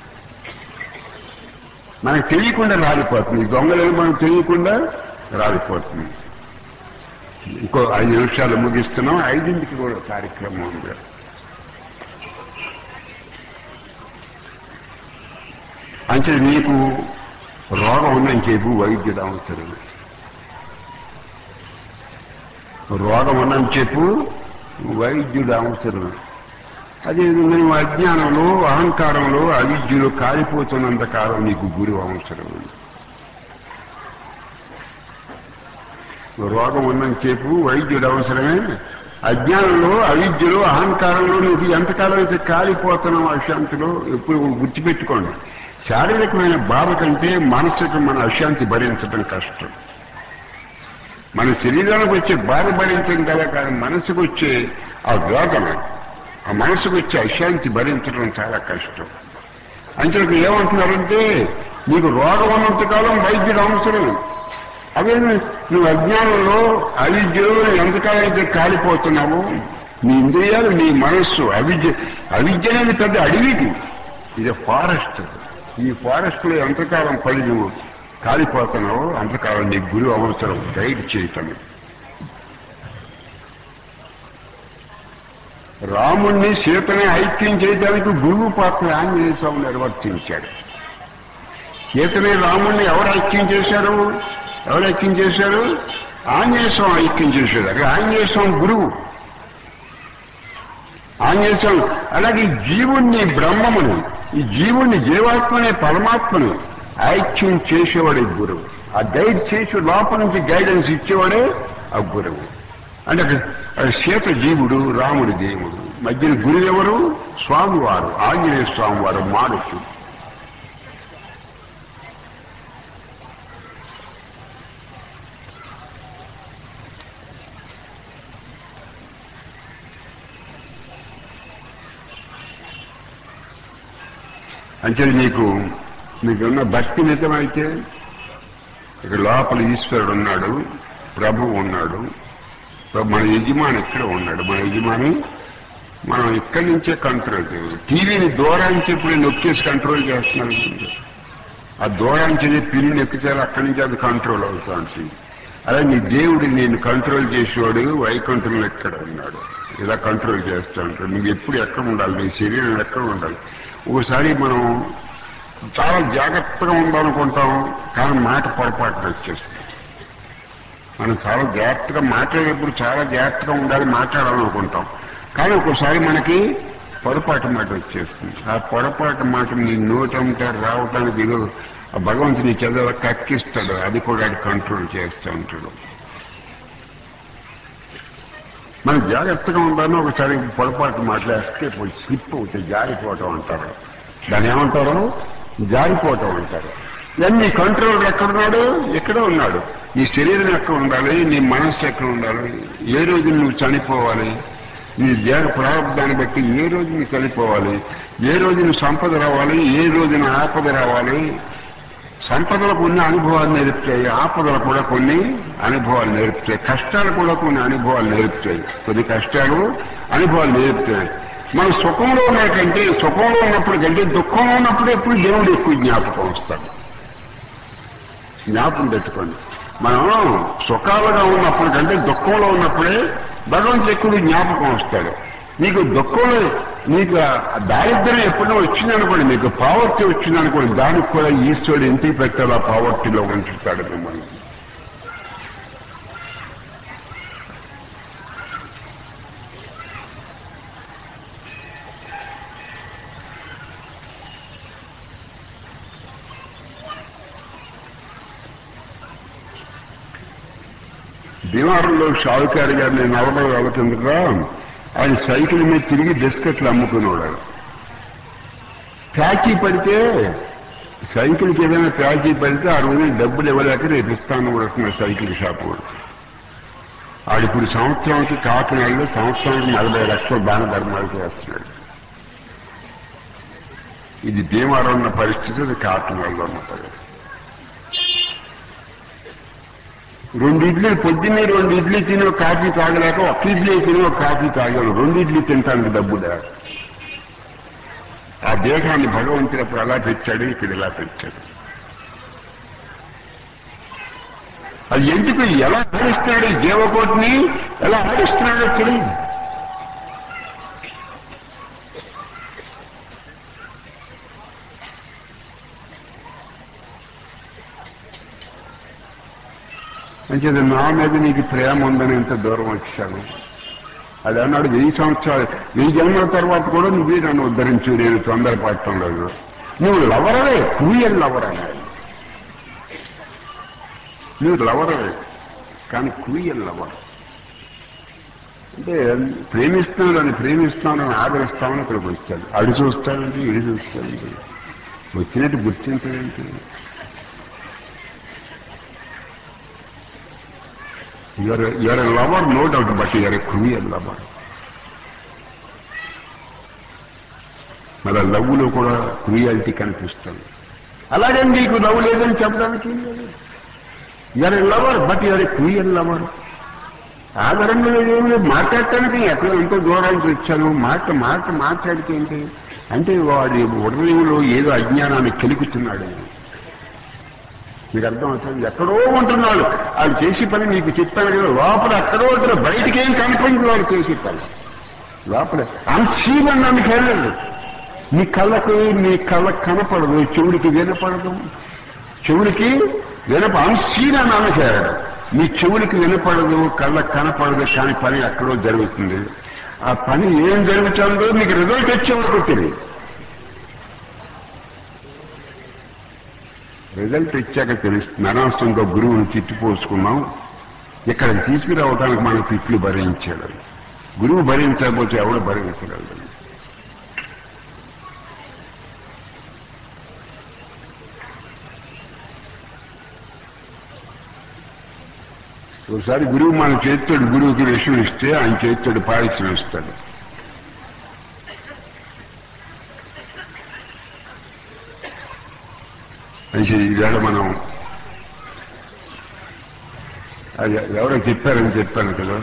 మనకు తెలియకుండా రాలిపోతుంది దొంగలేని మనకు తెలియకుండా రాలిపోతుంది ఇంకో ఐదు నిమిషాలు ముగిస్తున్నాం ఐదింటికి కూడా కార్యక్రమం ఉంది అంటే నీకు రోగం ఉందని చెప్పు వైద్యుడు అవసరం రోగం ఉందని చెప్పు వైద్యుడు అవసరం అదేవిధంగా నువ్వు అజ్ఞానంలో అహంకారంలో అవిద్యలో కాలిపోతున్నంత కాలం నీకు గురువు అవసరం రోగం ఉందని చెప్పు వైద్యుడు అవసరమే అజ్ఞానంలో అవిద్యలో అహంకారంలో నువ్వు ఎంతకాలం అయితే కాలిపోతున్నావు అశాంతిలో ఎప్పుడు గుర్తుపెట్టుకోండి శారీరకమైన బాధ కంటే మానసిక మన అశాంతి భరించడం కష్టం మన శరీరానికి వచ్చే బాధ భరించడం కదా కానీ మనసుకు వచ్చే ఆ వేదన ఆ మనసుకు వచ్చే అశాంతి భరించడం చాలా కష్టం అంటే ఏమంటున్నారంటే నీకు రోగం ఉన్నంతకాలం వైద్యుడు అవసరం అవే నువ్వు అజ్ఞానంలో అవిద్యలో ఎంతకాలం అయితే కాలిపోతున్నావు నీ ఇంద్రియాలు నీ మనస్సు అవిద్య అవిద్య అనేది పెద్ద అడవిది ఇది ఫారెస్ట్ ఈ ఫారెస్ట్ లో ఎంతకాలం పడి నువ్వు కాలిపోతున్నావో అంతకాలం నీ గురువు అవసరం గైడ్ చేయటం రాముణ్ణి సీతని ఐక్యం చేయడానికి గురువు పాత్ర ఆంజనేయ స్వామి నిర్వర్తించాడు సీతని రాముణ్ణి ఎవరు ఐక్యం చేశారు ఎవరు ఐక్యం చేశారు ఆంజనేయ స్వామి ఐక్యం చేశాడు అక్కడ ఆంజనేయ స్వామి గురువు ఆంజనేయ స్వామి అలాగే జీవుణ్ణి బ్రహ్మమును ఈ జీవుణ్ణి జీవాత్మనే పరమాత్మను ఐక్యం చేసేవాడే గురువు ఆ గైడ్ చేసి లోపల నుంచి గైడెన్స్ ఇచ్చేవాడే ఆ గురువు అంటే అక్కడ సీత జీవుడు రాముడు దేవుడు మధ్యన గురువు ఎవరు స్వామివారు ఆంజనేయ స్వామివారు మారుతు అంటే నీకు నీకున్న భక్తి మితమైతే ఇక్కడ లోపల ఈశ్వరుడు ఉన్నాడు ప్రభువు ఉన్నాడు ప్రభు మన యజమాని ఇక్కడ ఉన్నాడు మన యజమాని మనం ఇక్కడి నుంచే కంట్రోల్ చేయాలి టీవీని దూరానికి ఇప్పుడు నొక్కేసి కంట్రోల్ చేస్తున్నాను ఆ దూరానికి పిల్లి నొక్కితే అక్కడి నుంచి అది కంట్రోల్ అవుతుంది అలా నీ దేవుడు నేను కంట్రోల్ చేసేవాడు వైకుంఠంలో ఎక్కడ ఉన్నాడు ఇలా కంట్రోల్ చేస్తూ ఉంటాడు నువ్వు ఎప్పుడు ఎక్కడ ఉండాలి నీ శరీరం ఎక్కడ ఉండాలి ఒకసారి మనం చాలా జాగ్రత్తగా ఉండాలనుకుంటాం కానీ మాట పొరపాటు వచ్చేస్తుంది మనం చాలా జాగ్రత్తగా మాట్లాడేటప్పుడు చాలా జాగ్రత్తగా ఉండాలి మాట్లాడాలనుకుంటాం కానీ ఒక్కోసారి మనకి పొరపాటు మాట వచ్చేస్తుంది ఆ పొరపాటు మాట నీ నోటంతా రావటానికి ఏదో ఆ భగవంతుని చదవ కక్కిస్తాడు అది కూడా అది కంట్రోల్ చేస్తూ ఉంటాడు మనం జాగ్రత్తగా ఉండాలని ఒకసారి పొరపాటు మాట్లాడితే స్లిప్ అవుతుంది జారిపోవటం అంటారు దాన్ని ఏమంటారు జారిపోవటం అంటారు నీ కంట్రోల్ ఎక్కడున్నాడు ఎక్కడో ఉన్నాడు నీ శరీరం ఎక్కడ ఉండాలి నీ మనస్సు ఎక్కడ ఉండాలి ఏ రోజు నువ్వు చనిపోవాలి నీ దేహ ప్రారంభాన్ని బట్టి ఏ రోజు నువ్వు చనిపోవాలి ఏ రోజు నువ్వు సంపద రావాలి ఏ రోజున ఆపద రావాలి సంపదలు కొన్ని అనుభవాలు నేర్పుతాయి ఆపదలు కూడా కొన్ని అనుభవాలు నేర్పుతాయి కష్టాలు కూడా కొన్ని అనుభవాలు నేర్పుతాయి కొన్ని కష్టాలు అనుభవాలు నేర్పుతాయి మనం సుఖంలో ఉన్నకంటే సుఖంలో ఉన్నప్పుడు కంటే దుఃఖంలో ఉన్నప్పుడు ఎప్పుడు దేవుడు ఎక్కువ జ్ఞాపకం వస్తాడు జ్ఞాపకం పెట్టుకోండి మనం సుఖాలుగా ఉన్నప్పుడు కంటే దుఃఖంలో ఉన్నప్పుడే భగవంతుడు ఎక్కువ జ్ఞాపకం వస్తాడు నీకు దుఃఖంలో నీకు ఆ దారిద్ర్యం ఎప్పుడో వచ్చిందనుకోండి మీకు పావర్టీ వచ్చిందనుకోండి దానికి కూడా ఈశ్వరుడు ఇంటికి పెట్టాలి ఆ పావర్టీలో ఉంచుతాడు మిమ్మల్ని భీమవరంలో షావుకారి గారిని నలభై వేల కిందట ఆయన సైకిల్ మీద తిరిగి బిస్కెట్లు అమ్ముకునేవాడు ప్యాచీ పడితే సైకిల్కి ఏదైనా ప్యాచీ పడితే ఆ రోజు డబ్బులు ఇవ్వలేక రేపు ఇస్తాను కూడా సైకిల్ షాప్ వాడు ఆడిప్పుడు సంవత్సరానికి కాకినాడలో సంవత్సరానికి నలభై లక్షల దాన ధర్మాలు చేస్తున్నాడు ఇది భీమవరం ఉన్న పరిస్థితి అది కాకినాడలో ఉన్న పరిస్థితి రెండు ఇడ్లీ పొద్దున్నే రెండు ఇడ్లీ తిని ఒక కాఫీ తాగలేక ఒక ఇడ్లీ తిని ఒక కాఫీ తాగాను రెండు ఇడ్లీ తింటానికి డబ్బు లేదు ఆ దేహాన్ని భగవంతుడు అప్పుడు అలా తెచ్చాడు ఇక్కడ ఇలా తెచ్చాడు అది ఎందుకు ఎలా ఆడిస్తున్నాడు ఈ జీవకోటిని ఎలా ఆడిస్తున్నాడో తెలియదు మంచిది నా మీద నీకు ప్రేమ ఉందని ఇంత దూరం వచ్చాను అది అన్నాడు వెయ్యి సంవత్సరాలు వెయ్యి జన్మల తర్వాత కూడా నువ్వే నన్ను ఉద్ధరించు నేను తొందరపడటం లేదు నువ్వు లవరవే క్రూయల్ లవర్ అన్నాడు నువ్వు లవరవే కానీ క్రూయల్ లవర్ అంటే ప్రేమిస్తున్నాడు అని ప్రేమిస్తానని ఆదరిస్తామని ఇక్కడికి వచ్చాడు అడి చూస్తాడంటే ఇడి చూస్తాడంటే వచ్చినట్టు గుర్తించడంటే you're you're a lover no doubt but you're a cruel lover మరి ఆ లవ్లో కూడా క్రూయాలిటీ కనిపిస్తుంది అలాగే నీకు లవ్ లేదని చెప్పడానికి you're a lover but you're a cruel lover ఆదరణ ఏమి మాట్లాడటానికి ఎక్కడ ఎంతో దూరానికి వచ్చాను మాట మాట మాట్లాడితే ఏంటి అంటే వాడి ఉదయంలో ఏదో అజ్ఞానాన్ని కెలుకుతున్నాడు మీకు అర్థమవుతుంది ఎక్కడో ఉంటున్నాడు వాళ్ళు చేసే పని మీకు చెప్పాను కదా లోపల ఎక్కడో ఉంటున్నా బయటికి ఏం కనిపించదు వాళ్ళు చేసే పని లోపల అన్సీవన్నానికి వెళ్ళదు నీ కళ్ళకు నీ కళ్ళకు కనపడదు చెవుడికి వినపడదు చెవుడికి వినప అన్సీన్ అని అనకేరడు నీ చెవుడికి వినపడదు కళ్ళకు కనపడదు కానీ పని ఎక్కడో జరుగుతుంది ఆ పని ఏం జరుగుతుందో మీకు రిజల్ట్ వచ్చే వరకు తెలియదు రిజల్ట్ ఇచ్చాక తెలుస్తుంది అనవసరంగా గురువుని తిట్టిపోసుకున్నాం ఇక్కడ తీసుకురావడానికి మన తిట్లు భరించాడు గురువు భరించకపోతే ఎవడు భరించగలడు ఒకసారి గురువు మన చేతితోడు గురువుకి విషయం ఇస్తే ఆయన చేతితోడు పారిశ్యం ఇస్తాడు అయితే ఈవేళ మనం అది ఎవరో చెప్పారని చెప్పాను కదా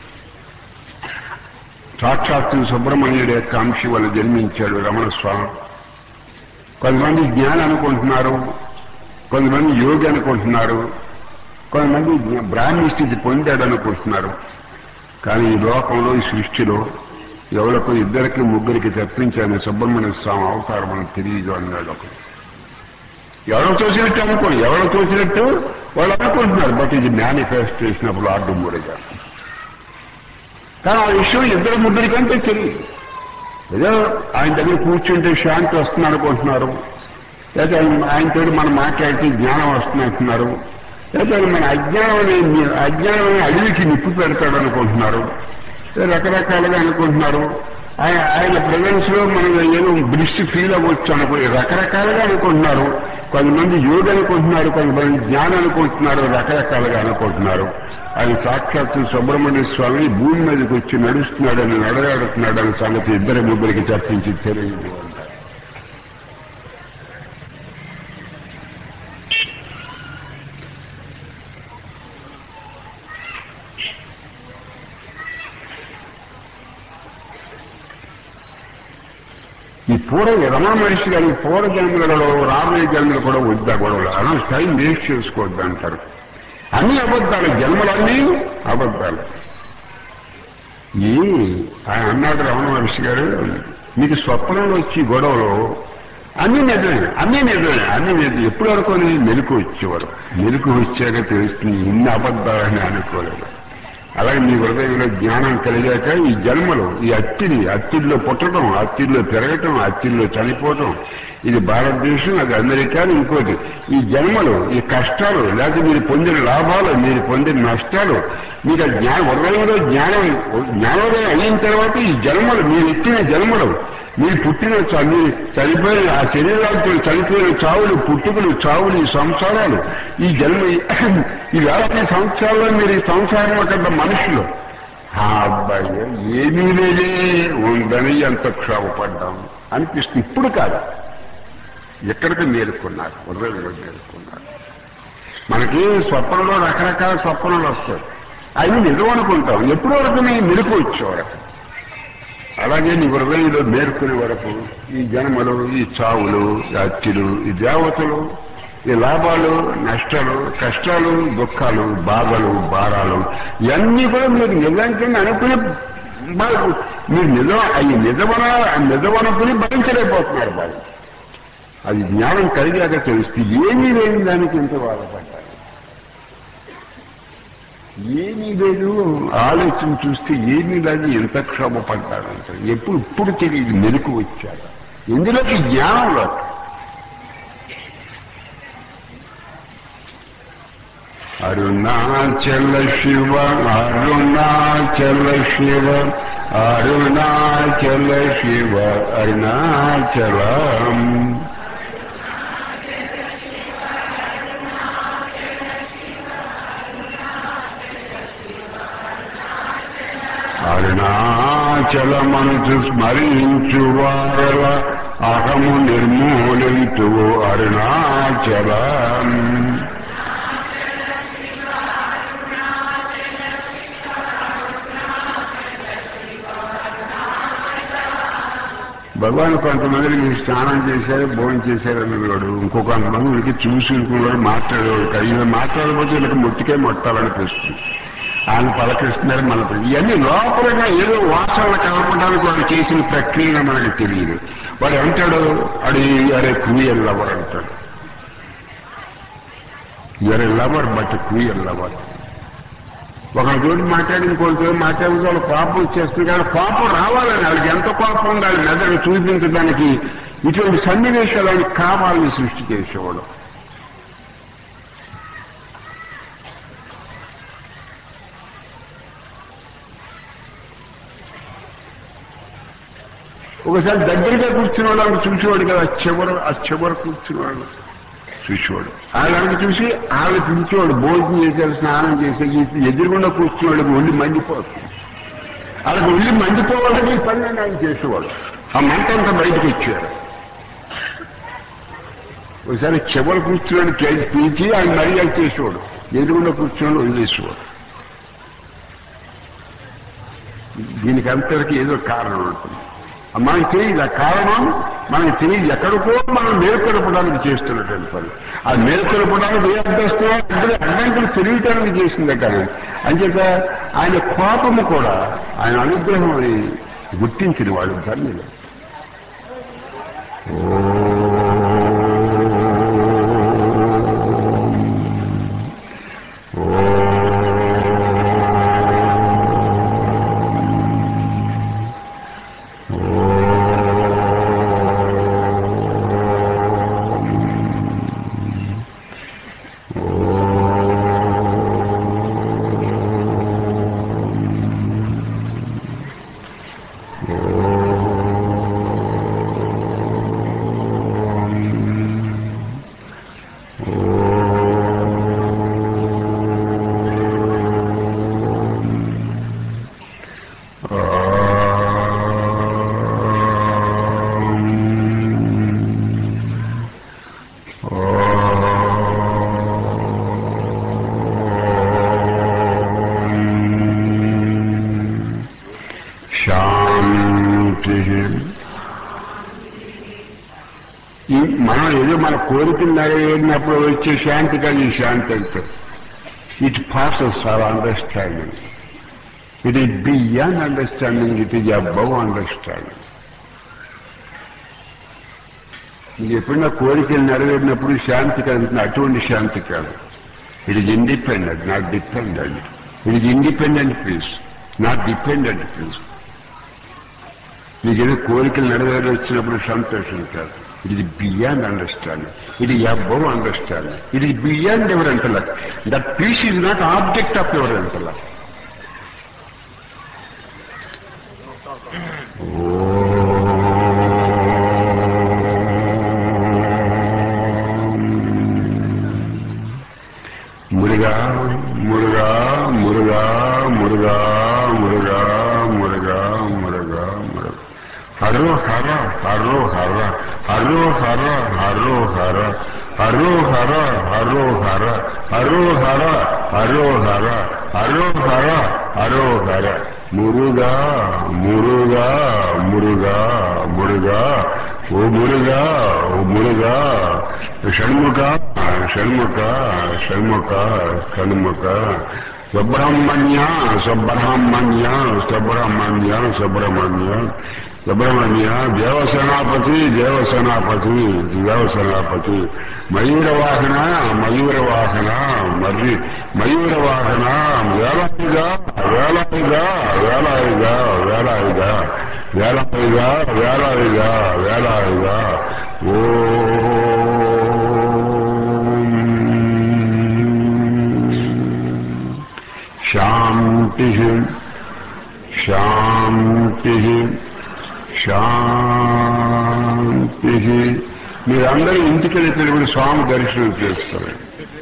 సాక్షాత్తు సుబ్రహ్మణ్యుడి యొక్క అంశి వల్ల జన్మించాడు రమణ స్వామి కొంతమంది జ్ఞానం అనుకుంటున్నారు కొంతమంది యోగి అనుకుంటున్నారు కొంతమంది బ్రాహ్మీ స్థితి పొందాడు అనుకుంటున్నారు కానీ ఈ లోకంలో ఈ సృష్టిలో ఎవరికి ఇద్దరికి ముగ్గురికి తప్పించాను సుబ్రహ్మణ్య స్వామి అవతారం మనకు తెలియదు అన్నాడు ఒకడు ఎవరో చూసినట్టు అనుకోండి ఎవరో చూసినట్టు వాళ్ళు అనుకుంటున్నారు బట్ ఇది మేనిఫెస్టేషన్ ఆఫ్ లార్డ్ మురుగా కానీ ఆ విషయం ఇద్దరు ముగ్గురి కంటే తెలియదు ఏదో ఆయన దగ్గర కూర్చుంటే శాంతి వస్తుంది అనుకుంటున్నారు లేదా ఆయనతో మనం మాట్లాడితే జ్ఞానం వస్తుంది అంటున్నారు లేదా మన అజ్ఞానం అనే అజ్ఞానం అనే అడవికి నిప్పు పెడతాడు అనుకుంటున్నారు రకరకాలుగా అనుకుంటున్నారు ఆయన ఆయన ప్రజెన్స్ లో మనం ఏదో బ్రిస్ట్ ఫీల్ అవ్వచ్చు అనుకో రకరకాలుగా అనుకుంటున్నారు కొంతమంది యోగ అనుకుంటున్నారు కొంతమంది జ్ఞానం అనుకుంటున్నారు రకరకాలుగా అనుకుంటున్నారు ఆయన సాక్షాత్తు సుబ్రహ్మణ్య స్వామి భూమి మీదకి వచ్చి నడుస్తున్నాడని నడయాడుతున్నాడని సంగతి ఇద్దరి ముగ్గురికి చర్చించి తెలియదు అంటారు ఈ పూర్వ రమణ మనిషి గారి పూర్వ జన్మలలో రాబోయే జన్మలు కూడా వద్దా గొడవలు అలా టైం వేస్ట్ చేసుకోవద్దు అంటారు అన్ని అబద్ధాలు జన్మలన్నీ అబద్ధాలు ఈ ఆయన అన్నాడు రమణ మహర్షి గారు మీకు స్వప్నంలో వచ్చి గొడవలు అన్ని నిజమే అన్ని నిజమే అన్ని నిజం ఎప్పుడు అనుకోని మెలకు వచ్చేవారు మెలకు వచ్చాక తెలుస్తుంది ఇన్ని అబద్ధాలని అనుకోలేదు అలాగే మీ హృదయంలో జ్ఞానం కలిగాక ఈ జన్మలు ఈ అత్తిని అత్తిల్లో పుట్టడం అత్తిల్లో పెరగటం అత్తిల్లో చనిపోవటం ఇది భారతదేశం అది అమెరికా ఇంకోటి ఈ జన్మలు ఈ కష్టాలు లేకపోతే మీరు పొందిన లాభాలు మీరు పొందిన నష్టాలు మీకు ఆ జ్ఞానం హృదయంలో జ్ఞానం జ్ఞానోదయం అయిన తర్వాత ఈ జన్మలు మీరు ఎత్తిన జన్మలు మీరు పుట్టిన చ- మీరు చనిపోయిన ఆ శరీరాలతో చనిపోయిన చావులు పుట్టుకలు చావులు ఈ సంసారాలు ఈ జన్మ ఈ వేల సంవత్సరాల్లో మీరు ఈ సంసారం కంటే మనుషులు ఆ అబ్బాయి ఏమీ లేదే ఉందని ఎంత క్షోభపడ్డాం అనిపిస్తుంది ఇప్పుడు కాదు ఎక్కడికి మేలుకున్నారు హృదయంలో మేలుకున్నారు మనకి స్వప్నంలో రకరకాల స్వప్నాలు వస్తాయి అవి నిజం అనుకుంటాం ఎప్పుడు వరకు నీ మెలకు వచ్చే వరకు అలాగే నీ హృదయంలో మేర్కొనే వరకు ఈ జన్మలు ఈ చావులు ఈ హత్యలు ఈ దేవతలు ఈ లాభాలు నష్టాలు కష్టాలు దుఃఖాలు బాధలు భారాలు ఇవన్నీ కూడా మీరు నిజం కింద అనుకుని బాధ మీరు నిజం అవి నిజమన నిజమనుకుని భరించలేకపోతున్నారు బాధ అది జ్ఞానం కలిగాక తెలిస్తే ఏమీ లేని దానికి ఎంత బాధపడ్డారు ఏమీ లేదు ఆలోచన చూస్తే ఏమీ లేదు ఎంత క్షోభపడ్డాడంట ఎప్పుడు ఇప్పుడు తెలియదు మెలకు వచ్చాడు ఇందులోకి జ్ఞానంలో అరుణాచల శివ అరుణాచల శివ అరుణాచల శివ అరుణాచలం అరుణాచలమనుచు స్మరించు వారల అహము నిర్మూలించు అరుణాచలం భగవాన్ కొంతమందికి మీరు స్నానం చేశారు భోజనం చేశారు అనేవాడు ఇంకో కొంతమంది వీళ్ళకి చూసి ఇంకోవాడు మాట్లాడేవాడు కాదు. ఈయన మాట్లాడకపోతే వీళ్ళకి ముట్టికే మొట్టాలనిపిస్తుంది ఆయన పలకరిస్తున్నారు మన ఇవన్నీ లోపలగా ఏదో వాసనలు కలపడానికి వాడు చేసిన ప్రక్రియ మనకు తెలియదు వాడు ఏమంటాడు అడి అరే క్రియల్ లవర్ అంటాడు ఎరే లవర్ బట్ క్రియల్ లవర్ ఒకరి తోటి మాట్లాడి ఇంకోటితో మాట్లాడితే వాళ్ళు కోపం వచ్చేస్తుంది కానీ కోపం రావాలని వాళ్ళకి ఎంత కోపం ఉండాలి మెదడు చూపించడానికి ఇటువంటి సన్నివేశాలను కావాలని సృష్టి చేసేవాడు ఒకసారి దగ్గరగా కూర్చునేవాడు ఆమె చూసేవాడు కదా ఆ చివర ఆ చివర కూర్చునేవాడు చూసేవాడు ఆవిడ చూసి ఆవిడ పిలిచేవాడు భోజనం చేశారు స్నానం చేశారు ఈ ఎదురుగుండా కూర్చునేవాడు ఒళ్ళు మండిపోతుంది వాళ్ళకి ఒళ్ళు మండిపోవాలని ఈ పని ఆయన చేసేవాడు ఆ మంట అంతా బయటకు వచ్చారు ఒకసారి చివరి కూర్చుని పీల్చి ఆయన మర్యాద చేసేవాడు ఎదురుగుండా కూర్చుని వదిలేసేవాడు దీనికి అంతటికి ఏదో కారణం ఉంటుంది మనకి తెలియదు ఆ కారణం మనకి తెలియదు ఎక్కడికో మనం మేల్కొలపడానికి చేస్తున్నటువంటి పని ఆ మేల్కొలపడానికి ఏ అడ్డొస్తున్నా అడ్డు అడ్డంకులు తెలియటానికి చేసిందే కానీ అంచేత ఆయన కోపము కూడా ఆయన అనుగ్రహం అని గుర్తించిన వాడు ధన్యులు శాంతి ఈ మనం ఏదో మన కోరికలు నెరవేరినప్పుడు వచ్చే శాంతి కాదు ఈ శాంతి అంటే it passes our understanding it is beyond understanding it is above understanding నీకు ఎప్పుడైనా కోరికలు నెరవేరినప్పుడు శాంతి కలుగుతుంది అటువంటి శాంతి కాదు it is independent not dependent it is independent peace not dependent peace నీకేదో కోరికలు నెరవేరి వచ్చినప్పుడు సంతోషం కాదు ఇట్ ఇది బియాండ్ అండర్స్టాండింగ్ ఇది అబౌవ్ అండర్స్టాండింగ్ ఇది beyond ever intellect that peace is not object of ever intellect Muruga Muruga Muruga Muruga Muruga Muruga Muruga Muruga harrow హర హరో హర హరో హర హరో హర హరో హర హరో హర హరో హర హరో హర హరో హర హరో హర మురుగా మురుగా మురుగా మురుగా ఓ మురుగా ఓ మురుగా షణ్ముఖ షణ్ముఖ షణ్ముఖ షణ్ముఖ సుబ్రహ్మణ్య సుబ్రహ్మణ్య సుబ్రహ్మణ్య సుబ్రహ్మణ్య సుబ్రహ్మణ్య దేవసేనాపతి దేవసేనాపతి దేవసేనాపతి మయూరవాహన మయూరవాహన మర్రి మయూరవాహన వేలాయిగా వేలాయిగా వేలాయిగా వేలాయిగా వేలాయిగా వేలాయిగా వేలాయిగా ఓ శాంతి శాంతి శాంతి మీరందరూ ఇంటికి వెళ్ళి స్వామి దర్శనం చేస్తారు